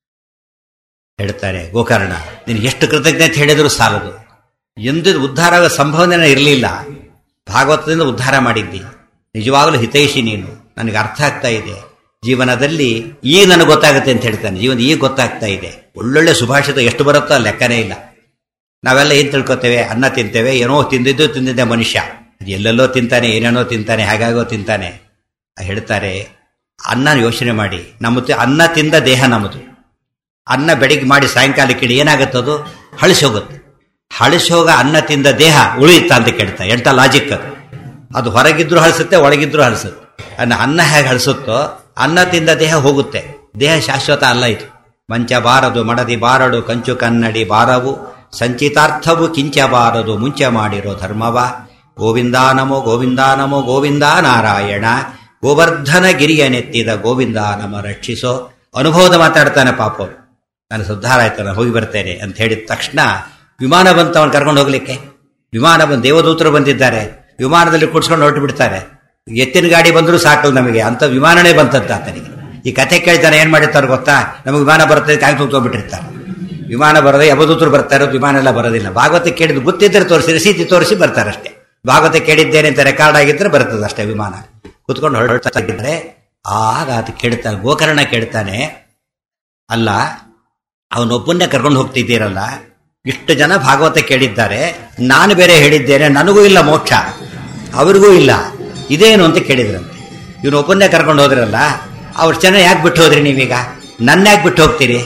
ಹೇಳ್ತಾರೆ ಗೋಕರ್ಣ ನೀನು ಎಷ್ಟು ಕೃತಜ್ಞತೆ ಹೇಳಿದರೂ ಸಾಲದು ಎಂದು ಉದ್ಧಾರ ಆಗೋ ಸಂಭವನೆ ಇರಲಿಲ್ಲ ಭಾಗವತದಿಂದ ಉದ್ಧಾರ ಮಾಡಿದ್ದಿ ನಿಜವಾಗಲೂ ಹಿತೈಷಿ ನೀನು ನನಗೆ ಅರ್ಥ ಆಗ್ತಾ ಇದೆ ಜೀವನದಲ್ಲಿ ಈಗ ನನಗೆ ಗೊತ್ತಾಗುತ್ತೆ ಅಂತ ಹೇಳ್ತಾನೆ ಜೀವನ ಈಗ ಗೊತ್ತಾಗ್ತಾ ಇದೆ ಒಳ್ಳೊಳ್ಳೆ ಸುಭಾಷಿತ ಎಷ್ಟು ಬರುತ್ತೋ ಲೆಕ್ಕನೇ ಇಲ್ಲ ನಾವೆಲ್ಲ ಏನು ತಿಳ್ಕೊತೇವೆ ಅನ್ನ ತಿಂತೇವೆ ಏನೋ ತಿಂದಿದ್ದು ತಿಂದಿದ್ದೆ ಮನುಷ್ಯ ಎಲ್ಲೆಲ್ಲೋ ತಿಂತಾನೆ ಏನೇನೋ ತಿಂತಾನೆ ಹೇಗಾಗೋ ತಿಂತಾನೆ ಹೇಳ್ತಾರೆ ಅನ್ನ ಯೋಚನೆ ಮಾಡಿ ನಮ್ಮ ಅನ್ನ ತಿಂದ ದೇಹ ನಮ್ಮದು ಅನ್ನ ಬೆಳಿಗ್ಗೆ ಮಾಡಿ ಸಾಯಂಕಾಲಕ್ಕೆ ಇಡಿ ಏನಾಗುತ್ತದು ಹಳಿಸಿ ಹೋಗುತ್ತೆ ಹಳಿಸಿ ಹೋಗ ಅನ್ನ ತಿಂದ ದೇಹ ಉಳಿಯುತ್ತಾ ಅಂತ ಕೇಳ್ತಾ ಎಂಟ ಲಾಜಿಕ್ ಅದು ಅದು ಹೊರಗಿದ್ರು ಹಳಿಸುತ್ತೆ ಒಳಗಿದ್ರು ಹಳಿಸುತ್ತೆ ಅನ್ನ ಅನ್ನ ಹೇಗೆ ಹಳಿಸುತ್ತೋ ಅನ್ನ ತಿಂದ ದೇಹ ಹೋಗುತ್ತೆ ದೇಹ ಶಾಶ್ವತ ಅಲ್ಲ ಇದು ಮಂಚ ಬಾರದು ಮಡದಿ ಬಾರಡು ಕಂಚು ಕನ್ನಡಿ ಬಾರವು ಸಂಚಿತಾರ್ಥವು ಕಿಂಚ ಬಾರದು ಮುಂಚೆ ಮಾಡಿರೋ ಧರ್ಮವ ಗೋವಿಂದ ನಮೋ ಗೋವಿಂದ ನಮೋ ಗೋವಿಂದ ನಾರಾಯಣ ಗೋವರ್ಧನ ಗಿರಿಯ ನೆತ್ತಿದ ಗೋವಿಂದ ನಮ ರಕ್ಷಿಸೋ ಅನುಭವದ ಮಾತಾಡ್ತಾನೆ ಪಾಪ ನಾನು ಸುದ್ಧಾರ ಆಯ್ತು ನಾನು ಹೋಗಿ ಬರ್ತೇನೆ ಅಂತ ಹೇಳಿದ ತಕ್ಷಣ ವಿಮಾನ ಬಂತು ಅವನು ಕರ್ಕೊಂಡು ಹೋಗ್ಲಿಕ್ಕೆ ವಿಮಾನ ಬಂದು ದೇವದೂತರು ಬಂದಿದ್ದಾರೆ ವಿಮಾನದಲ್ಲಿ ಕುಡ್ಸ್ಕೊಂಡು ಹೊರಟು ಬಿಡ್ತಾರೆ ಎತ್ತಿನ ಗಾಡಿ ಬಂದರೂ ಸಾಕಲ್ಲ ನಮಗೆ ಅಂತ ವಿಮಾನನೇ ಬಂತಂತ ಆತನಿಗೆ ಈ ಕಥೆ ಕೇಳ್ತಾನೆ ಏನ್ ಮಾಡಿರ್ತಾರೆ ಗೊತ್ತಾ ನಮಗೆ ವಿಮಾನ ಬರ್ತದೆ ಕಾಯಿ ತುಂಬ್ಕೊಂಡ್ಬಿಟ್ಟಿರ್ತಾರೆ ವಿಮಾನ ಬರದೆ ಯಮದೂತರು ಬರ್ತಾ ಇರೋದು ವಿಮಾನ ಎಲ್ಲ ಬರೋದಿಲ್ಲ ಭಾಗವತ ಕೇಳಿದ್ದು ಗೊತ್ತಿದ್ದರೆ ತೋರಿಸಿ ರಸೀತಿ ತೋರಿಸಿ ಬರ್ತಾರೆ ಅಷ್ಟೇ ಭಾಗವತ ಕೇಳಿದ್ದೇನೆ ಅಂತ ರೆಕಾರ್ಡ್ ಆಗಿದ್ರೆ ಬರ್ತದೆ ಅಷ್ಟೇ ವಿಮಾನ ಕುತ್ಕೊಂಡು ಹೊರಡ್ತಾ ಇದ್ರೆ ಆಗ ಅದು ಕೇಳ್ತಾನೆ ಗೋಕರ್ಣ ಕೇಳ್ತಾನೆ ಅಲ್ಲ ಅವನೊಬ್ಬನ್ನೇ ಕರ್ಕೊಂಡು ಹೋಗ್ತಿದ್ದೀರಲ್ಲ ಇಷ್ಟು ಜನ ಭಾಗವತ ಕೇಳಿದ್ದಾರೆ ನಾನು ಬೇರೆ ಹೇಳಿದ್ದೇನೆ ನನಗೂ ಇಲ್ಲ ಮೋಕ್ಷ ಅವರಿಗೂ ಇಲ್ಲ ಇದೇನು ಅಂತ ಕೇಳಿದ್ರಂತೆ ಇವನೊಬ್ಬನ್ನೇ ಕರ್ಕೊಂಡು ಹೋದ್ರಲ್ಲ ಅವ್ರ ಜನ ಯಾಕೆ ಬಿಟ್ಟು ಹೋದ್ರಿ ನೀವೀಗ ನನ್ನ ಯಾಕೆ ಬಿಟ್ಟು ಹೋಗ್ತೀರಿ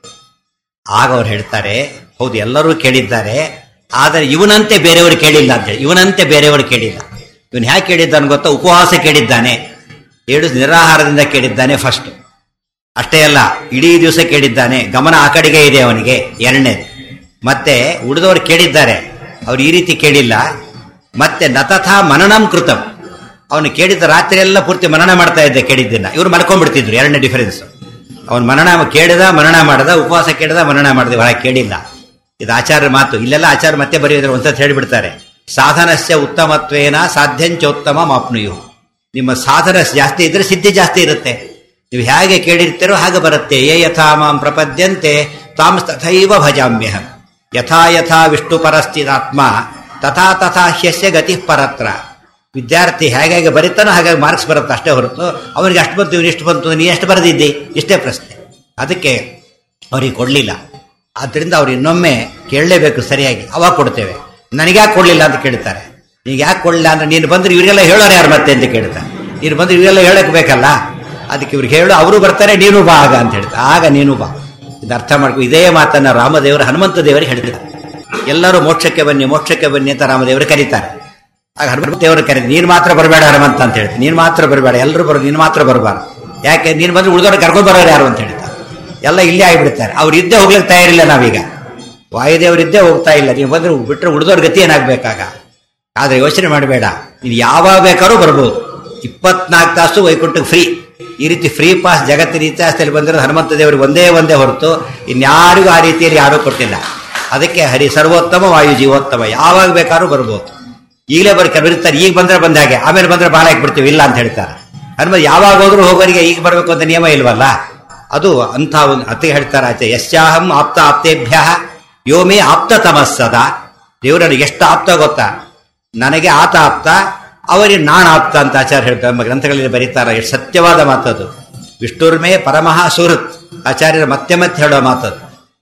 ಆಗ ಅವ್ರು ಹೇಳ್ತಾರೆ ಹೌದು ಎಲ್ಲರೂ ಕೇಳಿದ್ದಾರೆ ಆದರೆ ಇವನಂತೆ ಬೇರೆಯವರು ಕೇಳಿಲ್ಲ ಅಂತೇಳಿ ಇವನಂತೆ ಬೇರೆಯವರು ಕೇಳಿಲ್ಲ ಇವನು ಹ್ಯಾಕೆ ಕೇಳಿದ್ದಾನೆ ಗೊತ್ತಾ ಉಪವಾಸ ಕೇಳಿದ್ದಾನೆ ಏಳು ನಿರಾಹಾರದಿಂದ ಕೇಳಿದ್ದಾನೆ ಫಸ್ಟ್ ಅಷ್ಟೇ ಅಲ್ಲ ಇಡೀ ದಿವಸ ಕೇಳಿದ್ದಾನೆ ಗಮನ ಆ ಕಡೆಗೆ ಇದೆ ಅವನಿಗೆ ಎರಡನೇದು ಮತ್ತೆ ಉಳಿದವರು ಕೇಳಿದ್ದಾರೆ ಅವ್ರು ಈ ರೀತಿ ಕೇಳಿಲ್ಲ ಮತ್ತೆ ನತಥಾ ಮನನಂ ಕೃತಂ ಅವನು ಕೇಳಿದ ರಾತ್ರಿ ಎಲ್ಲ ಪೂರ್ತಿ ಮನನ ಮಾಡ್ತಾ ಇದ್ದೆ ಕೇಳಿದ್ದನ್ನ ಇವ್ರು ಮಲ್ಕೊಂಡ್ಬಿಡ್ತಿದ್ರು ಎರಡನೇ ಡಿಫರೆನ್ಸ್ ಅವನು ಮನನ ಕೇಳಿದ ಮನನ ಮಾಡದ ಉಪವಾಸ ಕೇಳಿದ ಮನನ ಮಾಡಿದ ಹೊರ ಕೇಳಿಲ್ಲ ಇದು ಆಚಾರ್ಯ ಮಾತು ಇಲ್ಲೆಲ್ಲ ಆಚಾರ್ಯ ಮತ್ತೆ ಬರೆಯೋದ್ರೆ ಒಂದ್ಸತಿ ಹೇಳಿಬಿಡ್ತಾರೆ ಸಾಧನಸ್ಯ ಉತ್ತಮತ್ವೇನ ಸಾಧ್ಯಂಚೋತ್ತಮ ಮಾಪ್ನುಯು ನಿಮ್ಮ ಸಾಧನ ಜಾಸ್ತಿ ಇದ್ರೆ ಸಿದ್ಧಿ ಜಾಸ್ತಿ ಇರುತ್ತೆ ನೀವು ಹೇಗೆ ಕೇಳಿರ್ತೀರೋ ಹಾಗೆ ಬರುತ್ತೆ ಯೇ ಯಥಾ ಮಾಂ ಪ್ರಪದ್ಯಂತೆ ತಾಂ ತಥೈವ ಭಜಾಮ್ಯಹಂ ಯಥಾ ಯಥಾ ವಿಷ್ಣು ಪರಸ್ಥಿತಾತ್ಮ ತಥಾ ತಥಾ ಹ್ಯಸ್ಯ ಗತಿ ಪರತ್ರ ವಿದ್ಯಾರ್ಥಿ ಹೇಗೆ ಬರೀತಾನೋ ಹಾಗಾಗಿ ಮಾರ್ಕ್ಸ್ ಬರುತ್ತೆ ಅಷ್ಟೇ ಹೊರತು ಅವನಿಗೆ ಅಷ್ಟು ಬಂತು ಇವನು ಎಷ್ಟು ಬಂತು ನೀ ಎಷ್ಟು ಬರೆದಿದ್ದಿ ಇಷ್ಟೇ ಪ್ರಶ್ನೆ ಅದಕ್ಕೆ ಅವ್ರಿಗೆ ಕೊಡಲಿಲ್ಲ ಆದ್ದರಿಂದ ಅವ್ರು ಇನ್ನೊಮ್ಮೆ ಕೇಳಲೇಬೇಕು ಸರಿಯಾಗಿ ಅವಾಗ ಕೊಡ್ತೇವೆ ನನಗ್ಯಾಕೆ ಕೊಡಲಿಲ್ಲ ಅಂತ ಕೇಳ್ತಾರೆ ಈಗ ಯಾಕೆ ಕೊಡಲಿಲ್ಲ ಅಂದ್ರೆ ನೀನು ಬಂದ್ರೆ ಇವರಿಗೆಲ್ಲ ಹೇಳೋರು ಯಾರು ಮತ್ತೆ ಅಂತ ಕೇಳ್ತಾರೆ ನೀನು ಬಂದ್ರೆ ಇವರೆಲ್ಲ ಹೇಳಕ್ ಬೇಕಲ್ಲ ಅದಕ್ಕೆ ಇವ್ರಿಗೆ ಹೇಳು ಅವರು ಬರ್ತಾರೆ ನೀನು ಬಾ ಆಗ ಅಂತ ಹೇಳ್ತಾರೆ ಆಗ ನೀನು ಬಾ ಇದು ಅರ್ಥ ಮಾಡ್ಕೊ ಇದೇ ಮಾತನ್ನ ರಾಮದೇವರು ಹನುಮಂತ ದೇವರಿಗೆ ಹೇಳಿದ್ದಾರೆ ಎಲ್ಲರೂ ಮೋಕ್ಷಕ್ಕೆ ಬನ್ನಿ ಮೋಕ್ಷಕ್ಕೆ ಬನ್ನಿ ಅಂತ ರಾಮದೇವರು ಕರೀತಾರೆ ಆಗ ಹನುಮಂತ ದೇವರು ಕರೀತಾರೆ ನೀನು ಮಾತ್ರ ಬರಬೇಡ ಹನುಮಂತ ಅಂತ ಹೇಳ್ತಾರೆ ನೀನು ಮಾತ್ರ ಬರಬೇಡ ಎಲ್ಲರೂ ಬರೋ ನೀನು ಮಾತ್ರ ಬರಬಾರ್ದು ಯಾಕೆ ನೀನು ಬಂದ್ರೆ ಉಳಿದವ್ರು ಕರ್ಕೊಂಡು ಬರೋರು ಯಾರು ಅಂತ ಹೇಳ್ತಾರೆ ಎಲ್ಲ ಇಲ್ಲೇ ಆಗಿಬಿಡ್ತಾರೆ ಅವ್ರು ಇದ್ದೇ ಹೋಗ್ಲಿಕ್ಕೆ ತಯಾರಿಲ್ಲ ನಾವೀಗ ವಾಯುದೇವರಿದ್ದೇ ಹೋಗ್ತಾ ಇಲ್ಲ ನೀವು ಬಂದ್ರೆ ಬಿಟ್ಟರೆ ಉಳಿದವ್ರ ಗತಿ ಏನಾಗಬೇಕಾಗ ಆದ್ರೆ ಯೋಚನೆ ಮಾಡಬೇಡ ನೀನು ಯಾವಾಗ ಬೇಕಾದ್ರೂ ಬರ್ಬೋದು ಇಪ್ಪತ್ನಾಲ್ಕು ತಾಸು ವೈಕುಂಠಕ್ಕೆ ಫ್ರೀ ಈ ರೀತಿ ಫ್ರೀ ಪಾಸ್ ಜಗತ್ತಿನ ಇತಿಹಾಸದಲ್ಲಿ ಬಂದಿರೋ ಹನುಮಂತ ದೇವರಿಗೆ ಒಂದೇ ಒಂದೇ ಹೊರತು ಇನ್ಯಾರಿಗೂ ಆ ರೀತಿಯಲ್ಲಿ ಯಾರೂ ಕೊಟ್ಟಿಲ್ಲ ಅದಕ್ಕೆ ಹರಿ ಸರ್ವೋತ್ತಮ ವಾಯು ಜೀವೋತ್ತಮ ಯಾವಾಗ ಬೇಕಾದ್ರೂ ಬರ್ಬೋದು ಈಗಲೇ ಬರ್ ಬರೀತಾರೆ ಈಗ ಬಂದ್ರೆ ಬಂದ ಹಾಗೆ ಆಮೇಲೆ ಬಂದ್ರೆ ಬಾಳ ಬಿಡ್ತೀವಿ ಇಲ್ಲ ಅಂತ ಹೇಳ್ತಾರೆ ಹನುಮ ಯಾವಾಗ ಹೋದ್ರೂ ಹೋಗೋರಿಗೆ ಈಗ ಬರಬೇಕು ಅಂತ ನಿಯಮ ಇಲ್ವಲ್ಲ ಅದು ಅಂಥ ಒಂದು ಅತಿ ಹೇಳ್ತಾರೆ ಆಚೆ ಯಶ್ಚಾಹಂ ಆಪ್ತ ಆಪ್ತೇಭ್ಯ ಯೋಮೇ ಆಪ್ತ ತಮಸ್ಸದ ದೇವರಲ್ಲಿ ಎಷ್ಟು ಆಪ್ತ ಗೊತ್ತಾ ನನಗೆ ಆತ ಆಪ್ತ ಅವರಿಗೆ ನಾನ್ ಆಪ್ತ ಅಂತ ಆಚಾರ್ಯ ಹೇಳ್ತಾರೆ ನಮ್ಮ ಗ್ರಂಥಗಳಲ್ಲಿ ಬರೀತಾರೆ ಎಷ್ಟು ಸತ್ಯವಾದ ಮಾತದು ವಿಷ್ಣುರ್ಮೇ ಪರಮಃ ಸುಹೃತ್ ಆಚಾರ್ಯರು ಮತ್ತೆ ಮತ್ತೆ ಹೇಳೋ ಮಾತದು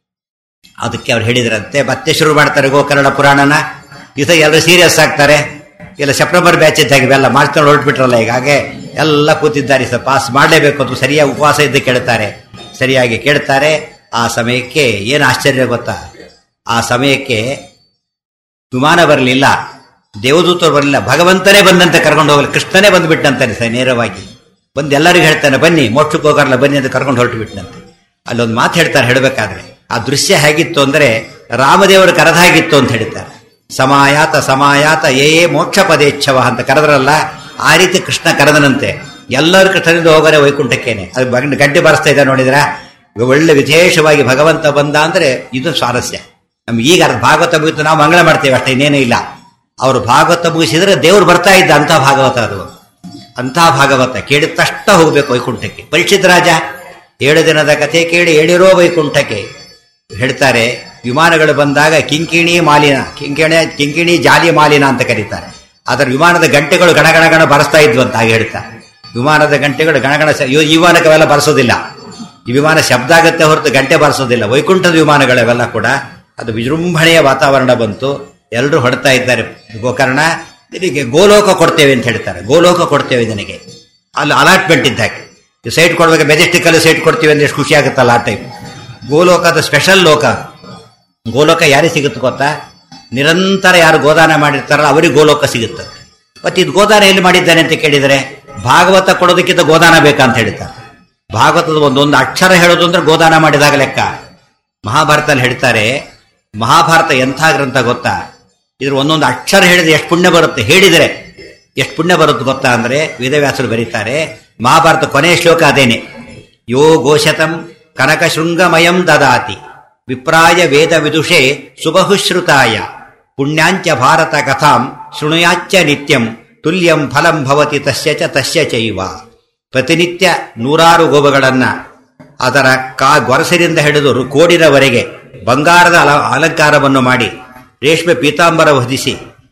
ಅದಕ್ಕೆ ಅವ್ರು ಹೇಳಿದ್ರಂತೆ ಮತ್ತೆ ಶುರು ಮಾಡ್ತಾರೆ ಗೋಕರ್ಣ ಪುರಾಣನ ಈ ಸಲ ಎಲ್ಲರೂ ಸೀರಿಯಸ್ ಆಗ್ತಾರೆ ಇಲ್ಲ ಸೆಪ್ಟೆಂಬರ್ ಬ್ಯಾಚ್ ಇದ್ದಾಗ ಇವೆಲ್ಲ ಮಾಡ್ಕೊಂಡು ಹೊರಟ್ಬಿಟ್ರಲ್ಲ ಈಗ ಹಾಗೆ ಎಲ್ಲ ಕೂತಿದ್ದಾರೆ ಸರ್ ಪಾಸ್ ಮಾಡಲೇಬೇಕು ಅಂತ ಸರಿಯಾಗಿ ಉಪವಾಸ ಇದ್ದು ಕೇಳ್ತಾರೆ ಸರಿಯಾಗಿ ಕೇಳ್ತಾರೆ ಆ ಸಮಯಕ್ಕೆ ಏನು ಆಶ್ಚರ್ಯ ಗೊತ್ತಾ ಆ ಸಮಯಕ್ಕೆ ವಿಮಾನ ಬರಲಿಲ್ಲ ದೇವದೂತರು ಬರಲಿಲ್ಲ ಭಗವಂತನೇ ಬಂದಂತೆ ಕರ್ಕೊಂಡು ಹೋಗಲಿ ಕೃಷ್ಣನೇ ಬಂದ್ಬಿಟ್ಟಂತಾನೆ ಸರ್ ನೇರವಾಗಿ ಬಂದು ಎಲ್ಲರಿಗೂ ಹೇಳ್ತಾನೆ ಬನ್ನಿ ಮೋಕ್ಷಕ್ಕೆ ಹೋಗಾರಲ್ಲ ಬನ್ನಿ ಅಂತ ಕರ್ಕೊಂಡು ಹೊರಟು ಬಿಟ್ಟಂತೆ ಅಲ್ಲೊಂದು ಮಾತು ಹೇಳ್ತಾರೆ ಹೇಳಬೇಕಾದ್ರೆ ಆ ದೃಶ್ಯ ಹೇಗಿತ್ತು ಅಂದ್ರೆ ರಾಮದೇವರು ಕರೆದಾಗಿತ್ತು ಅಂತ ಹೇಳ್ತಾರೆ ಸಮಾಯಾತ ಸಮಾಯಾತ ಏ ಏ ಮೋಕ್ಷ ಪದೇಚ್ಛವ ಅಂತ ಕರೆದ್ರಲ್ಲ ಆ ರೀತಿ ಕೃಷ್ಣ ಕರೆದನಂತೆ ಎಲ್ಲರೂ ಕೃಷ್ಣನಿಂದ ಹೋಗರೆ ವೈಕುಂಠಕ್ಕೇನೆ ಅದು ಬಗ್- ಗಡ್ಡೆ ಬಾರಿಸ್ತಾ ಇದ್ದಾರೆ ನೋಡಿದ್ರ ಒಳ್ಳೆ ವಿಶೇಷವಾಗಿ ಭಗವಂತ ಬಂದ ಅಂದ್ರೆ ಇದು ಸ್ವಾರಸ್ಯ ನಮ್ಗೆ ಈಗ ಅರ್ಧ ಭಾಗವತ ಮುಗಿತು ನಾವು ಮಂಗಳ ಮಾಡ್ತೇವೆ ಅಷ್ಟೇ ಇನ್ನೇನು ಇಲ್ಲ ಅವರು ಭಾಗವತ ಮುಗಿಸಿದ್ರೆ ದೇವ್ರು ಬರ್ತಾ ಇದ್ದ ಅಂತ ಭಾಗವತ ಅದು ಅಂಥ ಭಾಗವತ ಕೇಳಿದ ತಕ್ಷಣ ಹೋಗ್ಬೇಕು ವೈಕುಂಠಕ್ಕೆ ಪರೀಕ್ಷಿತ್ ರಾಜ ಏಳು ದಿನದ ಕಥೆ ಕೇಳಿ ಹೇಳಿರೋ ವೈಕುಂಠಕ್ಕೆ ಹೇಳ್ತಾರೆ ವಿಮಾನಗಳು ಬಂದಾಗ ಕಿಂಕಿಣಿ ಮಾಲಿನ ಕಿಂಕಿಣಿ ಕಿಂಕಿಣಿ ಜಾಲಿ ಮಾಲಿನ ಅಂತ ಕರೀತಾರೆ ಅದರ ವಿಮಾನದ ಗಂಟೆಗಳು ಗಣಗಣ ಗಣ ಬರೆಸ್ತಾ ಇದ್ವು ಅಂತ ಹಾಗೆ ಹೇಳ್ತಾರೆ ವಿಮಾನದ ಗಂಟೆಗಳು ಗಣಗಣ ಸ- ಇವ- ಈ ವಿಮಾನಕ್ಕೆ ಅವೆಲ್ಲ ಬರೆಸೋದಿಲ್ಲ ಈ ವಿಮಾನ ಶಬ್ದ ಆಗುತ್ತೆ ಹೊರತು ಗಂಟೆ ಬಾರಿಸೋದಿಲ್ಲ ವೈಕುಂಠದ ವಿಮಾನಗಳೆಲ್ಲ ಕೂಡ ಅದು ವಿಜೃಂಭಣೆಯ ವಾತಾವರಣ ಬಂತು ಎಲ್ಲರೂ ಹೊಡ್ತಾ ಇದ್ದಾರೆ ಗೋಕರ್ಣ ನಿನಗೆ ಗೋಲೋಕ ಕೊಡ್ತೇವೆ ಅಂತ ಹೇಳ್ತಾರೆ ಗೋಲೋಕ ಕೊಡ್ತೇವೆ ನಿನಗೆ ಅಲ್ಲಿ ಅಲಾಟ್ಮೆಂಟ್ ಇದ್ದಾಗೆ ಸೈಟ್ ಕೊಡ್ಬೇಕು ಮೆಜೆಸ್ಟಿಕ್ ಅಲ್ಲಿ ಸೈಟ್ ಕೊಡ್ತೀವಿ ಅಂದ್ರೆ ಎಷ್ಟು ಖುಷಿ ಆಗುತ್ತಲ್ಲ ಆ ಟೈಪ್ ಗೋಲೋಕದ ಸ್ಪೆಷಲ್ ಲೋಕ ಗೋಲೋಕ ಯಾರಿಗೆ ಸಿಗುತ್ತೆ ಗೊತ್ತಾ ನಿರಂತರ ಯಾರು ಗೋದಾನ ಮಾಡಿರ್ತಾರಲ್ಲ ಅವರಿಗೆ ಗೋಲೋಕ ಸಿಗುತ್ತೆ ಮತ್ತೆ ಇದು ಗೋದಾನ ಎಲ್ಲಿ ಮಾಡಿದ್ದಾನೆ ಅಂತ ಕೇಳಿದರೆ ಭಾಗವತ ಕೊಡೋದಕ್ಕಿಂತ ಗೋದಾನ ಬೇಕಾ ಅಂತ ಹೇಳ್ತಾರೆ ಭಾಗವತದ ಒಂದೊಂದು ಅಕ್ಷರ ಹೇಳೋದು ಅಂದ್ರೆ ಗೋದಾನ ಮಾಡಿದಾಗ ಲೆಕ್ಕ ಮಹಾಭಾರತದಲ್ಲಿ ಹೇಳ್ತಾರೆ ಮಹಾಭಾರತ ಎಂಥ ಗ್ರಂಥ ಗೊತ್ತಾ ಇದ್ರ ಒಂದೊಂದು ಅಕ್ಷರ ಹೇಳಿದ್ರೆ ಎಷ್ಟು ಪುಣ್ಯ ಬರುತ್ತೆ ಹೇಳಿದರೆ ಎಷ್ಟು ಪುಣ್ಯ ಬರುತ್ತೆ ಗೊತ್ತಾ ಅಂದ್ರೆ ವೇದವ್ಯಾಸರು ಬರೀತಾರೆ ಮಹಾಭಾರತ ಕೊನೆಯ ಶ್ಲೋಕ ಅದೇನೆ ಯೋ ಗೋಶತಂ ಕನಕ ಶೃಂಗಮಯಂ ದದಾತಿ ವಿಪ್ರಾಯ ವೇದ ವಿದುಷೆ ಸುಬಹುಶ್ರುತಾಯ ಪುಣ್ಯಾಂಚ ಭಾರತ ಕಥಾಂ ಶೃಣುಯಾಚ್ಚ ನಿತ್ಯಂ ತುಲ್ಯಂ ಫಲಂ ಭವತಿ ತಸ್ಯ ಚ ತಸ್ಯ ಚೈವ ಪ್ರತಿನಿತ್ಯ ನೂರಾರು ಗೋವುಗಳನ್ನ ಅದರ ಕಾ ಗೊರಸಿನಿಂದ ಹಿಡಿದು ರು- ಕೋಡಿನವರೆಗೆ ಬಂಗಾರದ ಅಲ ಅಲಂಕಾರವನ್ನು ಮಾಡಿ ರೇಷ್ಮೆ ಪೀತಾಂಬರ ಹೊದಿಸಿ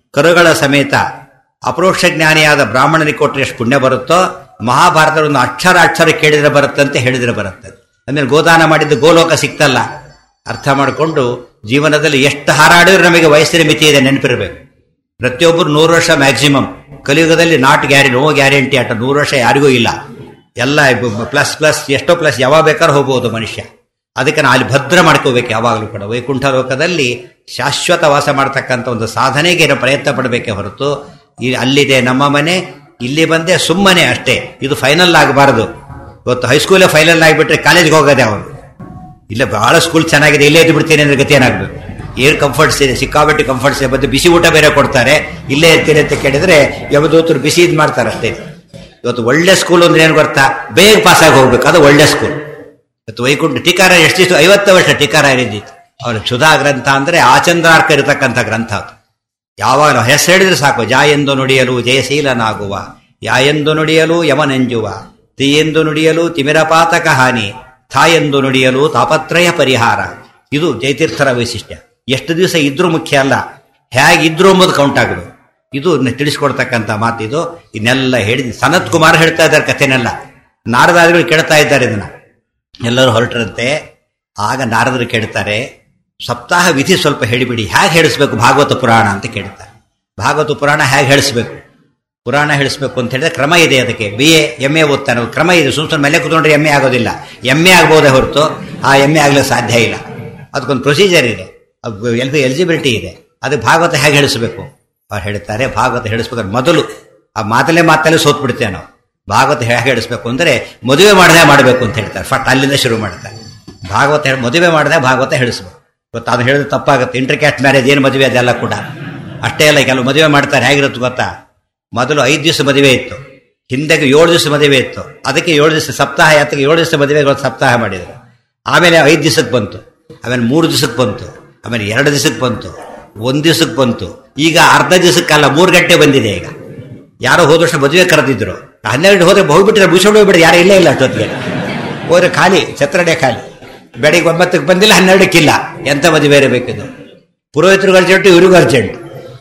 ಕರುಗಳ ಸಮೇತ ಅಪರೋಕ್ಷ ಜ್ಞಾನಿಯಾದ ಬ್ರಾಹ್ಮಣನಿಗೆ ಕೊಟ್ಟರೆ ಎಷ್ಟು ಪುಣ್ಯ ಬರುತ್ತೋ ಮಹಾಭಾರತ ಒಂದು ಅಕ್ಷರ ಅಕ್ಷರ ಕೇಳಿದ್ರೆ ಬರುತ್ತಂತೆ ಹೇಳಿದ್ರೆ ಬರುತ್ತೆ ಆಮೇಲೆ ಗೋದಾನ ಮಾಡಿದ್ದು ಗೋಲೋಕ ಸಿಕ್ತಲ್ಲ ಅರ್ಥ ಮಾಡಿಕೊಂಡು ಜೀವನದಲ್ಲಿ ಎಷ್ಟು ಹಾರಾಡಿದ್ರೆ ನಮಗೆ ವಯಸ್ಸಿನ ಮಿತಿ ಇದೆ ನೆನಪಿರಬೇಕು ಪ್ರತಿಯೊಬ್ಬರು ನೂರು ವರ್ಷ ಮ್ಯಾಕ್ಸಿಮಮ್ ಕಲಿಯುಗದಲ್ಲಿ ನಾಟ್ ಗ್ಯಾರಿ ನೋ ಗ್ಯಾರಂಟಿ ಅಟ ನೂರು ವರ್ಷ ಯಾರಿಗೂ ಇಲ್ಲ ಎಲ್ಲ ಪ್ಲಸ್ ಪ್ಲಸ್ ಎಷ್ಟೋ ಪ್ಲಸ್ ಯಾವಾಗ ಬೇಕಾದ್ರೂ ಹೋಗ್ಬೋದು ಮನುಷ್ಯ ಅದಕ್ಕೆ ನಾವು ಅಲ್ಲಿ ಭದ್ರ ಮಾಡ್ಕೋಬೇಕು ಯಾವಾಗಲೂ ಕೂಡ ವೈಕುಂಠ ಲೋಕದಲ್ಲಿ ಶಾಶ್ವತ ವಾಸ ಮಾಡ್ತಕ್ಕಂಥ ಒಂದು ಸಾಧನೆಗೆ ನಾವು ಪ್ರಯತ್ನ ಪಡಬೇಕೇ ಹೊರತು ಈ ಅಲ್ಲಿದೆ ನಮ್ಮ ಮನೆ ಇಲ್ಲಿ ಬಂದೆ ಸುಮ್ಮನೆ ಅಷ್ಟೇ ಇದು ಫೈನಲ್ ಆಗಬಾರದು ಇವತ್ತು ಹೈಸ್ಕೂಲೇ ಫೈನಲ್ ಆಗಿಬಿಟ್ರೆ ಕಾಲೇಜ್ಗೆ ಹೋಗೋದೆ ಅವನು ಇಲ್ಲ ಬಹಳ ಸ್ಕೂಲ್ ಚೆನ್ನಾಗಿದೆ ಇಲ್ಲೇ ಇದ್ದು ಬಿಡ್ತೀನಿ ಅಂದ್ರೆ ಗತಿ ಏನಾಗಬೇಕು ಏರ್ ಕಂಫರ್ಟ್ಸ್ ಇದೆ ಸಿಕ್ಕಾಪಟ್ಟೆ ಕಂಫರ್ಟ್ಸ್ ಇದೆ ಮತ್ತೆ ಬಿಸಿ ಊಟ ಬೇರೆ ಕೊಡ್ತಾರೆ ಇಲ್ಲೇ ಇರ್ತೀನಿ ಅಂತ ಕೇಳಿದ್ರೆ ಯಾವ್ದೋತ್ರು ಬಿಸಿ ಇದು ಮಾಡ್ತಾರೆ ಅಷ್ಟೇ ಇವತ್ತು ಒಳ್ಳೆ ಸ್ಕೂಲ್ ಅಂದ್ರೆ ಏನು ಗೊತ್ತಾ ಬೇಗ ಪಾಸ್ ಆಗಿ ಹೋಗ್ಬೇಕು ಅದು ಒಳ್ಳೆ ಸ್ಕೂಲ್ ಇವತ್ತು ವೈಕುಂಠ ಟೀಕಾರ ಎಷ್ಟಿಷ್ಟು ಐವತ್ತು ವರ್ಷ ಟೀಕಾರ ಇರಿದ್ದಿತ್ತು ಅವನ ಕ್ಷುಧಾ ಗ್ರಂಥ ಅಂದ್ರೆ ಆಚಂದ್ರಾರ್ಕ ಇರತಕ್ಕಂಥ ಗ್ರಂಥ ಅದು ಯಾವಾಗ ನಾವು ಹೆಸರು ಹೇಳಿದ್ರೆ ಸಾಕು ಜಾ ಎಂದು ನುಡಿಯಲು ಜಯಶೀಲನಾಗುವ ಯಾ ಎಂದು ನುಡಿಯಲು ಯಮನೆಂಜುವ ತಿ ಎಂದು ನುಡಿಯಲು ತಿಮಿರಪಾತಕ ಹಾನಿ ಥಾ ಎಂದು ನುಡಿಯಲು ತಾಪತ್ರಯ ಪರಿಹಾರ ಇದು ಜಯತೀರ್ಥರ ವೈಶಿಷ್ಟ್ಯ ಎಷ್ಟು ದಿವಸ ಇದ್ರೂ ಮುಖ್ಯ ಅಲ್ಲ ಹೇಗಿದ್ರು ಎಂಬುದು ಕೌಂಟ್ ಆಗಬೇಕು ಇದು ತಿಳಿಸ್ಕೊಡ್ತಕ್ಕಂಥ ಮಾತಿದು ಇದನ್ನೆಲ್ಲ ಹೇಳಿದ್ ಸನತ್ ಕುಮಾರ್ ಹೇಳ್ತಾ ಇದ್ದಾರೆ ಕಥೆನೆಲ್ಲ ನಾರದಾದಿಗಳು ಕೇಳ್ತಾ ಇದ್ದಾರೆ ಇದನ್ನ ಎಲ್ಲರೂ ಹೊರಟರಂತೆ ಆಗ ನಾರದರು ಕೇಳ್ತಾರೆ ಸಪ್ತಾಹ ವಿಧಿ ಸ್ವಲ್ಪ ಹೇಳಿಬಿಡಿ ಹೇಗೆ ಹೇಳಿಸ್ಬೇಕು ಭಾಗವತ ಪುರಾಣ ಅಂತ ಕೇಳ್ತಾರೆ ಭಾಗವತ ಪುರಾಣ ಹೇಗೆ ಹೇಳಿಸ್ಬೇಕು ಪುರಾಣ ಹೇಳಿಸ್ಬೇಕು ಅಂತ ಹೇಳಿದ್ರೆ ಕ್ರಮ ಇದೆ ಅದಕ್ಕೆ ಬಿ ಎ ಎಮ್ ಎ ಓದ್ತಾನೆ ಕ್ರಮ ಇದೆ ಸುಮ್ ಸುಮ್ಮನೆ ಮೇಲೆ ಕೂತ್ಕೊಂಡ್ರೆ ಎಮ್ ಎ ಆಗೋದಿಲ್ಲ ಎಮ್ ಎ ಆಗ್ಬೋದೇ ಹೊರತು ಆ ಎಮ್ ಎ ಆಗ್ಲಿಕ್ಕೆ ಸಾಧ್ಯ ಇಲ್ಲ ಅದಕ್ಕೊಂದು ಪ್ರೊಸೀಜರ್ ಇದೆ ಎಲ್ ಎಲಿಜಿಬಿಲಿಟಿ ಇದೆ ಅದಕ್ಕೆ ಭಾಗವತ ಹೇಗೆ ಹೇಳಿಸ್ಬೇಕು ಅವ್ರು ಹೇಳ್ತಾರೆ ಭಾಗವತ ಹೇಳಿಸ್ಬೇಕಾದ್ರೆ ಮೊದಲು ಆ ಮಾತಲ್ಲೇ ಮಾತಲ್ಲೇ ಸೋತ್ ಬಿಡ್ತೇವೆ ನಾವು ಭಾಗವತ ಹೇಗೆ ಹೇಳಿಸ್ಬೇಕು ಅಂದ್ರೆ ಮದುವೆ ಮಾಡದೆ ಮಾಡಬೇಕು ಅಂತ ಹೇಳ್ತಾರೆ ಫಟ್ ಅಲ್ಲಿಂದ ಶುರು ಮಾಡ್ತಾರೆ ಭಾಗವತ ಹೇಳಿ ಮದುವೆ ಮಾಡದೆ ಭಾಗವತ ಹೇಳಿಸ್ಬೇಕು ಇವತ್ತು ಅದು ಹೇಳಿದ್ರೆ ತಪ್ಪಾಗುತ್ತೆ ಇಂಟರ್ಕ್ಯಾಸ್ಟ್ ಮ್ಯಾರೇಜ್ ಏನು ಮದುವೆ ಅದೆಲ್ಲ ಕೂಡ ಅಷ್ಟೇ ಅಲ್ಲ ಕೆಲವು ಮದುವೆ ಮಾಡ್ತಾರೆ ಹೇಗಿರುತ್ತೆ ಗೊತ್ತಾ ಮೊದಲು ಐದು ದಿವಸ ಮದುವೆ ಇತ್ತು ಹಿಂದೆಗೆ ಏಳು ದಿವಸ ಮದುವೆ ಇತ್ತು ಅದಕ್ಕೆ ಏಳು ದಿವಸ ಸಪ್ತಾಹ ಯಾತ್ರೆಗೆ ಏಳು ದಿವಸ ಮದುವೆ ಸಪ್ತಾಹ ಮಾಡಿದರು ಆಮೇಲೆ ಐದು ದಿವಸಕ್ಕೆ ಬಂತು ಆಮೇಲೆ ಮೂರು ದಿವಸಕ್ಕೆ ಬಂತು ಆಮೇಲೆ ಎರಡು ದಿವಸಕ್ಕೆ ಬಂತು ಒಂದು ದಿವಸಕ್ಕೆ ಬಂತು ಈಗ ಅರ್ಧ ದಿವಸಕ್ಕಲ್ಲ ಮೂರು ಗಂಟೆ ಬಂದಿದೆ ಈಗ ಯಾರೋ ಹೋದ ವರ್ಷ ಮದುವೆ ಕರೆದಿದ್ರು ಹನ್ನೆರಡು ಹೋದ್ರೆ ಹೋಗ್ಬಿಟ್ರೆ ಮುಗಿಸ್ಕೊಂಡು ಹೋಗ್ಬಿಟ್ರೆ ಯಾರು ಇಲ್ಲೇ ಇಲ್ಲ ಅಷ್ಟೊತ್ತಿಗೆ ಹೋದ್ರೆ ಖಾಲಿ ಛತ್ರಡೆ ಖಾಲಿ ಬೆಳಿಗ್ಗೆ ಒಂಬತ್ತಕ್ಕೆ ಬಂದಿಲ್ಲ ಹನ್ನೆರಡಕ್ಕಿಲ್ಲ ಎಂತ ಮದುವೆ ಇರಬೇಕಿದು ಪುರೋಹಿತರಿಗೂ ಅರ್ಜೆಂಟು ಇವ್ರಿಗೂ ಅರ್ಜೆಂಟ್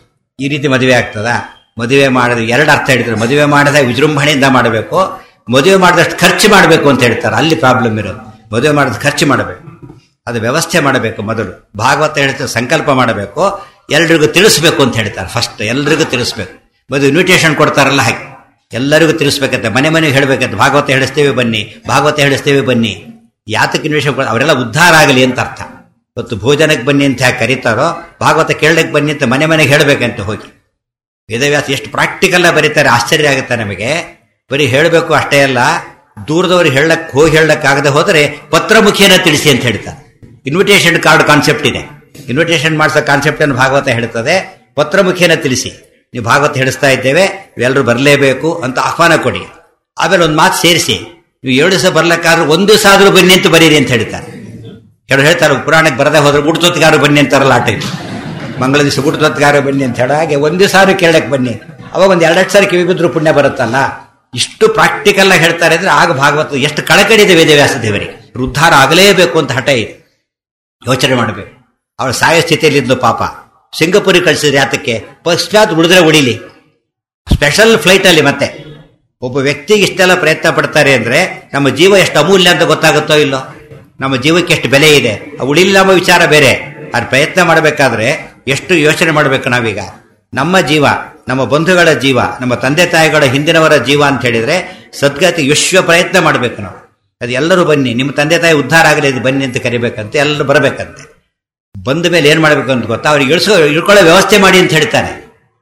ಈ ರೀತಿ ಮದುವೆ ಆಗ್ತದಾ ಮದುವೆ ಮಾಡಿದ್ರೆ ಎರಡು ಅರ್ಥ ಹೇಳ್ತಾರೆ ಮದುವೆ ಮಾಡಿದಾಗ ವಿಜೃಂಭಣೆಯಿಂದ ಮಾಡಬೇಕು ಮದುವೆ ಮಾಡಿದಷ್ಟು ಖರ್ಚು ಮಾಡಬೇಕು ಅಂತ ಹೇಳ್ತಾರೆ ಅಲ್ಲಿ ಪ್ರಾಬ್ಲಮ್ ಇರೋದು ಮದುವೆ ಮಾಡಿದ ಖರ್ಚು ಮಾಡಬೇಕು ಅದು ವ್ಯವಸ್ಥೆ ಮಾಡಬೇಕು ಮೊದಲು ಭಾಗವತ ಹೇಳ್ತಾರೆ ಸಂಕಲ್ಪ ಮಾಡಬೇಕು ಎಲ್ರಿಗೂ ತಿಳಿಸ್ಬೇಕು ಅಂತ ಹೇಳ್ತಾರೆ ಫಸ್ಟ್ ಎಲ್ರಿಗೂ ತಿಳಿಸ್ಬೇಕು ಮದುವೆ ಇನ್ವಿಟೇಷನ್ ಕೊಡ್ತಾರಲ್ಲ ಹಾಗೆ ಎಲ್ಲರಿಗೂ ತಿಳಿಸ್ಬೇಕಂತೆ ಮನೆ ಮನೆಗೆ ಹೇಳಬೇಕಂತೆ ಭಾಗವತ ಹೇಳಿಸ್ತೇವೆ ಬನ್ನಿ ಭಾಗವತ ಹೇಳಿಸ್ತೇವೆ ಬನ್ನಿ ಯಾತಕ್ಕೆ ಇನ್ವಿಟೇಷನ್ ಕೊಡ ಅವರೆಲ್ಲ ಉದ್ಧಾರ ಆಗಲಿ ಅಂತ ಅರ್ಥ ಇವತ್ತು ಭೋಜನಕ್ಕೆ ಬನ್ನಿ ಅಂತ ಯಾಕೆ ಕರೀತಾರೋ ಭಾಗವತ ಕೇಳಕ್ಕೆ ಬನ್ನಿ ಅಂತ ಮನೆ ಮನೆಗೆ ಹೇಳಬೇಕಂತ ಹೋಗಿ ವೇದವ್ಯಾಸ ಎಷ್ಟು ಪ್ರಾಕ್ಟಿಕಲ್ ಬರೀತಾರೆ ಆಶ್ಚರ್ಯ ಆಗುತ್ತೆ ನಮಗೆ ಬರೀ ಹೇಳಬೇಕು ಅಷ್ಟೇ ಅಲ್ಲ ದೂರದವ್ರಿಗೆ ಹೇಳಕ್ ಹೋಗಿ ಹೇಳಕ್ಕಾಗದೆ ಹೋದರೆ ಪತ್ರಮುಖಿಯನ್ನ ತಿಳಿಸಿ ಅಂತ ಹೇಳ್ತಾರೆ ಇನ್ವಿಟೇಷನ್ ಕಾರ್ಡ್ ಕಾನ್ಸೆಪ್ಟ್ ಇದೆ ಇನ್ವಿಟೇಷನ್ ಮಾಡಿಸೋ ಕಾನ್ಸೆಪ್ಟ್ ಅನ್ನು ಭಾಗವತ ಹೇಳ್ತದೆ ಪತ್ರಮುಖಿಯನ್ನ ತಿಳಿಸಿ ನೀವು ಭಾಗವತ ಹೇಳಿಸ್ತಾ ಇದ್ದೇವೆ ಎಲ್ಲರೂ ಬರಲೇಬೇಕು ಅಂತ ಆಹ್ವಾನ ಕೊಡಿ ಆಮೇಲೆ ಒಂದು ಮಾತು ಸೇರಿಸಿ ನೀವು ಏಳು ದಿವಸ ಬರ್ಲಕ್ಕಾದ್ರೂ ಒಂದು ದಿವಸ ಆದ್ರೂ ಬನ್ನಿ ಅಂತ ಬರೀರಿ ಅಂತ ಹೇಳ್ತಾರೆ ಕೆಲವರು ಹೇಳ್ತಾರೆ ಪುರಾಣಕ್ಕೆ ಬರದೆ ಹೋದ್ರೆ ಗುಡ್ತೊತ್ತಿಗಾರು ಬನ್ನಿ ಅಂತಾರಲ್ಲ ಆ ಟೈಪ್ ಮಂಗಳ ದಿವಸ ಗುಡ್ತೊತ್ತಿಗಾರು ಬನ್ನಿ ಅಂತ ಹೇಳ ಹಾಗೆ ಒಂದು ದಿವಸ ಆದ್ರೂ ಕೇಳಕ್ಕೆ ಬನ್ನಿ ಅವಾಗ ಒಂದು ಎರಡೆರಡು ಸಾರಿ ಕಿವಿ ಬಿದ್ರು ಪುಣ್ಯ ಬರುತ್ತಲ್ಲ ಇಷ್ಟು ಪ್ರಾಕ್ಟಿಕಲ್ ಆಗಿ ಹೇಳ್ತಾರೆ ಅಂದ್ರೆ ಆಗ ಭಾಗವತ ಎಷ್ಟು ಕಳಕಳಿ ಇದೆ ವೇದವ್ಯಾಸ ದೇವರಿಗೆ ಉದ್ಧಾರ ಆಗಲೇಬೇಕು ಅಂತ ಹಠ ಇದೆ ಯೋಚನೆ ಮಾಡಬೇಕು ಅವಳು ಸಾಯೋ ಸ್ಥಿತಿಯಲ್ಲಿದ್ಲು ಪಾಪ ಸಿಂಗಪುರಿಗೆ ಕಳಿಸಿದ್ರೆ ಯಾತಕ್ಕೆ ಪಶ್ಚಾತ್ ಉಳಿದ್ರೆ ಉಳಿಲಿ ಸ್ಪೆಷಲ್ ಫ್ಲೈಟ್ ಅಲ್ಲಿ ಮತ್ತೆ ಒಬ್ಬ ವ್ಯಕ್ತಿಗೆ ಇಷ್ಟೆಲ್ಲ ಪ್ರಯತ್ನ ಪಡ್ತಾರೆ ಅಂದ್ರೆ ನಮ್ಮ ಜೀವ ಎಷ್ಟು ಅಮೂಲ್ಯ ಅಂತ ಗೊತ್ತಾಗುತ್ತೋ ಇಲ್ಲೋ ನಮ್ಮ ಜೀವಕ್ಕೆ ಎಷ್ಟು ಬೆಲೆ ಇದೆ ಉಳಿಲಿಲ್ಲ ನಮ್ಮ ವಿಚಾರ ಬೇರೆ ಅದು ಪ್ರಯತ್ನ ಮಾಡಬೇಕಾದ್ರೆ ಎಷ್ಟು ಯೋಚನೆ ಮಾಡಬೇಕು ನಾವೀಗ ನಮ್ಮ ಜೀವ ನಮ್ಮ ಬಂಧುಗಳ ಜೀವ ನಮ್ಮ ತಂದೆ ತಾಯಿಗಳ ಹಿಂದಿನವರ ಜೀವ ಅಂತ ಹೇಳಿದ್ರೆ ಸದ್ಗತಿ ವಿಶ್ವ ಪ್ರಯತ್ನ ಮಾಡಬೇಕು ನಾವು ಅದು ಎಲ್ಲರೂ ಬನ್ನಿ ನಿಮ್ಮ ತಂದೆ ತಾಯಿ ಉದ್ಧಾರ ಆಗಲಿ ಇದು ಬನ್ನಿ ಅಂತ ಕರಿಬೇಕಂತೆ ಎಲ್ಲರೂ ಬರಬೇಕಂತೆ ಬಂದ ಮೇಲೆ ಏನ್ ಮಾಡ್ಬೇಕು ಅಂತ ಗೊತ್ತಾ ಅವ್ರಿಗೆ ಇಳಿಸೋ ಇಳ್ಕೊಳ್ಳೋ ವ್ಯವಸ್ಥೆ ಮಾಡಿ ಅಂತ ಹೇಳ್ತಾರೆ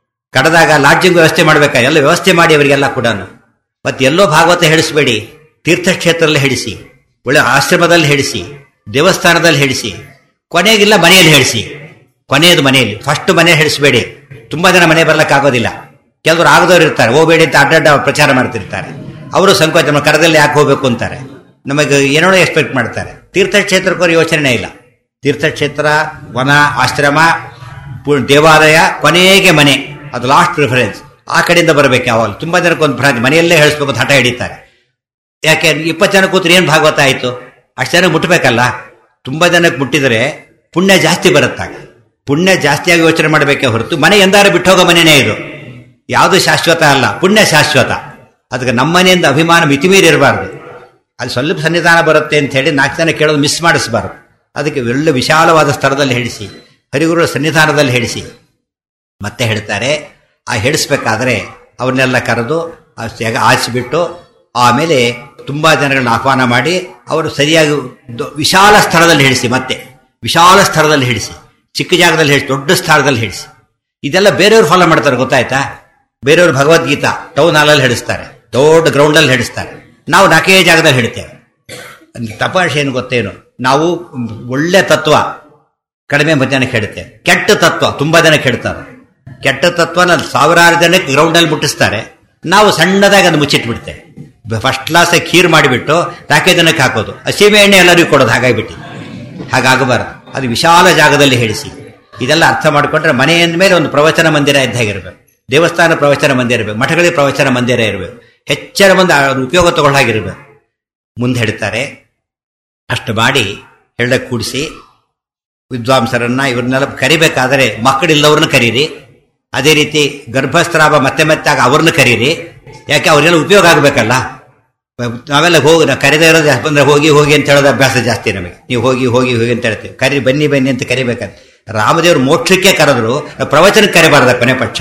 ಕಡದಾಗ ಲಾಡ್ಜಿಂಗ್ ವ್ಯವಸ್ಥೆ ಮಾಡ್ಬೇಕಾ ಎಲ್ಲ ವ್ಯವಸ್ಥೆ ಮಾಡಿ ಅವರಿಗೆಲ್ಲ ಕೂಡ ಮತ್ತೆ ಎಲ್ಲೋ ಭಾಗವತ ಹೇಳಿಸ್ಬೇಡಿ ತೀರ್ಥಕ್ಷೇತ್ರದಲ್ಲಿ ಹೇಳಿಸಿ ಒಳ್ಳೆ ಆಶ್ರಮದಲ್ಲಿ ಹೇಳಿಸಿ ದೇವಸ್ಥಾನದಲ್ಲಿ ಹೇಳಿಸಿ ಕೊನೆಗಿಲ್ಲ ಮನೆಯಲ್ಲಿ ಹೇಳಿಸಿ ಕೊನೆಯದು ಮನೆಯಲ್ಲಿ ಫಸ್ಟ್ ಮನೆ ಹೇಳಿಸ್ಬೇಡಿ ತುಂಬಾ ಜನ ಮನೆ ಬರ್ಲಿಕ್ಕಾಗೋದಿಲ್ಲ ಕೆಲವರು ಆಗದವ್ರು ಇರ್ತಾರೆ ಹೋಗಬೇಡಿ ಅಂತ ಅಡ್ಡಡ್ಡ ಪ್ರಚಾರ ಮಾಡ್ತಿರ್ತಾರೆ ಅವರು ಸಂಕೋಚ ನಮ್ಮ ಕರದಲ್ಲಿ ಯಾಕೆ ಹೋಗ್ಬೇಕು ಅಂತಾರೆ ನಮಗೆ ಏನೋ ಎಕ್ಸ್ಪೆಕ್ಟ್ ಮಾಡ್ತಾರೆ ತೀರ್ಥಕ್ಷೇತ್ರಕ್ಕೂ ಯೋಚನೆ ಇಲ್ಲ ತೀರ್ಥಕ್ಷೇತ್ರ ವನ ಆಶ್ರಮ ಪು- ದೇವಾಲಯ ಕೊನೆಗೆ ಮನೆ ಅದು ಲಾಸ್ಟ್ ಪ್ರಿಫರೆನ್ಸ್ ಆ ಕಡೆಯಿಂದ ಬರಬೇಕು ಯಾವಾಗ ತುಂಬಾ ಜನಕ್ಕೆ ಒಂದು ಭ್ರಾಂತಿ ಮನೆಯಲ್ಲೇ ಹೇಳಿಸ್ಬೇಕು ಅಂತ ಹಠ ಹಿಡಿತಾರೆ ಯಾಕೆ ಇಪ್ಪತ್ತು ಜನ ಕೂತ್ರೆ ಏನು ಭಾಗವತ ಆಯಿತು ಅಷ್ಟು ಜನ ಮುಟ್ಟಬೇಕಲ್ಲ ತುಂಬಾ ಜನಕ್ಕೆ ಮುಟ್ಟಿದರೆ ಪುಣ್ಯ ಜಾಸ್ತಿ ಬರುತ್ತಾಗ ಪುಣ್ಯ ಜಾಸ್ತಿಯಾಗಿ ಯೋಚನೆ ಮಾಡಬೇಕೇ ಹೊರತು ಮನೆ ಎಂದಾರು ಬಿಟ್ಟು ಹೋಗೋ ಮನೆನೇ ಇದು ಯಾವುದು ಶಾಶ್ವತ ಅಲ್ಲ ಪುಣ್ಯ ಶಾಶ್ವತ ಅದಕ್ಕೆ ನಮ್ಮ ಮನೆಯಿಂದ ಅಭಿಮಾನ ಮಿತಿಮೀರಿ ಇರಬಾರ್ದು ಅದು ಸ್ವಲ್ಪ ಸನ್ನಿಧಾನ ಬರುತ್ತೆ ಅಂತ ಹೇಳಿ ನಾಲ್ಕು ಜನ ಕೇಳೋದು ಮಿಸ್ ಮಾಡಿಸಬಾರ್ದು ಅದಕ್ಕೆ ಒಳ್ಳೆ ವಿಶಾಲವಾದ ಸ್ಥಳದಲ್ಲಿ ಹೇಳಿಸಿ ಹರಿಗುರುಗಳ ಸನ್ನಿಧಾನದಲ್ಲಿ ಹೇಳಿಸಿ ಮತ್ತೆ ಹೇಳ್ತಾರೆ ಆ ಹೇಳಿಸ್ಬೇಕಾದ್ರೆ ಅವ್ರನ್ನೆಲ್ಲ ಕರೆದು ಆ ಜಾಗ ಆರಿಸಿಬಿಟ್ಟು ಆಮೇಲೆ ತುಂಬಾ ಜನಗಳನ್ನ ಆಹ್ವಾನ ಮಾಡಿ ಅವರು ಸರಿಯಾಗಿ ದೊ- ವಿಶಾಲ ಸ್ಥಳದಲ್ಲಿ ಹೇಳಿಸಿ ಮತ್ತೆ ವಿಶಾಲ ಸ್ಥಳದಲ್ಲಿ ಹೇಳಿಸಿ ಚಿಕ್ಕ ಜಾಗದಲ್ಲಿ ಹೇಳಿಸಿ ದೊಡ್ಡ ಸ್ಥಳದಲ್ಲಿ ಹೇಳಿಸಿ ಇದೆಲ್ಲ ಬೇರೆಯವ್ರು ಫಾಲೋ ಮಾಡ್ತಾರೆ ಗೊತ್ತಾಯ್ತಾ ಬೇರೆಯವರು ಭಗವದ್ಗೀತಾ ಟೌನ್ ಹಾಲಲ್ಲಿ ಹೇಳಿಸ್ತಾರೆ ದೊಡ್ಡ ಗ್ರೌಂಡಲ್ಲಿ ಹೇಳಿಸ್ತಾರೆ ನಾವು ನಾಲ್ಕೇ ಜಾಗದಲ್ಲಿ ಹೇಳ್ತೇವೆ ತಪಾಶೆ ಏನು ಗೊತ್ತೇನು ನಾವು ಒಳ್ಳೆ ತತ್ವ ಕಡಿಮೆ ಜನಕ್ಕೆ ಹೇಳ್ತೇವೆ ಕೆಟ್ಟ ತತ್ವ ತುಂಬಾ ಜನ ಕೆಡ್ತಾರೆ ಕೆಟ್ಟ ತತ್ವನ ಸಾವಿರಾರು ಜನಕ್ಕೆ ಗ್ರೌಂಡಲ್ಲಿ ಮುಟ್ಟಿಸ್ತಾರೆ ನಾವು ಸಣ್ಣದಾಗಿ ಅದು ಮುಚ್ಚಿಟ್ಬಿಡ್ತೇವೆ ಫಸ್ಟ್ ಕ್ಲಾಸ್ ಖೀರ್ ಮಾಡಿಬಿಟ್ಟು ನಾಲ್ಕೇ ಜನಕ್ಕೆ ಹಾಕೋದು ಹಸಿಮೆ ಎಣ್ಣೆ ಎಲ್ಲರಿಗೂ ಕೊಡೋದು ಹಾಗಾಗಿಬಿಟ್ಟು ಹಾಗಾಗಬಾರದು ಅದು ವಿಶಾಲ ಜಾಗದಲ್ಲಿ ಹೇಳಿಸಿ ಇದೆಲ್ಲ ಅರ್ಥ ಮಾಡಿಕೊಂಡ್ರೆ ಮನೆಯ ಮೇಲೆ ಒಂದು ಪ್ರವಚನ ಮಂದಿರ ಇದ್ದಾಗಿರ್ಬೇಕು ದೇವಸ್ಥಾನ ಪ್ರವಚನ ಮಂದಿರ ಇರಬೇಕು ಮಠಗಳಿಗೆ ಪ್ರವಚನ ಮಂದಿರ ಇರಬೇಕು ಹೆಚ್ಚರ ಮಂದಿ ಅದ್ರ ಉಪಯೋಗ ತಗೊಳ್ಳಾಗಿರ್ಬೇಕು ಮುಂದೆ ಹೇಳ್ತಾರೆ ಅಷ್ಟು ಮಾಡಿ ಹೇಳ ಕೂಡಿಸಿ ವಿದ್ವಾಂಸರನ್ನ ಇವ್ರನ್ನೆಲ್ಲ ಕರಿಬೇಕಾದರೆ ಮಕ್ಕಳಿಲ್ಲವ್ರನ್ನ ಕರೀರಿ ಅದೇ ರೀತಿ ಗರ್ಭಸ್ರಾವ ಮತ್ತೆ ಮತ್ತೆ ಆಗ ಅವ್ರನ್ನ ಕರೀರಿ ಯಾಕೆ ಅವ್ರಿಗೆಲ್ಲ ಉಪಯೋಗ ಆಗಬೇಕಲ್ಲ ನಾವೆಲ್ಲ ಹೋಗಿ ನಾವು ಕರೆದೇ ಇರೋದು ಜಾಸ್ತಿ ಬಂದ್ರೆ ಹೋಗಿ ಹೋಗಿ ಅಂತ ಹೇಳೋದು ಅಭ್ಯಾಸ ಜಾಸ್ತಿ ನಮಗೆ ನೀವು ಹೋಗಿ ಹೋಗಿ ಹೋಗಿ ಅಂತ ಹೇಳ್ತೀವಿ ಕರಿ ಬನ್ನಿ ಬನ್ನಿ ಅಂತ ಕರಿಬೇಕಾದ್ರೆ ರಾಮದೇವರು ಮೋಕ್ಷಕ್ಕೆ ಕರೆದ್ರು ಪ್ರವಚನಕ್ಕೆ ಕರಿಬಾರ್ದ ಕೊನೆ ಪಕ್ಷ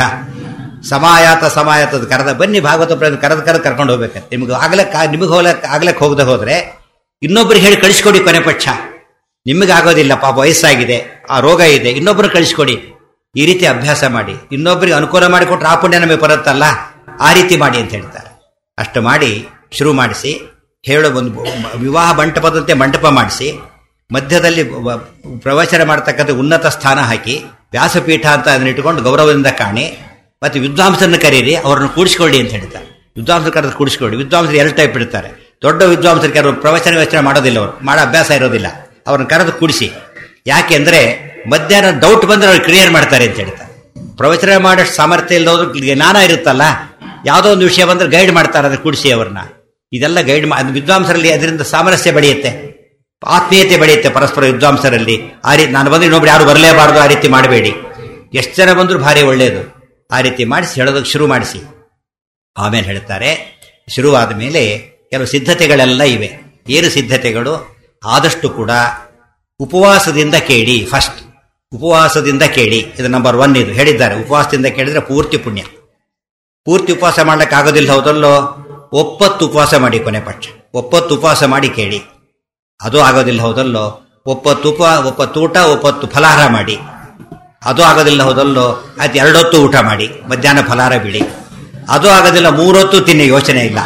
ಸಮಾಯಾತ ಸಮಾಯಾತದ ಕರೆದ ಬನ್ನಿ ಭಾಗವತ ಪ್ರವಚನ ಕರೆದು ಕರೆದು ಕರ್ಕೊಂಡು ಹೋಗ್ಬೇಕಂತ ನಿಮ್ಗೆ ಆಗ್ಲಕ್ಕೆ ನಿಮಗೆ ಹೋಗ್ಲಕ್ಕೆ ಆಗ್ಲಕ್ಕೆ ಹೋಗದೆ ಹೋದ್ರೆ ಇನ್ನೊಬ್ರಿಗೆ ಹೇಳಿ ಕಳಿಸ್ಕೊಡಿ ಕೊನೆ ಪಕ್ಷ ನಿಮಗೆ ಆಗೋದಿಲ್ಲ ಪಾಪ ವಯಸ್ಸಾಗಿದೆ ಆ ರೋಗ ಇದೆ ಇನ್ನೊಬ್ರು ಕಳಿಸ್ಕೊಡಿ ಈ ರೀತಿ ಅಭ್ಯಾಸ ಮಾಡಿ ಇನ್ನೊಬ್ಬರಿಗೆ ಅನುಕೂಲ ಮಾಡಿಕೊಟ್ರೆ ಆ ಪುಣ್ಯ ನಮಗೆ ಬರುತ್ತಲ್ಲ ಆ ರೀತಿ ಮಾಡಿ ಅಂತ ಹೇಳ್ತಾರೆ ಅಷ್ಟು ಮಾಡಿ ಶುರು ಮಾಡಿಸಿ ಹೇಳೋ ಒಂದು ವಿವಾಹ ಮಂಟಪದಂತೆ ಮಂಟಪ ಮಾಡಿಸಿ ಮಧ್ಯದಲ್ಲಿ ವ- ಪ್ರವಚನ ಮಾಡ್ತಕ್ಕಂಥ ಉನ್ನತ ಸ್ಥಾನ ಹಾಕಿ ವ್ಯಾಸಪೀಠ ಅಂತ ಅದನ್ನ ಇಟ್ಕೊಂಡು ಗೌರವದಿಂದ ಕಾಣಿ ಮತ್ತೆ ವಿದ್ವಾಂಸರನ್ನ ಕರೀರಿ ಅವ್ರನ್ನ ಕೂಡಿಸ್ಕೊಳ್ಳಿ ಅಂತ ಹೇಳ್ತಾರೆ ವಿದ್ವಾಂಸರು ಕರೆದು ಕೂಡಿಸ್ಕೊಳ್ಳಿ ವಿದ್ವಾಂಸರು ಎರಡು ಟೈಪ್ ಇಡ್ತಾರೆ ದೊಡ್ಡ ವಿದ್ವಾಂಸರು ಕೆಲವರು ಪ್ರವಚನ ಯೋಚನೆ ಮಾಡೋದಿಲ್ಲ ಅವರು ಮಾಡೋ ಅಭ್ಯಾಸ ಇರೋದಿಲ್ಲ ಅವ್ರನ್ನ ಕರೆದು ಕೂಡಿಸಿ ಯಾಕೆಂದ್ರೆ ಮಧ್ಯಾಹ್ನ ಡೌಟ್ ಬಂದ್ರೆ ಅವ್ರು ಕ್ಲಿಯರ್ ಮಾಡ್ತಾರೆ ಅಂತ ಹೇಳ್ತಾರೆ ಪ್ರವಚನ ಮಾಡೋಷ್ಟು ಸಾಮರ್ಥ್ಯ ಇಲ್ಲದವ್ರು ಜ್ಞಾನ ಇರುತ್ತಲ್ಲ ಯಾವುದೋ ಒಂದು ವಿಷಯ ಬಂದ್ರೆ ಗೈಡ್ ಮಾಡ್ತಾರೆ ಅದನ್ನ ಕೂಡಿಸಿ ಅವ್ರನ್ನ ಇದೆಲ್ಲ ಗೈಡ್ ಅದು ವಿದ್ವಾಂಸರಲ್ಲಿ ಅದರಿಂದ ಸಾಮರಸ್ಯ ಬೆಳೆಯುತ್ತೆ ಆತ್ಮೀಯತೆ ಬೆಳೆಯುತ್ತೆ ಪರಸ್ಪರ ವಿದ್ವಾಂಸರಲ್ಲಿ ಆ ರೀತಿ ನಾನು ಬಂದ್ರೆ ಇನ್ನೊಬ್ರು ಯಾರು ಬರಲೇಬಾರದು ಆ ರೀತಿ ಮಾಡಬೇಡಿ ಎಷ್ಟು ಜನ ಬಂದರೂ ಭಾರಿ ಒಳ್ಳೆಯದು ಆ ರೀತಿ ಮಾಡಿಸಿ ಹೇಳೋದಕ್ಕೆ ಶುರು ಮಾಡಿಸಿ ಆಮೇಲೆ ಹೇಳ್ತಾರೆ ಶುರುವಾದ ಮೇಲೆ ಕೆಲವು ಸಿದ್ಧತೆಗಳೆಲ್ಲ ಇವೆ ಏನು ಸಿದ್ಧತೆಗಳು ಆದಷ್ಟು ಕೂಡ ಉಪವಾಸದಿಂದ ಕೇಳಿ ಫಸ್ಟ್ ಉಪವಾಸದಿಂದ ಕೇಳಿ ಇದು ನಂಬರ್ ಒನ್ ಇದು ಹೇಳಿದ್ದಾರೆ ಉಪವಾಸದಿಂದ ಕೇಳಿದ್ರೆ ಪೂರ್ತಿ ಪುಣ್ಯ ಪೂರ್ತಿ ಉಪವಾಸ ಮಾಡ್ಲಿಕ್ಕೆ ಆಗೋದಿಲ್ಲ ಹೌದಲ್ಲೋ ಒಪ್ಪತ್ತು ಉಪವಾಸ ಮಾಡಿ ಕೊನೆ ಪಕ್ಷ ಒಪ್ಪತ್ತು ಉಪವಾಸ ಮಾಡಿ ಕೇಳಿ ಅದು ಆಗೋದಿಲ್ಲ ಹೌದಲ್ಲೋ ಒಪ್ಪತ್ತು ಉಪ ಒಪ್ಪತ್ತು ಊಟ ಒಪ್ಪತ್ತು ಫಲಾಹಾರ ಮಾಡಿ ಅದು ಆಗೋದಿಲ್ಲ ಹೌದಲ್ಲೋ ಆಯ್ತು ಎರಡೊತ್ತು ಊಟ ಮಾಡಿ ಮಧ್ಯಾಹ್ನ ಫಲಾಹಾರ ಬಿಡಿ ಅದು ಆಗೋದಿಲ್ಲ ಮೂರೊತ್ತು ತಿನ್ನಿ ಯೋಚನೆ ಇಲ್ಲ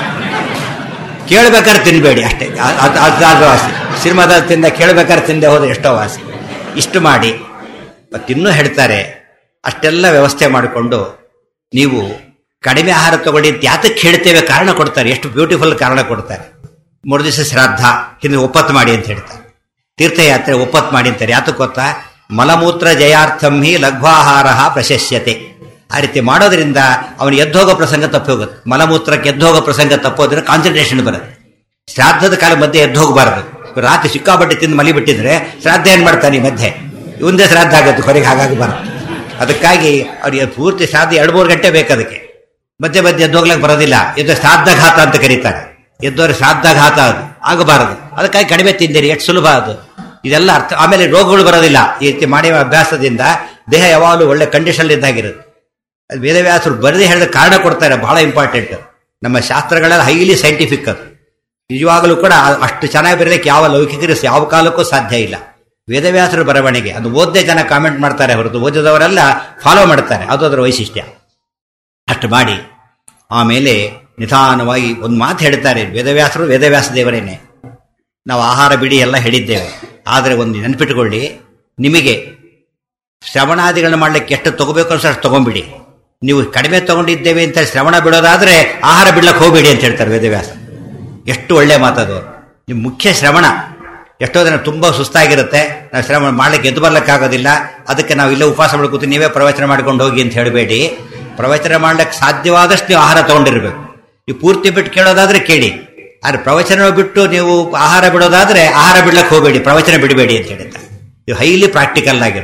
ಕೇಳ್ಬೇಕಾದ್ರೆ ತಿನ್ಬೇಡಿ ಅಷ್ಟೇ ಅ- ಅದ್- ಅದ್- ಅದು ವಾಸಿ ಸಿನಿಮಾದ ತಿಂದ ಕೇಳ್ಬೇಕಾದ್ರೆ ತಿಂದೆ ಹೋದ್ರೆ ಎಷ್ಟೋ ವಾಸಿ ಇಷ್ಟು ಮಾಡಿ ಮತ್ತಿನ್ನೂ ಹೇಳ್ತಾರೆ ಅಷ್ಟೆಲ್ಲ ವ್ಯವಸ್ಥೆ ಮಾಡಿಕೊಂಡು ನೀವು ಕಡಿಮೆ ಆಹಾರ ತಗೊಳ್ಳಿ ಅಂತ ಯಾತಕ್ಕೆ ಹೇಳ್ತೇವೆ ಕಾರಣ ಕೊಡ್ತಾರೆ ಎಷ್ಟು ಬ್ಯೂಟಿಫುಲ್ ಕಾರಣ ಕೊಡ್ತಾರೆ ಮೂರು ದಿವಸ ಶ್ರಾದ್ದ ಹಿಂದೆ ಒಪ್ಪತ್ತು ಮಾಡಿ ಅಂತ ಹೇಳ್ತಾರೆ ತೀರ್ಥಯಾತ್ರೆ ಒಪ್ಪತ್ತು ಮಾಡಿ ಅಂತಾರೆ ಯಾತಕ್ಕೆ ಗೊತ್ತಾ ಮಲಮೂತ್ರ ಜಯಾರ್ಥಂ ಹಿ ಲಘ್ವಾಹಾರ ಪ್ರಶಸ್ಯತೆ ಆ ರೀತಿ ಮಾಡೋದ್ರಿಂದ ಅವನು ಎದ್ದೋಗೋ ಪ್ರಸಂಗ ತಪ್ಪಿ ಹೋಗುತ್ತೆ ಮಲಮೂತ್ರಕ್ಕೆ ಎದ್ದೋಗೋ ಪ್ರಸಂಗ ತಪ್ಪೋದ್ರೆ ಕಾನ್ಸಂಟ್ರೇಷನ್ ಬರುತ್ತೆ ಶ್ರಾದ್ದದ ಕಾಲ ಮಧ್ಯೆ ಎದ್ದು ಹೋಗಬಾರದು ರಾತ್ರಿ ಸಿಕ್ಕಾಪಟ್ಟೆ ತಿಂದು ಮಲಿ ಬಿಟ್ಟಿದ್ರೆ ಶ್ರಾದ್ದ ಏನ್ ಮಾಡ್ತಾನೆ ಈ ಮಧ್ಯೆ ಇವಂದೇ ಶ್ರಾದ್ದ ಆಗುತ್ತೆ ಹೊರಗೆ ಹಾಗಾಗಬಾರ್ದು ಅದಕ್ಕಾಗಿ ಅವ್ರಿಗೆ ಪೂರ್ತಿ ಶ್ರಾದ್ದ ಎರಡು ಮೂರು ಗಂಟೆ ಬೇಕು ಅದಕ್ಕೆ ಮಧ್ಯೆ ಮಧ್ಯೆ ಎದ್ದೋಗ್ಲಕ್ಕೆ ಬರೋದಿಲ್ಲ ಎದ್ದು ಶ್ರಾದ್ದಾಘಾತ ಅಂತ ಕರೀತಾರೆ ಎದ್ದೋರೆ ಶ್ರಾದ್ದಾಘಾತ ಅದು ಆಗಬಾರದು ಅದಕ್ಕಾಗಿ ಕಡಿಮೆ ತಿಂದಿರಿ ಎಷ್ಟು ಸುಲಭ ಅದು ಇದೆಲ್ಲ ಅರ್ಥ ಆಮೇಲೆ ರೋಗಗಳು ಬರೋದಿಲ್ಲ ಈ ರೀತಿ ಮಾಡಿ ಅಭ್ಯಾಸದಿಂದ ದೇಹ ಯಾವಾಗಲೂ ಒಳ್ಳೆ ಕಂಡೀಷನ್ ಇದ್ದಾಗಿರುತ್ತೆ ಅದು ವೇದವ್ಯಾಸರು ಬರದೇ ಹೇಳಿದ ಕಾರಣ ಕೊಡ್ತಾರೆ ಬಹಳ ಇಂಪಾರ್ಟೆಂಟ್ ನಮ್ಮ ಶಾಸ್ತ್ರಗಳೆಲ್ಲ ಹೈಲಿ ಸೈಂಟಿಫಿಕ್ ಅದು ನಿಜವಾಗಲೂ ಕೂಡ ಅಷ್ಟು ಚೆನ್ನಾಗಿ ಬರಲಿಕ್ಕೆ ಯಾವ ಲೌಕಿಕರು ಯಾವ ಕಾಲಕ್ಕೂ ಸಾಧ್ಯ ಇಲ್ಲ ವೇದವ್ಯಾಸರ ಬರವಣಿಗೆ ಅದು ಓದ್ದೇ ಜನ ಕಾಮೆಂಟ್ ಮಾಡ್ತಾರೆ ಹೊರತು ಓದಿದವರೆಲ್ಲ ಫಾಲೋ ಮಾಡ್ತಾರೆ ಅದು ಅದರ ವೈಶಿಷ್ಟ್ಯ ಅಷ್ಟು ಮಾಡಿ ಆಮೇಲೆ ನಿಧಾನವಾಗಿ ಒಂದು ಮಾತು ಹೇಳ್ತಾರೆ ವೇದವ್ಯಾಸರು ವೇದವ್ಯಾಸ ದೇವರೇನೆ ನಾವು ಆಹಾರ ಬಿಡಿ ಎಲ್ಲ ಹೇಳಿದ್ದೇವೆ ಆದರೆ ಒಂದು ನೆನಪಿಟ್ಕೊಳ್ಳಿ ನಿಮಗೆ ಶ್ರವಣಾದಿಗಳನ್ನ ಮಾಡ್ಲಿಕ್ಕೆ ಎಷ್ಟು ತಗೋಬೇಕು ಅನ್ಸೋ ಅಷ್ಟು ತಗೊಂಬಿಡಿ ನೀವು ಕಡಿಮೆ ತಗೊಂಡಿದ್ದೇವೆ ಅಂತ ಶ್ರವಣ ಬಿಡೋದಾದ್ರೆ ಆಹಾರ ಬಿಡ್ಲಕ್ಕೆ ಹೋಗಬೇಡಿ ಅಂತ ಹೇಳ್ತಾರೆ ವೇದವ್ಯಾಸ ಎಷ್ಟು ಒಳ್ಳೆ ಮಾತದು ನಿಮ್ಮ ಮುಖ್ಯ ಶ್ರವಣ ಎಷ್ಟೋ ಜನ ತುಂಬಾ ಸುಸ್ತಾಗಿರುತ್ತೆ ನಾವು ಶ್ರವಣ ಮಾಡ್ಲಿಕ್ಕೆ ಎದ್ದು ಬರ್ಲಿಕ್ಕಾಗೋದಿಲ್ಲ ಅದಕ್ಕೆ ನಾವು ಇಲ್ಲೇ ಉಪವಾಸ ಮಾಡ್ಕೊತು ನೀವೇ ಪ್ರವಚನ ಮಾಡ್ಕೊಂಡು ಹೋಗಿ ಅಂತ ಹೇಳಬೇಡಿ ಪ್ರವಚನ ಮಾಡ್ಲಿಕ್ಕೆ ಸಾಧ್ಯವಾದಷ್ಟು ನೀವು ಆಹಾರ ತಗೊಂಡಿರ್ಬೇಕು ನೀವು ಪೂರ್ತಿ ಬಿಟ್ಟು ಕೇಳೋದಾದ್ರೆ ಕೇಳಿ ಆದ್ರೆ ಪ್ರವಚನ ಬಿಟ್ಟು ನೀವು ಆಹಾರ ಬಿಡೋದಾದ್ರೆ ಆಹಾರ ಬಿಡ್ಲಕ್ಕೆ ಹೋಗಬೇಡಿ ಪ್ರವಚನ ಬಿಡಬೇಡಿ ಅಂತ ಹೇಳ್ತಾರೆ ಇದು ಹೈಲಿ ಪ್ರಾಕ್ಟಿಕಲ್ ಆಗಿರೋ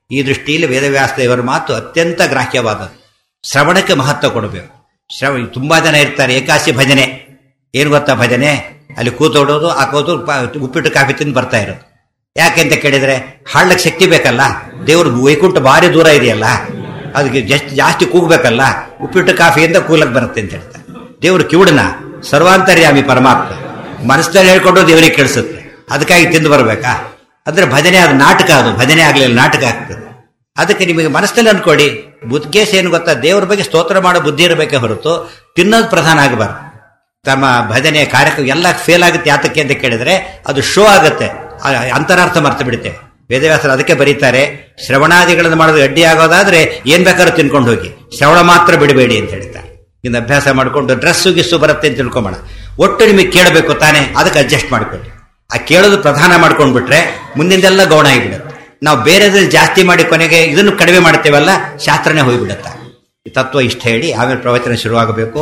ಈ ದೃಷ್ಟಿಯಲ್ಲಿ ವೇದವ್ಯಾಸ ದೇವರ ಮಾತು ಅತ್ಯಂತ ಗ್ರಾಹ್ಯವಾದದ್ದು ಶ್ರವಣಕ್ಕೆ ಮಹತ್ವ ಕೊಡಬೇಕು ಶ್ರವ ತುಂಬಾ ಜನ ಇರ್ತಾರೆ ಏಕಾಸಿ ಭಜನೆ ಏನು ಗೊತ್ತಾ ಭಜನೆ ಅಲ್ಲಿ ಕೂತೋಡೋದು ಹಾಕೋದು ಪ- ಉಪ್ಪಿಟ್ಟು ಕಾಫಿ ತಿಂದು ಬರ್ತಾ ಇರೋದು ಯಾಕೆ ಅಂತ ಕೇಳಿದ್ರೆ ಹಾಡ್ಲಕ್ಕೆ ಶಕ್ತಿ ಬೇಕಲ್ಲ ದೇವ್ರ ವೈಕುಂಠ ಭಾರಿ ದೂರ ಇದೆಯಲ್ಲ ಅದಕ್ಕೆ ಜಸ್ಟ್ ಜಾಸ್ತಿ ಕೂಗ್ಬೇಕಲ್ಲ ಉಪ್ಪಿಟ್ಟು ಕಾಫಿಯಿಂದ ಕೂಲಕ್ಕೆ ಬರುತ್ತೆ ಅಂತ ಹೇಳ್ತಾರೆ ದೇವ್ರ ಕಿವುಡನ ಸರ್ವಾಂತರ್ಯಾಮಿ ಪರಮಾತ್ಮ ಮನಸ್ಸಲ್ಲಿ ಹೇಳ್ಕೊಂಡು ದೇವರಿಗೆ ಕೇಳಿಸುತ್ತೆ ಅದಕ್ಕಾಗಿ ತಿಂದು ಬರಬೇಕಾ ಅಂದ್ರೆ ಭಜನೆ ಅದು ನಾಟಕ ಅದು ಭಜನೆ ಆಗಲಿಲ್ಲ ನಾಟಕ ಆಗ್ತದೆ ಅದಕ್ಕೆ ನಿಮಗೆ ಮನಸ್ಸಲ್ಲಿ ಅನ್ಕೊಳ್ಳಿ ಬುದ್ಧೇಶ ಏನು ಗೊತ್ತಾ ದೇವರ ಬಗ್ಗೆ ಸ್ತೋತ್ರ ಮಾಡೋ ಬುದ್ಧಿ ಇರಬೇಕೇ ಹೊರತು ತಿನ್ನೋದು ಪ್ರಧಾನ ಆಗಬಾರ್ದು ತಮ್ಮ ಭಜನೆ ಕಾರ್ಯಕ್ರಮ ಎಲ್ಲ ಫೇಲ್ ಆಗುತ್ತೆ ಯಾತಕ್ಕೆ ಅಂತ ಕೇಳಿದ್ರೆ ಅದು ಶೋ ಆಗುತ್ತೆ ಆ ಅಂತರಾರ್ಥ ಮರ್ತು ಬಿಡುತ್ತೆ ವೇದವ್ಯಾಸರು ಅದಕ್ಕೆ ಬರೀತಾರೆ ಶ್ರವಣಾದಿಗಳನ್ನು ಮಾಡೋದು ಅಡ್ಡಿ ಆಗೋದಾದ್ರೆ ಏನ್ ಬೇಕಾದ್ರೂ ತಿನ್ಕೊಂಡು ಹೋಗಿ ಶ್ರವಣ ಮಾತ್ರ ಬಿಡಬೇಡಿ ಅಂತ ಹೇಳ್ತಾರೆ ಇನ್ನು ಅಭ್ಯಾಸ ಮಾಡಿಕೊಂಡು ಡ್ರೆಸ್ಸು ಗಿಸ್ಸು ಬರುತ್ತೆ ಅಂತ ತಿಳ್ಕೊಂಬೋಣ ಒಟ್ಟು ನಿಮಗೆ ಕೇಳಬೇಕು ತಾನೇ ಅದಕ್ಕೆ ಅಡ್ಜಸ್ಟ್ ಮಾಡ್ಕೊಳ್ಳಿ ಆ ಕೇಳೋದು ಪ್ರಧಾನ ಮಾಡ್ಕೊಂಡ್ಬಿಟ್ರೆ ಮುಂದಿಂದೆಲ್ಲ ಗೌಣ ಆಗಿಬಿಡುತ್ತೆ ನಾವು ಬೇರೆದ್ರಲ್ಲಿ ಜಾಸ್ತಿ ಮಾಡಿ ಕೊನೆಗೆ ಇದನ್ನು ಕಡಿಮೆ ಮಾಡ್ತೇವಲ್ಲ ಶಾಸ್ತ್ರನೇ ಹೋಗಿಬಿಡುತ್ತೆ ಈ ತತ್ವ ಇಷ್ಟ ಹೇಳಿ ಆಮೇಲೆ ಪ್ರವಚನ ಶುರುವಾಗಬೇಕು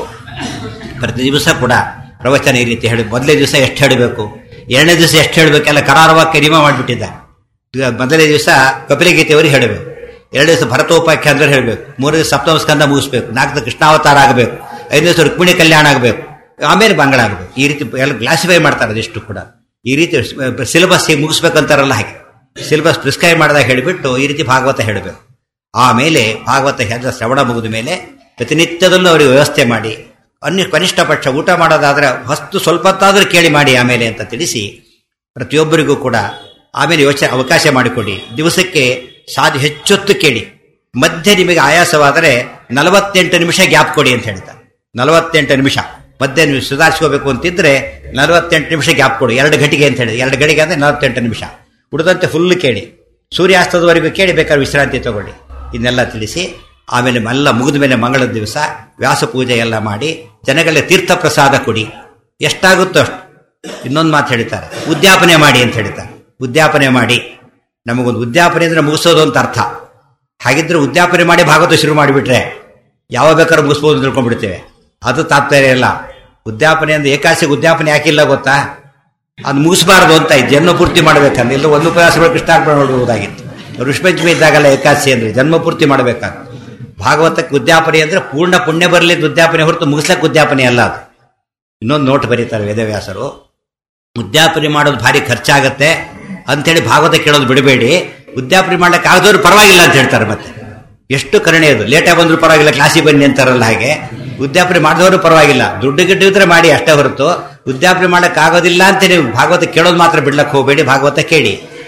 ಪ್ರತಿ ದಿವಸ ಕೂಡ ಪ್ರವಚನ ಈ ರೀತಿ ಹೇಳಿ ಮೊದಲನೇ ದಿವಸ ಎಷ್ಟು ಹೇಳಬೇಕು ಎರಡನೇ ದಿವಸ ಎಷ್ಟು ಹೇಳಬೇಕೆಲ್ಲ ಕರಾರವಾಗಿ ಕಡಿಮೆ ಮಾಡಿಬಿಟ್ಟಿದ್ದ ಈಗ ಮೊದಲನೇ ದಿವಸ ಕಪಿಲಗೀತೆಯವರು ಹೇಳಬೇಕು ಎರಡು ದಿವಸ ಭರತೋಪಾಖ್ಯಾನ ಹೇಳಬೇಕು ಮೂರು ದಿವಸ ಸಪ್ತಮ ಸ್ಕಂದ ಮುಗಿಸ್ಬೇಕು ನಾಲ್ಕು ದಿವಸ ಕೃಷ್ಣಾವತಾರ ಆಗಬೇಕು ಐದು ದಿವಸ ರುಕ್ಮಿಣಿ ಕಲ್ಯಾಣ ಆಗಬೇಕು ಆಮೇಲೆ ಬಂಗಳ ಆಗಬೇಕು ಈ ರೀತಿ ಎಲ್ಲ ಕ್ಲಾಸಿಫೈ ಮಾಡ್ತಾರೆ ಅದಿಷ್ಟು ಕೂಡ ಈ ರೀತಿ ಸಿಲೆಬಸ್ ಮುಗಿಸ್ಬೇಕಂತಾರಲ್ಲ ಹಾಗೆ ಸಿಲೆಬಸ್ ಪ್ರಿಸ್ಕ್ರೈಬ್ ಮಾಡಿದಾಗ ಹೇಳಿಬಿಟ್ಟು ಈ ರೀತಿ ಭಾಗವತ ಹೇಳಬೇಕು ಆಮೇಲೆ ಭಾಗವತ ಹೆದ ಶ್ರವಣ ಮುಗಿದ ಮೇಲೆ ಪ್ರತಿನಿತ್ಯದಲ್ಲೂ ಅವರಿಗೆ ವ್ಯವಸ್ಥೆ ಮಾಡಿ ಅನ್ಯ ಕನಿಷ್ಠ ಪಕ್ಷ ಊಟ ಮಾಡೋದಾದ್ರೆ ಹೊಸ್ತು ಸ್ವಲ್ಪ ಹೊತ್ತಾದ್ರೂ ಕೇಳಿ ಮಾಡಿ ಆಮೇಲೆ ಅಂತ ತಿಳಿಸಿ ಪ್ರತಿಯೊಬ್ಬರಿಗೂ ಕೂಡ ಆಮೇಲೆ ಯೋಚನೆ ಅವಕಾಶ ಮಾಡಿಕೊಡಿ ದಿವಸಕ್ಕೆ ಸಾಧ್ಯ ಹೆಚ್ಚೊತ್ತು ಕೇಳಿ ಮಧ್ಯೆ ನಿಮಗೆ ಆಯಾಸವಾದರೆ ನಲವತ್ತೆಂಟು ನಿಮಿಷ ಗ್ಯಾಪ್ ಕೊಡಿ ಅಂತ ಹೇಳ್ತಾರೆ ನಲವತ್ತೆಂಟು ನಿಮಿಷ ಮಧ್ಯೆ ನೀವು ಸುಧಾರಿಸ್ಕೋಬೇಕು ಅಂತಿದ್ರೆ ನಲವತ್ತೆಂಟು ನಿಮಿಷ ಗ್ಯಾಪ್ ಕೊಡಿ ಎರಡು ಗಂಟೆಗೆ ಅಂತ ಹೇಳಿ ಎರಡು ಗಂಟೆಗೆ ಅಂದ್ರೆ ನಲವತ್ತೆಂಟು ನಿಮಿಷ ಉಳಿದಂತೆ ಫುಲ್ ಕೇಳಿ ಸೂರ್ಯಾಸ್ತದವರೆಗೂ ಕೇಳಿ ಬೇಕಾದ್ರೆ ವಿಶ್ರಾಂತಿ ತಗೊಳ್ಳಿ ಇದನ್ನೆಲ್ಲ ತಿಳಿಸಿ ಆಮೇಲೆ ಎಲ್ಲ ಮುಗಿದ ಮೇಲೆ ಮಂಗಳದ ದಿವಸ ವ್ಯಾಸ ಪೂಜೆ ಎಲ್ಲ ಮಾಡಿ ಜನಗಳಿಗೆ ತೀರ್ಥ ಪ್ರಸಾದ ಕೊಡಿ ಎಷ್ಟಾಗುತ್ತೋ ಅಷ್ಟು ಇನ್ನೊಂದು ಮಾತು ಹೇಳ್ತಾರೆ ಉದ್ಯಾಪನೆ ಮಾಡಿ ಅಂತ ಹೇಳ್ತಾರೆ ಉದ್ಯಾಪನೆ ಮಾಡಿ ನಮಗೊಂದು ಉದ್ಯಾಪನೆ ಅಂದ್ರೆ ಮುಗಿಸೋದು ಅಂತ ಅರ್ಥ ಹಾಗಿದ್ರೆ ಉದ್ಯಾಪನೆ ಮಾಡಿ ಭಾಗವತ ಶುರು ಮಾಡಿಬಿಟ್ರೆ ಯಾವ ಬೇಕಾದ್ರೂ ಮುಗಿಸ್ಬೋದು ಅಂತ ತಿಳ್ಕೊಂಡ್ಬಿಡ್ತೇವೆ ಅದು ತಾತ್ಪರ್ಯ ಇಲ್ಲ ಉದ್ಯಾಪನೆ ಅಂದ್ರೆ ಏಕಾಸಿಗೆ ಉದ್ಯಾಪನೆ ಯಾಕಿಲ್ಲ ಗೊತ್ತಾ ಅದು ಮುಗಿಸಬಾರದು ಅಂತ ಇತ್ತು ಜನ್ಮ ಪೂರ್ತಿ ಮಾಡ್ಬೇಕಂದ್ರೆ ಇಲ್ಲ ಒಂದು ಉಪವಾಸಗಳು ಕೃಷ್ಣಾರ್ಪಣೆ ನೋಡುವುದಾಗಿತ್ತು ಋಷಭಂಚಮಿ ಇದ್ದಾಗಲ್ಲ ಏಕಾಸಿ ಅಂದ್ರೆ ಜನ್ಮ ಪೂರ್ತಿ ಮಾಡ್ಬೇಕಾಗ್ತದೆ ಭಾಗವತಕ್ಕೆ ಉದ್ಯಾಪನೆ ಅಂದ್ರೆ ಪೂರ್ಣ ಪುಣ್ಯ ಬರಲಿದ್ದು ಉದ್ಯಾಪನೆ ಹೊರತು ಮುಗಿಸ್ಲಕ್ಕೆ ಉದ್ಯಾಪನೆ ಅಲ್ಲ ಅದು ಇನ್ನೊಂದು ನೋಟ್ ಬರೀತಾರೆ ವೇದವ್ಯಾಸರು ಉದ್ಯಾಪನೆ ಮಾಡೋದು ಭಾರಿ ಖರ್ಚಾಗತ್ತೆ ಅಂತೇಳಿ ಭಾಗವತ ಕೇಳೋದು ಬಿಡಬೇಡಿ ಉದ್ಯಾಪನೆ ಮಾಡ್ಲಿಕ್ಕೆ ಆಗದವ್ರು ಪರವಾಗಿಲ್ಲ ಅಂತ ಹೇಳ್ತಾರೆ ಮತ್ತೆ ಎಷ್ಟು ಕರುಣೆ ಅದು ಲೇಟಾಗಿ ಬಂದ್ರು ಪರವಾಗಿಲ್ಲ ಕ್ಲಾಸಿಗೆ ಬನ್ನಿ ಅಂತಾರಲ್ಲ ಹಾಗೆ ಉದ್ಯಾಪನೆ ಮಾಡಿದವರು ಪರವಾಗಿಲ್ಲ ದುಡ್ಡು ಗಿಡ್ಡು ಇದ್ರೆ ಮಾಡಿ ಅಷ್ಟೇ ಹೊರತು ಉದ್ಯಾಪನೆ ಮಾಡಕ್ ಆಗೋದಿಲ್ಲ ಅಂತ ನೀವು ಭಾಗವತ ಕೇಳೋದು ಮಾತ್ರ ಬಿಡ್ಲಕ್ಕೆ ಹೋಗಬೇಡಿ ಭಾಗವತ ಕೇಳಿ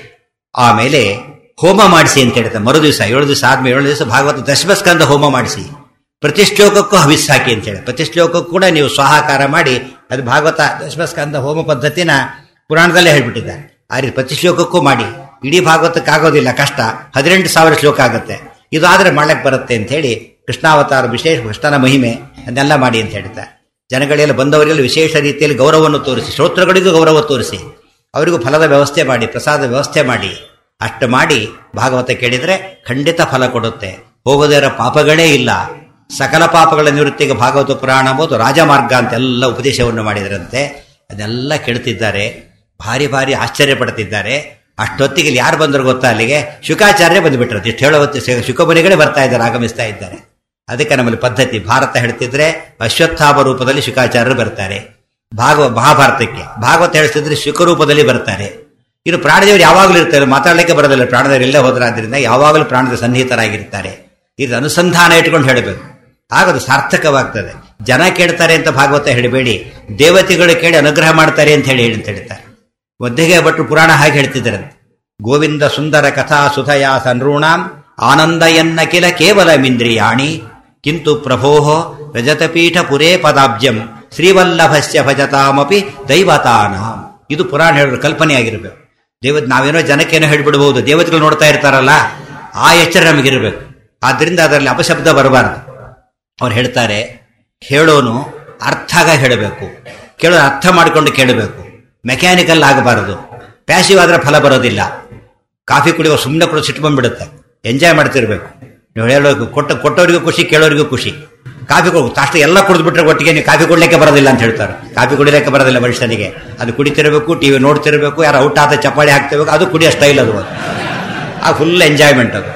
ಆಮೇಲೆ ಹೋಮ ಮಾಡಿಸಿ ಅಂತ ಹೇಳ್ತಾರೆ ಮರು ದಿವಸ ಏಳು ದಿವಸ ಆದ್ಮೇಲೆ ಏಳು ದಿವಸ ಭಾಗವತ ದಶಮಸ್ಕಂದ ಹೋಮ ಮಾಡಿಸಿ ಪ್ರತಿ ಶ್ಲೋಕಕ್ಕೂ ಹವಿಸ್ ಹಾಕಿ ಅಂತ ಹೇಳಿ ಪ್ರತಿ ಶ್ಲೋಕಕ್ಕೂ ಕೂಡ ನೀವು ಸ್ವಾಹಾಕಾರ ಮಾಡಿ ಅದು ಭಾಗವತ ದಶಮಸ್ಕಂದ ಹೋಮ ಪದ್ಧತಿನ ಪುರಾಣದಲ್ಲೇ ಹೇಳ್ಬಿಟ್ಟಿದ್ದಾರೆ ಆ ರೀತಿ ಪ್ರತಿ ಶ್ಲೋಕಕ್ಕೂ ಮಾಡಿ ಇಡೀ ಭಾಗವತಕ್ಕೆ ಆಗೋದಿಲ್ಲ ಕಷ್ಟ ಹದಿನೆಂಟು ಸಾವಿರ ಶ್ಲೋಕ ಆಗುತ್ತೆ ಇದು ಆದ್ರೆ ಮಾಡಕ್ ಬರುತ್ತೆ ಅಂತ ಹೇಳಿ ಕೃಷ್ಣಾವತಾರ ವಿಶೇಷ ಕೃಷ್ಣನ ಮಹಿಮೆ ಅದನ್ನೆಲ್ಲ ಮಾಡಿ ಅಂತ ಹೇಳ್ತಾರೆ ಜನಗಳೆಲ್ಲ ಬಂದವರಿಗೆಲ್ಲ ವಿಶೇಷ ರೀತಿಯಲ್ಲಿ ಗೌರವವನ್ನು ತೋರಿಸಿ ಶ್ರೋತೃಗಳಿಗೂ ಗೌರವ ತೋರಿಸಿ ಅವರಿಗೂ ಫಲದ ವ್ಯವಸ್ಥೆ ಮಾಡಿ ಪ್ರಸಾದ ವ್ಯವಸ್ಥೆ ಮಾಡಿ ಅಷ್ಟು ಮಾಡಿ ಭಾಗವತ ಕೇಳಿದ್ರೆ ಖಂಡಿತ ಫಲ ಕೊಡುತ್ತೆ ಹೋಗೋದರ ಪಾಪಗಳೇ ಇಲ್ಲ ಸಕಲ ಪಾಪಗಳ ನಿವೃತ್ತಿಗೆ ಭಾಗವತ ಪುರಾಣ ಎಂಬುದು ರಾಜಮಾರ್ಗ ಅಂತೆಲ್ಲ ಉಪದೇಶವನ್ನು ಮಾಡಿದರಂತೆ ಅದೆಲ್ಲ ಕೇಳ್ತಿದ್ದಾರೆ ಭಾರಿ ಭಾರಿ ಆಶ್ಚರ್ಯ ಪಡ್ತಿದ್ದಾರೆ ಅಷ್ಟೊತ್ತಿಗೆ ಇಲ್ಲಿ ಯಾರು ಬಂದ್ರು ಗೊತ್ತಾ ಅಲ್ಲಿಗೆ ಶುಕಾಚಾರ್ಯ ಬಂದುಬಿಟ್ರು ಇಷ್ಟು ಹೇಳೋ ಹೊತ್ತಿಗೆ ಶುಕಮುನಿಗಳೇ ಬರ್ತಾ ಇದ್ದಾರೆ ಆಗಮಿಸ್ತಾ ಇದ್ದಾರೆ ಅದಕ್ಕೆ ನಮ್ಮಲ್ಲಿ ಪದ್ಧತಿ ಭಾರತ ಹೇಳ್ತಿದ್ರೆ ಅಶ್ವತ್ಥಾಮ ರೂಪದಲ್ಲಿ ಶುಕಾಚಾರ್ಯರು ಬರ್ತಾರೆ ಭಾಗವ ಮಹಾಭಾರತಕ್ಕೆ ಭಾಗವತ ಹೇಳ್ತಿದ್ರೆ ಶುಕರೂಪದಲ್ಲಿ ಬರ್ತಾರೆ ಇನ್ನು ಪ್ರಾಣದೇವರು ಯಾವಾಗಲೂ ಇರ್ತಾರೆ ಮಾತಾಡಲಿಕ್ಕೆ ಬರೋದಿಲ್ಲ ಪ್ರಾಣದೇವರು ಎಲ್ಲೇ ಹೋದ್ರಾದ್ರಿಂದ ಯಾವಾಗಲೂ ಪ್ರಾಣದ ಸನ್ನಿಹಿತರಾಗಿರ್ತಾರೆ ಇದು ಅನುಸಂಧಾನ ಇಟ್ಕೊಂಡು ಹೇಳಬೇಕು ಆಗ ಅದು ಸಾರ್ಥಕವಾಗ್ತದೆ ಜನ ಕೇಳ್ತಾರೆ ಅಂತ ಭಾಗವತ ಹೇಳಬೇಡಿ ದೇವತೆಗಳು ಕೇಳಿ ಅನುಗ್ರಹ ಮಾಡ್ತಾರೆ ಅಂತ ಹೇಳಿ ಅಂತ ಹೇಳ್ತಾರೆ ಮಧ್ಯಗೆ ಭಟ್ರು ಪುರಾಣ ಹಾಗೆ ಹೇಳ್ತಿದ್ದಾರಂತೆ ಗೋವಿಂದ ಸುಂದರ ಕಥಾ ಸುಧಯ ಸನೃಣಾಂ ಆನಂದ ಎನ್ನ ಕಿಲ ಕೇವಲ ಮಿಂದ್ರಿಯಾಣಿ ಕಿಂತು ಪ್ರಭೋಹ ರಜತಪೀಠ ಪುರೇ ಪದಾಬ್ಜಂ ಶ್ರೀವಲ್ಲಭಸ್ಯ ಭಜತಾಮಪಿ ದೈವತಾನಾಂ ಇದು ಪುರಾಣ ಹೇಳೋ ಕಲ್ಪನೆ ಆಗಿರಬೇಕು ದೇವ ನಾವೇನೋ ಜನಕ್ಕೇನೋ ಹೇಳ್ಬಿಡ್ಬೋದು ದೇವತೆಗಳು ನೋಡ್ತಾ ಇರ್ತಾರಲ್ಲ ಆ ಎಚ್ಚರ ನಮಗಿರಬೇಕು ಆದ್ರಿಂದ ಅದರಲ್ಲಿ ಅಪಶಬ್ದ ಬರಬಾರದು ಅವ್ರು ಹೇಳ್ತಾರೆ ಹೇಳೋನು ಅರ್ಥಾಗ ಹೇಳಬೇಕು ಕೇಳೋನು ಅರ್ಥ ಮಾಡಿಕೊಂಡು ಕೇಳಬೇಕು ಮೆಕ್ಯಾನಿಕಲ್ ಆಗಬಾರದು ಪ್ಯಾಸಿವ್ ಆದ್ರೆ ಫಲ ಬರೋದಿಲ್ಲ ಕಾಫಿ ಕುಡಿಯೋ ಸುಮ್ಮನೆ ಕೂಡ ಸಿಟ್ಟು ಬಂದ್ಬಿಡುತ್ತೆ ಎಂಜಾಯ್ ಮಾಡ್ತಿರ್ಬೇಕು ನೀವು ಹೇಳೋದು ಕೊಟ್ಟ ಕೊಟ್ಟವರಿಗೂ ಖುಷಿ ಕೇಳೋರಿಗೂ ಖುಷಿ ಕಾಫಿ ಕೊಡು ಅಷ್ಟು ಎಲ್ಲ ಕುಡಿದ್ಬಿಟ್ರೆ ಒಟ್ಟಿಗೆ ನೀವು ಕಾಫಿ ಕುಡ್ಲಿಕ್ಕೆ ಬರೋದಿಲ್ಲ ಅಂತ ಹೇಳ್ತಾರೆ ಕಾಫಿ ಕುಡಿಲಿಕ್ಕೆ ಬರೋದಿಲ್ಲ ಮನುಷ್ಯನಿಗೆ ಅದು ಕುಡಿತಿರ್ಬೇಕು ಟಿವಿ ನೋಡ್ತಿರ್ಬೇಕು ಯಾರು ಔಟ್ ಆದ ಚಪ್ಪಾಳಿ ಹಾಕ್ತಿರ್ಬೇಕು ಅದು ಕುಡಿಯೋ ಸ್ಟೈಲ್ ಅದು ಆ ಫುಲ್ ಎಂಜಾಯ್ಮೆಂಟ್ ಅದು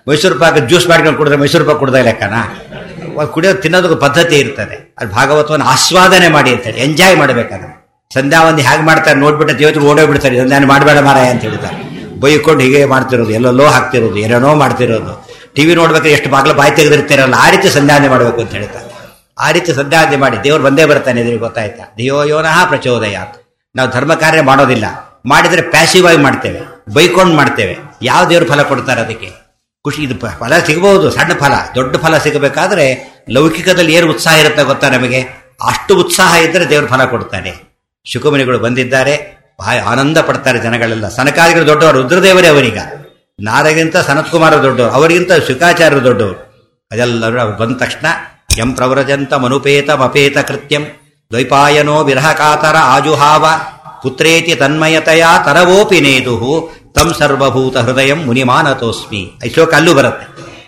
ಮೈಸೂರು ಪಾಕ ಜ್ಯೂಸ್ ಮಾಡ್ಕೊಂಡು ಕುಡಿದ್ರೆ ಮೈಸೂರು ಪಾಕ್ ಕುಡ್ದ ಲೆಕ್ಕನ ಕುಡಿಯೋದು ತಿನ್ನೋದಕ್ಕೆ ಪದ್ಧತಿ ಇರ್ತದೆ ಅದು ಭಾಗವತವನ್ನು ಆಸ್ವಾದನೆ ಮಾಡಿ ಅಂತಾರೆ ಎಂಜಾಯ್ ಮಾಡಬೇಕಾದ್ರೆ ಸಂಧ್ಯಾ ಒಂದು ಹೇಗೆ ಮಾಡ್ತಾರೆ ನೋಡ್ಬಿಟ್ಟು ದೇವತೆಗೆ ಓಡೋಗ್ಬಿಡ್ತಾರೆ ಸಂಧ್ಯಾನ ಮಾಡಬೇಡ ಮಾರಾಯ ಅಂತ ಹೇಳ್ತಾರೆ ಬೈಕೊಂಡು ಹೀಗೆ ಮಾಡ್ತಿರೋದು ಎಲ್ಲೆಲ್ಲೋ ಹಾಕ್ತಿರೋದು ಏನೇನೋ ಮಾಡ್ತಿರೋದು ಟಿವಿ ನೋಡ್ಬೇಕಾದ್ರೆ ಎಷ್ಟು ಬಾಗ್ಲ ಬಾಯಿ ತೆಗೆದಿರ್ತೀರಲ್ಲ ಆ ರೀತಿ ಸಂಧ್ಯಾನೆ ಮಾಡಬೇಕು ಅಂತ ಹೇಳ್ತಾರೆ ಆ ರೀತಿ ಸಂಧ್ಯಾನೆ ಮಾಡಿ ದೇವ್ರು ಬಂದೇ ಬರ್ತಾನೆ ಇದ್ರಿಗೆ ಗೊತ್ತಾಯ್ತಾ ದಿಯೋ ಯೋನಃ ಪ್ರಚೋದಯಾತ್ ನಾವು ಧರ್ಮ ಕಾರ್ಯ ಮಾಡೋದಿಲ್ಲ ಮಾಡಿದ್ರೆ ಪ್ಯಾಸಿವ್ ಆಗಿ ಮಾಡ್ತೇವೆ ಬೈಕೊಂಡು ಮಾಡ್ತೇವೆ ಯಾವ ದೇವ್ರು ಫಲ ಕೊಡ್ತಾರೆ ಅದಕ್ಕೆ ಖುಷಿ ಇದು ಪ- ಫಲ ಸಿಗಬಹುದು ಸಣ್ಣ ಫಲ ದೊಡ್ಡ ಫಲ ಸಿಗಬೇಕಾದ್ರೆ ಲೌಕಿಕದಲ್ಲಿ ಏನು ಉತ್ಸಾಹ ಇರುತ್ತೆ ಗೊತ್ತಾ ನಮಗೆ ಅಷ್ಟು ಉತ್ಸಾಹ ಇದ್ರೆ ದೇವ್ರ ಫಲ ಕೊಡ್ತಾನೆ ಶುಕಮುನಿಗಳು ಬಂದಿದ್ದಾರೆ ಬಹಳ ಆನಂದ ಪಡ್ತಾರೆ ಜನಗಳೆಲ್ಲ ಸನಕಾದಿಗಳು ದೊಡ್ಡವರು ರುದ್ರದೇವರೇ ಅವರೀಗ ನಾರಗಿಂತ ಸನತ್ಕುಮಾರ ದೊಡ್ಡವರು ಅವರಿಗಿಂತ ಶುಕಾಚಾರ್ಯರು ದೊಡ್ಡವರು ಅದೆಲ್ಲರೂ ಅವ್ರು ಬಂದ ತಕ್ಷಣ ಯಂ ಪ್ರವ್ರಜಂತ ಮನುಪೇತ ಮಪೇತ ಕೃತ್ಯಂ ದ್ವೈಪಾಯನೋ ವಿರಹಕಾತರ ಆಜುಹಾವ ಪುತ್ರೇತಿ ತನ್ಮಯತೆಯ ತರವೋಪಿ ನೇದುಹು ತಂ ಸರ್ವಭೂತ ಹೃದಯಂ ಮುನಿಮಾನತೋಸ್ಮಿ ಈ ಶ್ಲೋಕ ಅಲ್ಲೂ ಬರುತ್ತೆ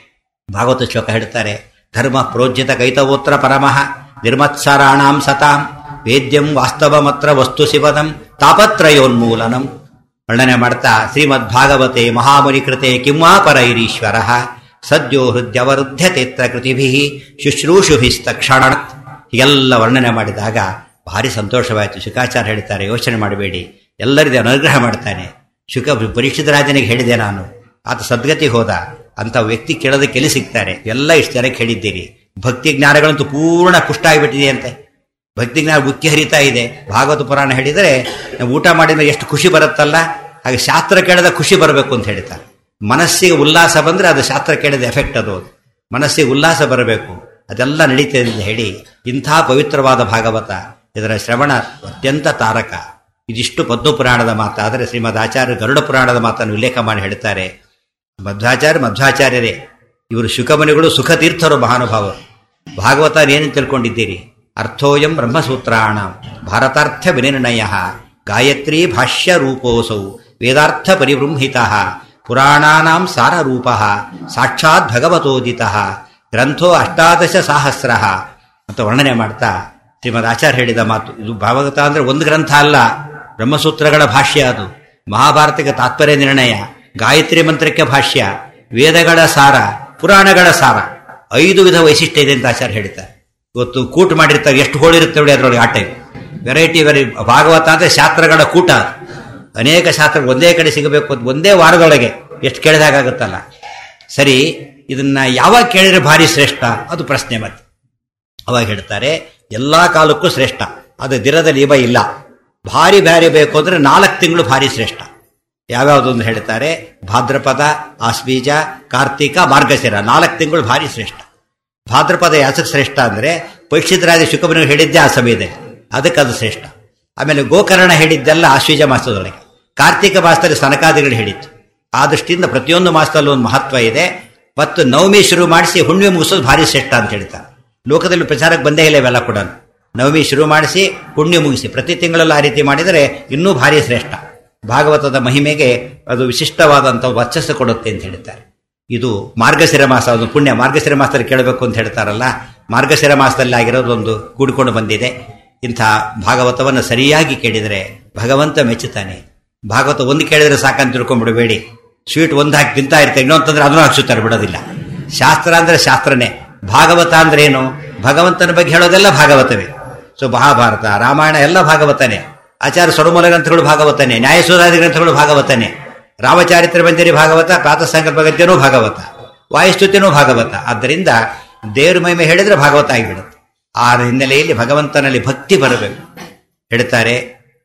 ಭಾಗವತ ಶ್ಲೋಕ ಹೇಳ್ತಾರೆ ಧರ್ಮ ಪ್ರೋಜ್ಯತ ಕೈತವೋತ್ರ ಪರಮಃ ನಿರ್ಮತ್ಸರಾಣಾಂ ಸತಾಂ ವೇದ್ಯಂ ವಾಸ್ತವಮತ್ರ ವಸ್ತು ಶಿವದಂ ತಾಪತ್ರಯೋನ್ಮೂಲನಂ ವರ್ಣನೆ ಮಾಡ್ತಾ ಶ್ರೀಮದ್ ಭಾಗವತೆ ಮಹಾಮುನಿಕೃತೆ ಕಿಂವಾ ಪರೈರೀಶ್ವರ ಸದ್ಯೋ ಹೃದಯವರುದ್ಧತೆತ್ರ ಕೃತಿಭಿ ಶುಶ್ರೂಷುಭಿಸ್ತಕ್ಷಣ ಹೀಗೆಲ್ಲ ವರ್ಣನೆ ಮಾಡಿದಾಗ ಭಾರಿ ಸಂತೋಷವಾಯಿತು ಶುಕಾಚಾರ್ಯ ಹೇಳ್ತಾರೆ ಯೋಚನೆ ಮಾಡಬೇಡಿ ಎಲ್ಲರಿದೆ ಅನುಗ್ರಹ ಮಾಡ್ತಾನೆ ಶುಕ ಪರೀಕ್ಷಿತ ರಾಜನಿಗೆ ಹೇಳಿದೆ ನಾನು ಆತ ಸದ್ಗತಿ ಹೋದ ಅಂತ ವ್ಯಕ್ತಿ ಕೇಳೋದಕ್ಕೆ ಎಲ್ಲಿ ಸಿಗ್ತಾರೆ ಎಲ್ಲ ಇಷ್ಟು ಜನಕ್ಕೆ ಹೇಳಿದ್ದೀರಿ ಭಕ್ತಿ ಜ್ಞಾನಗಳಂತೂ ಪೂರ್ಣ ಪುಷ್ಟ ಆಗಿಬಿಟ್ಟಿದೆ ಅಂತೆ ಭಕ್ತಿ ಜ್ಞಾನ ಬುಕ್ಕಿ ಹರಿತಾ ಇದೆ ಭಾಗವತ ಪುರಾಣ ಹೇಳಿದರೆ ನಾವು ಊಟ ಮಾಡಿದ್ರೆ ಎಷ್ಟು ಖುಷಿ ಬರುತ್ತಲ್ಲ ಹಾಗೆ ಶಾಸ್ತ್ರ ಕೇಳದ ಖುಷಿ ಬರಬೇಕು ಅಂತ ಹೇಳ್ತಾರೆ ಮನಸ್ಸಿಗೆ ಉಲ್ಲಾಸ ಬಂದ್ರೆ ಅದು ಶಾಸ್ತ್ರ ಕೇಳಿದ ಎಫೆಕ್ಟ್ ಅದು ಮನಸ್ಸಿಗೆ ಉಲ್ಲಾಸ ಬರಬೇಕು ಅದೆಲ್ಲ ನಡೀತದೆ ಅಂತ ಹೇಳಿ ಇಂಥ ಪವಿತ್ರವಾದ ಭಾಗವತ ಇದರ ಶ್ರವಣ ಅತ್ಯಂತ ತಾರಕ ಇದಿಷ್ಟು ಪದ್ಮ ಪುರಾಣದ ಮಾತಾದರೆ ಶ್ರೀಮದ್ ಆಚಾರ್ಯ ಗರುಡ ಪುರಾಣದ ಮಾತನ್ನು ಉಲ್ಲೇಖ ಮಾಡಿ ಹೇಳ್ತಾರೆ ಮಧ್ವಾಚಾರ್ಯ ಮಧ್ವಾಚಾರ್ಯರೇ ಇವರು ಶುಕಮುನಿಗಳು ಸುಖ ತೀರ್ಥರು ಮಹಾನುಭಾವರು ಭಾಗವತ ಏನು ತಿಳ್ಕೊಂಡಿದ್ದೀರಿ ಅರ್ಥೋಯಂ ಬ್ರಹ್ಮಸೂತ್ರಾಣ ಭಾರತಾರ್ಥ ವಿನಿರ್ಣಯ ಗಾಯತ್ರಿ ಭಾಷ್ಯ ರೂಪೋಸೌ ವೇದಾರ್ಥ ಪರಿಬೃಂಹಿತ ಪುರಾಣಾನಾಂ ಸಾರ ರೂಪ ಸಾಕ್ಷಾತ್ ಭಗವತೋದಿತ ಗ್ರಂಥೋ ಅಷ್ಟಾದಶ ಸಹಸ್ರ ಅಂತ ವರ್ಣನೆ ಮಾಡ್ತಾ ಶ್ರೀಮದ್ ಆಚಾರ್ಯ ಹೇಳಿದ ಮಾತು ಇದು ಭಾಗವತ ಅಂದ್ರೆ ಒಂದು ಗ್ರಂಥ ಅಲ್ಲ ಬ್ರಹ್ಮಸೂತ್ರಗಳ ಭಾಷ್ಯ ಅದು ಮಹಾಭಾರತಕ್ಕೆ ತಾತ್ಪರ್ಯ ನಿರ್ಣಯ ಗಾಯತ್ರಿ ಮಂತ್ರಕ್ಕೆ ಭಾಷ್ಯ ವೇದಗಳ ಸಾರ ಪುರಾಣಗಳ ಸಾರ ಐದು ವಿಧ ವೈಶಿಷ್ಟ್ಯ ಇದೆ ಅಂತ ಆಚಾರ್ಯ ಹೇಳ್ತಾರೆ ಇವತ್ತು ಕೂಟ ಮಾಡಿರ್ತಾರೆ ಎಷ್ಟು ಹೋಳಿರುತ್ತೆ ನೋಡಿ ಅದರೊಳಗೆ ಆ ಟೈಪ್ ವೆರೈಟಿ ವೆರೈ ಭಾಗವತ ಅಂದ್ರೆ ಶಾಸ್ತ್ರಗಳ ಕೂಟ ಅದು. ಅನೇಕ ಶಾಸ್ತ್ರ ಒಂದೇ ಕಡೆ ಸಿಗಬೇಕು ಅಂತ ಒಂದೇ ವಾರದೊಳಗೆ ಎಷ್ಟು ಕೇಳಿದಾಗುತ್ತಲ್ಲ ಸರಿ ಇದನ್ನ ಯಾವಾಗ ಕೇಳಿದ್ರೆ ಭಾರಿ ಶ್ರೇಷ್ಠ ಅದು ಪ್ರಶ್ನೆ ಮತ್ತೆ ಅವಾಗ ಹೇಳ್ತಾರೆ ಎಲ್ಲಾ ಕಾಲಕ್ಕೂ ಶ್ರೇಷ್ಠ ಅದು ದಿನದ ನಿಯಮ ಇಲ್ಲ ಭಾರಿ ಬ್ಯಾರಿ ಬೇಕು ಅಂದ್ರೆ ನಾಲ್ಕು ತಿಂಗಳು ಭಾರಿ ಶ್ರೇಷ್ಠ ಯಾವ್ಯಾವುದೊಂದು ಹೇಳ್ತಾರೆ ಭಾದ್ರಪದ ಆಸ್ಬೀಜ ಕಾರ್ತಿಕ ಮಾರ್ಗಶಿರ ನಾಲ್ಕು ತಿಂಗಳು ಭಾರಿ ಶ್ರೇಷ್ಠ ಭಾದ್ರಪದ ಯಾಸಕ್ಕೆ ಶ್ರೇಷ್ಠ ಅಂದ್ರೆ ಪರೀಕ್ಷಿತರಾದ ಶುಕಮನಿಗೆ ಹೇಳಿದ್ದೆ ಆ ಸಮಯದಲ್ಲಿ ಅದಕ್ಕೆ ಅದು ಶ್ರೇಷ್ಠ ಆಮೇಲೆ ಗೋಕರ್ಣ ಹೇಳಿದ್ದೆಲ್ಲ ಆಶ್ವೀಜ ಮಾಸದೊಳಗೆ ಕಾರ್ತಿಕ ಮಾಸದಲ್ಲಿ ಸನಕಾದಿಗಳು ಹೇಳಿತ್ತು ಆ ದೃಷ್ಟಿಯಿಂದ ಪ್ರತಿಯೊಂದು ಮಾಸದಲ್ಲೂ ಒಂದು ಮಹತ್ವ ಇದೆ ಮತ್ತು ನವಮಿ ಶುರು ಮಾಡಿಸಿ ಹುಣ್ಣಿಮೆ ಮುಗಿಸೋದು ಭಾರಿ ಶ್ರೇಷ್ಠ ಅಂತ ಹೇಳ್ತಾರೆ ಲೋಕದಲ್ಲಿ ಪ್ರಚಾರಕ್ಕೆ ಬಂದೇ ಇಲ್ಲ ಇವೆಲ್ಲ ಕೂಡ ನವಮಿ ಶುರು ಮಾಡಿಸಿ ಹುಣ್ಣಿಮೆ ಮುಗಿಸಿ ಪ್ರತಿ ತಿಂಗಳಲ್ಲೂ ಆ ರೀತಿ ಮಾಡಿದರೆ ಇನ್ನೂ ಭಾರಿ ಶ್ರೇಷ್ಠ ಭಾಗವತದ ಮಹಿಮೆಗೆ ಅದು ವಿಶಿಷ್ಟವಾದಂಥ ವರ್ಚಸ್ಸು ಕೊಡುತ್ತೆ ಅಂತ ಹೇಳ್ತಾರೆ ಇದು ಮಾರ್ಗಶಿರ ಮಾಸ ಅದು ಪುಣ್ಯ ಮಾರ್ಗಶಿರ ಮಾಸದಲ್ಲಿ ಕೇಳಬೇಕು ಅಂತ ಹೇಳ್ತಾರಲ್ಲ ಮಾರ್ಗಶಿರ ಮಾಸದಲ್ಲಿ ಆಗಿರೋದು ಒಂದು ಕೂಡಿಕೊಂಡು ಬಂದಿದೆ ಇಂಥ ಭಾಗವತವನ್ನು ಸರಿಯಾಗಿ ಕೇಳಿದರೆ ಭಗವಂತ ಮೆಚ್ಚುತ್ತಾನೆ ಭಾಗವತ ಒಂದು ಕೇಳಿದ್ರೆ ಸಾಕಂತ ತಿಳ್ಕೊಂಡ್ಬಿಡಬೇಡಿ ಸ್ವೀಟ್ ಒಂದು ಹಾಕಿ ತಿಂತಾ ಇರ್ತಾರೆ ಇನ್ನೊಂತಂದ್ರೆ ಅದನ್ನು ಹಾಕ್ಸುತ್ತಾರೆ ಬಿಡೋದಿಲ್ಲ ಶಾಸ್ತ್ರ ಅಂದ್ರೆ ಶಾಸ್ತ್ರನೇ ಭಾಗವತ ಅಂದ್ರೆ ಏನು ಭಗವಂತನ ಬಗ್ಗೆ ಹೇಳೋದೆಲ್ಲ ಭಾಗವತವೇ ಸೊ ಮಹಾಭಾರತ ರಾಮಾಯಣ ಎಲ್ಲ ಭಾಗವತನೇ ಆಚಾರ್ಯ ಸ್ವರಮೂಲ ಗ್ರಂಥಗಳು ಭಾಗವತನೇ ನ್ಯಾಯಸೂರಾದಿ ಗ್ರಂಥಗಳು ಭಾಗವತನೇ ರಾಮಚಾರಿತ್ರ ಬಂದಿರಿ ಭಾಗವತ ಪ್ರಾತಃ ಸಂಕಲ್ಪ ಗದ್ಯನೂ ಭಾಗವತ ವಾಯುಸ್ತುತಿನೂ ಭಾಗವತ ಆದ್ದರಿಂದ ದೇವ್ರ ಮಹಿಮೆ ಹೇಳಿದ್ರೆ ಭಾಗವತ ಆಗಿಬಿಡುತ್ತೆ ಆ ಹಿನ್ನೆಲೆಯಲ್ಲಿ ಭಗವಂತನಲ್ಲಿ ಭಕ್ತಿ ಬರಬೇಕು ಹೇಳ್ತಾರೆ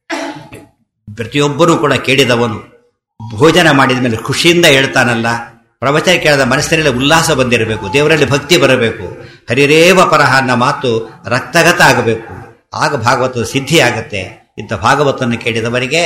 ಪ್ರತಿಯೊಬ್ಬರೂ ಕೂಡ ಕೇಳಿದವನು ಭೋಜನ ಮಾಡಿದ ಮೇಲೆ ಖುಷಿಯಿಂದ ಹೇಳ್ತಾನಲ್ಲ ಪ್ರವಚನ ಕೇಳದ ಮನಸ್ಸಿನಲ್ಲಿ ಉಲ್ಲಾಸ ಬಂದಿರಬೇಕು ದೇವರಲ್ಲಿ ಭಕ್ತಿ ಬರಬೇಕು ಹರಿರೇವ ಪರಹ ಅನ್ನೋ ಮಾತು ರಕ್ತಗತ ಆಗಬೇಕು ಆಗ ಭಾಗವತದ ಸಿದ್ಧಿ ಆಗತ್ತೆ ಇಂಥ ಭಾಗವತವನ್ನು ಕೇಳಿದವರಿಗೆ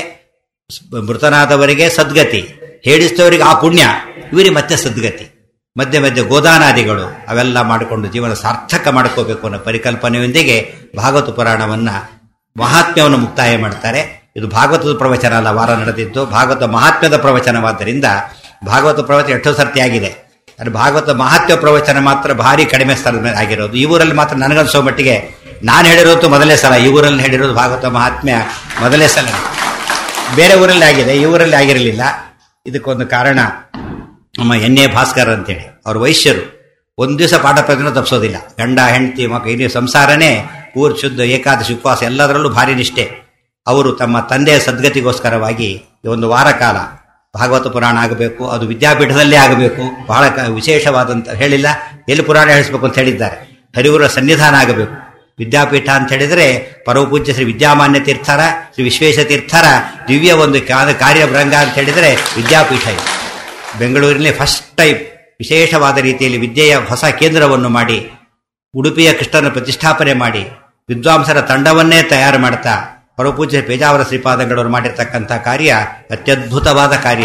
ಮೃತನಾದವರಿಗೆ ಸದ್ಗತಿ ಹೇಳಿಸಿದವರಿಗೆ ಆ ಪುಣ್ಯ ಇವರಿಗೆ ಮತ್ತೆ ಸದ್ಗತಿ ಮಧ್ಯೆ ಮಧ್ಯೆ ಗೋದಾನಾದಿಗಳು ಅವೆಲ್ಲ ಮಾಡಿಕೊಂಡು ಜೀವನ ಸಾರ್ಥಕ ಮಾಡ್ಕೋಬೇಕು ಅನ್ನೋ ಪರಿಕಲ್ಪನೆಯೊಂದಿಗೆ ಭಾಗವತ ಪುರಾಣವನ್ನ ಮಹಾತ್ಮ್ಯವನ್ನು ಮುಕ್ತಾಯ ಮಾಡ್ತಾರೆ ಇದು ಭಾಗವತದ ಪ್ರವಚನ ಅಲ್ಲ ವಾರ ನಡೆದಿದ್ದು ಭಾಗವತ ಮಹಾತ್ಮ್ಯದ ಪ್ರವಚನವಾದ್ದರಿಂದ ಭಾಗವತ ಪ್ರವಚನ ಎಷ್ಟೋ ಸರ್ತಿ ಆಗಿದೆ ಅದು ಭಾಗವತ ಮಹಾತ್ಮ್ಯ ಪ್ರವಚನ ಮಾತ್ರ ಭಾರಿ ಕಡಿಮೆ ಸ್ಥಳದ ಮೇಲೆ ಆಗಿರೋದು ಈ ಊರಲ್ಲಿ ಮಾತ್ರ ನನಗನ್ಸೋ ಮಟ್ಟಿಗೆ ನಾನು ಹೇಳಿರೋದು ಮೊದಲೇ ಸಲ ಈ ಊರಲ್ಲಿ ಹೇಳಿರೋದು ಭಾಗವತ ಮಹಾತ್ಮ್ಯ ಮೊದಲೇ ಸಲ ಬೇರೆ ಊರಲ್ಲಿ ಆಗಿದೆ ಈ ಊರಲ್ಲಿ ಆಗಿರಲಿಲ್ಲ ಇದಕ್ಕೊಂದು ಕಾರಣ ನಮ್ಮ ಎನ್ ಎ ಭಾಸ್ಕರ್ ಅಂತೇಳಿ ಅವ್ರ ವೈಶ್ಯರು ಒಂದು ದಿವಸ ಪಾಠ ಪ್ರವಚನ ತಪ್ಪಿಸೋದಿಲ್ಲ ಗಂಡ ಹೆಂಡತಿ ಮಕ್ಕ ಇಲ್ಲಿ ಸಂಸಾರನೇ ಊರು ಶುದ್ಧ ಏಕಾದಶಿ ಉಪವಾಸ ಎಲ್ಲದರಲ್ಲೂ ಭಾರಿ ನಿಷ್ಠೆ ಅವರು ತಮ್ಮ ತಂದೆಯ ಸದ್ಗತಿಗೋಸ್ಕರವಾಗಿ ಈ ಒಂದು ವಾರ ಕಾಲ ಭಾಗವತ ಪುರಾಣ ಆಗಬೇಕು ಅದು ವಿದ್ಯಾಪೀಠದಲ್ಲೇ ಆಗಬೇಕು ಬಹಳ ಕ- ವಿಶೇಷವಾದಂತ ಹೇಳಿಲ್ಲ ಎಲ್ಲಿ ಪುರಾಣ ಹೇಳಿಸ್ಬೇಕು ಅಂತ ಹೇಳಿದ್ದಾರೆ ಹರಿವರ ಸನ್ನಿಧಾನ ಆಗಬೇಕು ವಿದ್ಯಾಪೀಠ ಅಂತ ಹೇಳಿದ್ರೆ ಪರಮಪೂಜ್ಯ ಶ್ರೀ ವಿದ್ಯಾಮಾನ್ಯ ತೀರ್ಥರ ಶ್ರೀ ವಿಶ್ವೇಶ ತೀರ್ಥರ ದಿವ್ಯ ಒಂದು ಕಾ- ಕಾರ್ಯಭೃಂಗ ಅಂತ ಹೇಳಿದ್ರೆ ವಿದ್ಯಾಪೀಠ ಇದು ಬೆಂಗಳೂರಿನಲ್ಲಿ ಫಸ್ಟ್ ಟೈಮ್ ವಿಶೇಷವಾದ ರೀತಿಯಲ್ಲಿ ವಿದ್ಯೆಯ ಹೊಸ ಕೇಂದ್ರವನ್ನು ಮಾಡಿ ಉಡುಪಿಯ ಕೃಷ್ಣನ ಪ್ರತಿಷ್ಠಾಪನೆ ಮಾಡಿ ವಿದ್ವಾಂಸರ ತಂಡವನ್ನೇ ತಯಾರು ಮಾಡ್ತಾ ಪರಪೂಜ್ಯ ಪೇಜಾವರ ಶ್ರೀಪಾದಂಗಳವರು ಮಾಡಿರ್ತಕ್ಕಂಥ ಕಾರ್ಯ ಅತ್ಯದ್ಭುತವಾದ ಕಾರ್ಯ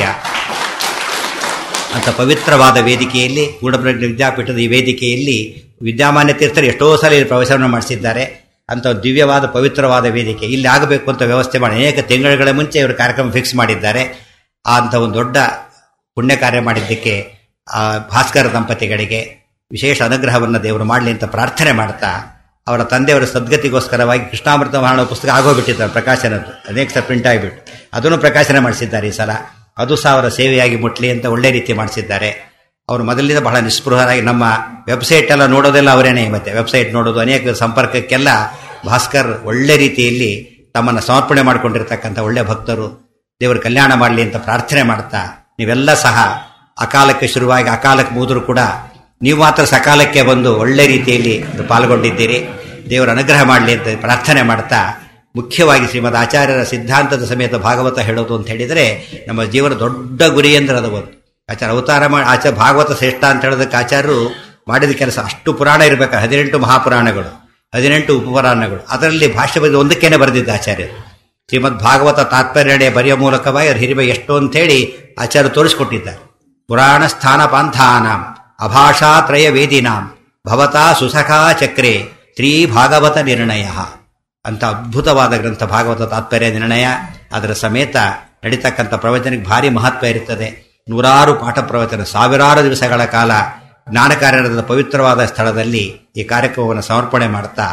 ಅಂತ ಪವಿತ್ರವಾದ ವೇದಿಕೆಯಲ್ಲಿ ಗೂಢಪ್ರಜ್ಞ ವಿದ್ಯಾಪೀಠದ ಈ ವೇದಿಕೆಯಲ್ಲಿ ವಿದ್ಯಾಮಾನ್ಯ ತೀರ್ಥರು ಎಷ್ಟೋ ಸಲ ಇಲ್ಲಿ ಪ್ರವೇಶವನ್ನು ಮಾಡಿಸಿದ್ದಾರೆ ಅಂತ ಒಂದು ದಿವ್ಯವಾದ ಪವಿತ್ರವಾದ ವೇದಿಕೆ ಇಲ್ಲಿ ಆಗಬೇಕು ಅಂತ ವ್ಯವಸ್ಥೆ ಮಾಡಿ ಅನೇಕ ತಿಂಗಳುಗಳ ಮುಂಚೆ ಇವರು ಕಾರ್ಯಕ್ರಮ ಫಿಕ್ಸ್ ಮಾಡಿದ್ದಾರೆ ಆ ಅಂತ ಒಂದು ದೊಡ್ಡ ಪುಣ್ಯ ಕಾರ್ಯ ಮಾಡಿದ್ದಕ್ಕೆ ಆ ಭಾಸ್ಕರ ದಂಪತಿಗಳಿಗೆ ವಿಶೇಷ ಅನುಗ್ರಹವನ್ನು ದೇವರು ಮಾಡಲಿ ಅಂತ ಪ್ರಾರ್ಥನೆ ಮಾಡ್ತಾ ಅವರ ತಂದೆಯವರ ಸದ್ಗತಿಗೋಸ್ಕರವಾಗಿ ಕೃಷ್ಣಾಮೃತ ಮಹಾಣ ಪುಸ್ತಕ ಆಗೋಗ್ಬಿಟ್ಟಿದ್ದಾರೆ ಪ್ರಕಾಶನದ್ದು ಅನೇಕ ಸಲ ಪ್ರಿಂಟ್ ಆಗಿಬಿಟ್ಟು ಅದನ್ನು ಪ್ರಕಾಶನ ಮಾಡಿಸಿದ್ದಾರೆ ಈ ಸಲ ಅದು ಸಹ ಅವರ ಸೇವೆಯಾಗಿ ಮುಟ್ಲಿ ಅಂತ ಒಳ್ಳೆ ರೀತಿ ಮಾಡಿಸಿದ್ದಾರೆ ಅವರು ಮೊದಲಿಂದ ಬಹಳ ನಿಸ್ಪೃಹರಾಗಿ ನಮ್ಮ ವೆಬ್ಸೈಟ್ ಎಲ್ಲ ನೋಡೋದೆಲ್ಲ ಅವರೇನೆ ಮತ್ತೆ ವೆಬ್ಸೈಟ್ ನೋಡೋದು ಅನೇಕ ಸಂಪರ್ಕಕ್ಕೆಲ್ಲ ಭಾಸ್ಕರ್ ಒಳ್ಳೆ ರೀತಿಯಲ್ಲಿ ತಮ್ಮನ್ನು ಸಮರ್ಪಣೆ ಮಾಡಿಕೊಂಡಿರ್ತಕ್ಕಂಥ ಒಳ್ಳೆ ಭಕ್ತರು ದೇವರು ಕಲ್ಯಾಣ ಮಾಡಲಿ ಅಂತ ಪ್ರಾರ್ಥನೆ ಮಾಡ್ತಾ ನೀವೆಲ್ಲ ಸಹ ಅಕಾಲಕ್ಕೆ ಶುರುವಾಗಿ ಅಕಾಲಕ್ಕೆ ಮುಗಿದ್ರು ಕೂಡ ನೀವು ಮಾತ್ರ ಸಕಾಲಕ್ಕೆ ಬಂದು ಒಳ್ಳೆ ರೀತಿಯಲ್ಲಿ ಪಾಲ್ಗೊಂಡಿದ್ದೀರಿ ದೇವರ ಅನುಗ್ರಹ ಮಾಡಲಿ ಅಂತ ಪ್ರಾರ್ಥನೆ ಮಾಡ್ತಾ ಮುಖ್ಯವಾಗಿ ಶ್ರೀಮದ್ ಆಚಾರ್ಯರ ಸಿದ್ಧಾಂತದ ಸಮೇತ ಭಾಗವತ ಹೇಳೋದು ಅಂತ ಹೇಳಿದರೆ ನಮ್ಮ ಜೀವನ ದೊಡ್ಡ ಗುರಿ ಅಂದ್ರೆ ಅದು ಒಂದು ಆಚಾರ ಅವತಾರ ಮಾಡಿ ಆಚಾರ ಭಾಗವತ ಶ್ರೇಷ್ಠ ಅಂತ ಹೇಳೋದಕ್ಕೆ ಆಚಾರ್ಯರು ಮಾಡಿದ ಕೆಲಸ ಅಷ್ಟು ಪುರಾಣ ಇರಬೇಕು ಹದಿನೆಂಟು ಮಹಾಪುರಾಣಗಳು ಹದಿನೆಂಟು ಉಪಪುರಾಣಗಳು ಅದರಲ್ಲಿ ಭಾಷೆ ಬಗ್ಗೆ ಒಂದಕ್ಕೇನೆ ಬರೆದಿದ್ದ ಆಚಾರ್ಯರು ಶ್ರೀಮದ್ ಭಾಗವತ ತಾತ್ಪರ್ಯಡೆ ಬರೆಯೋ ಮೂಲಕವಾಗಿ ಅವ್ರ ಹಿರಿಮೆ ಎಷ್ಟು ಅಂತೇಳಿ ಆಚಾರ್ಯ ತೋರಿಸ್ಕೊಟ್ಟಿದ್ದಾರೆ ಪುರಾಣ ಸ್ಥಾನ ಪಾಂಥಾನಾಂ ಅಭಾಷಾತ್ರಯ ವೇದಿನಾಂ ಭವತಾ ಸುಸಖಾ ಚಕ್ರೆ ಶ್ರೀ ಭಾಗವತ ನಿರ್ಣಯ ಅಂತ ಅದ್ಭುತವಾದ ಗ್ರಂಥ ಭಾಗವತ ತಾತ್ಪರ್ಯ ನಿರ್ಣಯ ಅದರ ಸಮೇತ ನಡೀತಕ್ಕಂಥ ಪ್ರವಚನಕ್ಕೆ ಭಾರಿ ಮಹತ್ವ ಇರುತ್ತದೆ ನೂರಾರು ಪಾಠ ಪ್ರವಚನ ಸಾವಿರಾರು ದಿವಸಗಳ ಕಾಲ ಜ್ಞಾನಕಾರ್ಯದ ಪವಿತ್ರವಾದ ಸ್ಥಳದಲ್ಲಿ ಈ ಕಾರ್ಯಕ್ರಮವನ್ನು ಸಮರ್ಪಣೆ ಮಾಡ್ತಾ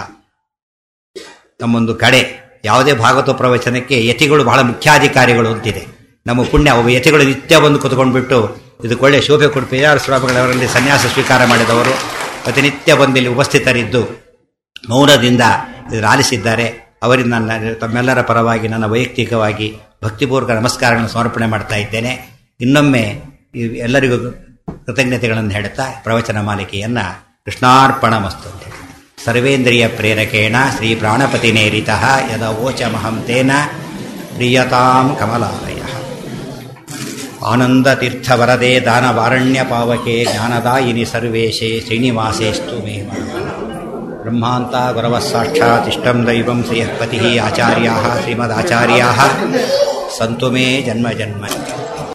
ನಮ್ಮೊಂದು ಕಡೆ ಯಾವುದೇ ಭಾಗವತ ಪ್ರವಚನಕ್ಕೆ ಯತಿಗಳು ಬಹಳ ಮುಖ್ಯಾಧಿಕಾರಿಗಳು ಅಂತಿದೆ ನಮ್ಮ ಪುಣ್ಯ ಒಬ್ಬ ಯತಿಗಳು ನಿತ್ಯ ಬಂದು ಕುತ್ಕೊಂಡ್ಬಿಟ್ಟು ಇದಕ್ಕೊಳ್ಳೆ ಶೋಭೆ ಕೊಟ್ಟು ಪೇಜಾರ ಸ್ವಾಮಿಗಳವರಲ್ಲಿ ಸನ್ಯಾಸ ಸ್ವೀಕಾರ ಮಾಡಿದವರು ಪ್ರತಿನಿತ್ಯ ಬಂದು ಇಲ್ಲಿ ಉಪಸ್ಥಿತರಿದ್ದು ಮೌನದಿಂದ ಇದನ್ನು ಆಲಿಸಿದ್ದಾರೆ ಅವರಿಂದ ನನ್ನ ತಮ್ಮೆಲ್ಲರ ಪರವಾಗಿ ನನ್ನ ವೈಯಕ್ತಿಕವಾಗಿ ಭಕ್ತಿಪೂರ್ವಕ ನಮಸ್ಕಾರಗಳನ್ನು ಸಮರ್ಪಣೆ ಮಾಡ್ತಾ ಇದ್ದೇನೆ ಇನ್ನೊಮ್ಮೆ ಈ ಎಲ್ಲರಿಗೂ ಕೃತಜ್ಞತೆಗಳನ್ನು ಹೇಳುತ್ತಾ ಪ್ರವಚನ ಮಾಲಿಕೆಯನ್ನ ಕೃಷ್ಣಾರ್ಪಣ ಮಸ್ತು ಅಂತ ಹೇಳಿ. ಸರ್ವೇಂದ್ರಿಯ ಪ್ರೇರಕೇಣ ಶ್ರೀ ಪ್ರಾಣಪತಿನೇರಿತ ಯದವೋಚಮಹಂ ತೇನ ಪ್ರಿಯತಾಂ ಕಮಲಾಲಯ ಆನಂದತೀರ್ಥವರದೆ ದಾನವಾರಣ್ಯ ಪಾವಕೆ ಜ್ಞಾನದಾಯಿನಿ ಸರ್ವೇಶೇ ಶ್ರೀನಿವಾಸೇಸ್ತು ಮೇ ಮನಃ. ಬ್ರಹ್ಮಾಂತ ಗುರವಃ ಸಾಕ್ಷಾತ್ ಇಷ್ಟಂ ದೈವಂ ಶ್ರೀಯಃ ಪತಿಃ ಆಚಾರ್ಯಾः ಶ್ರೀಮದಾಚಾರ್ಯಾः ಸಂತು ಮೇ ಜನ್ಮ ಜನ್ಮ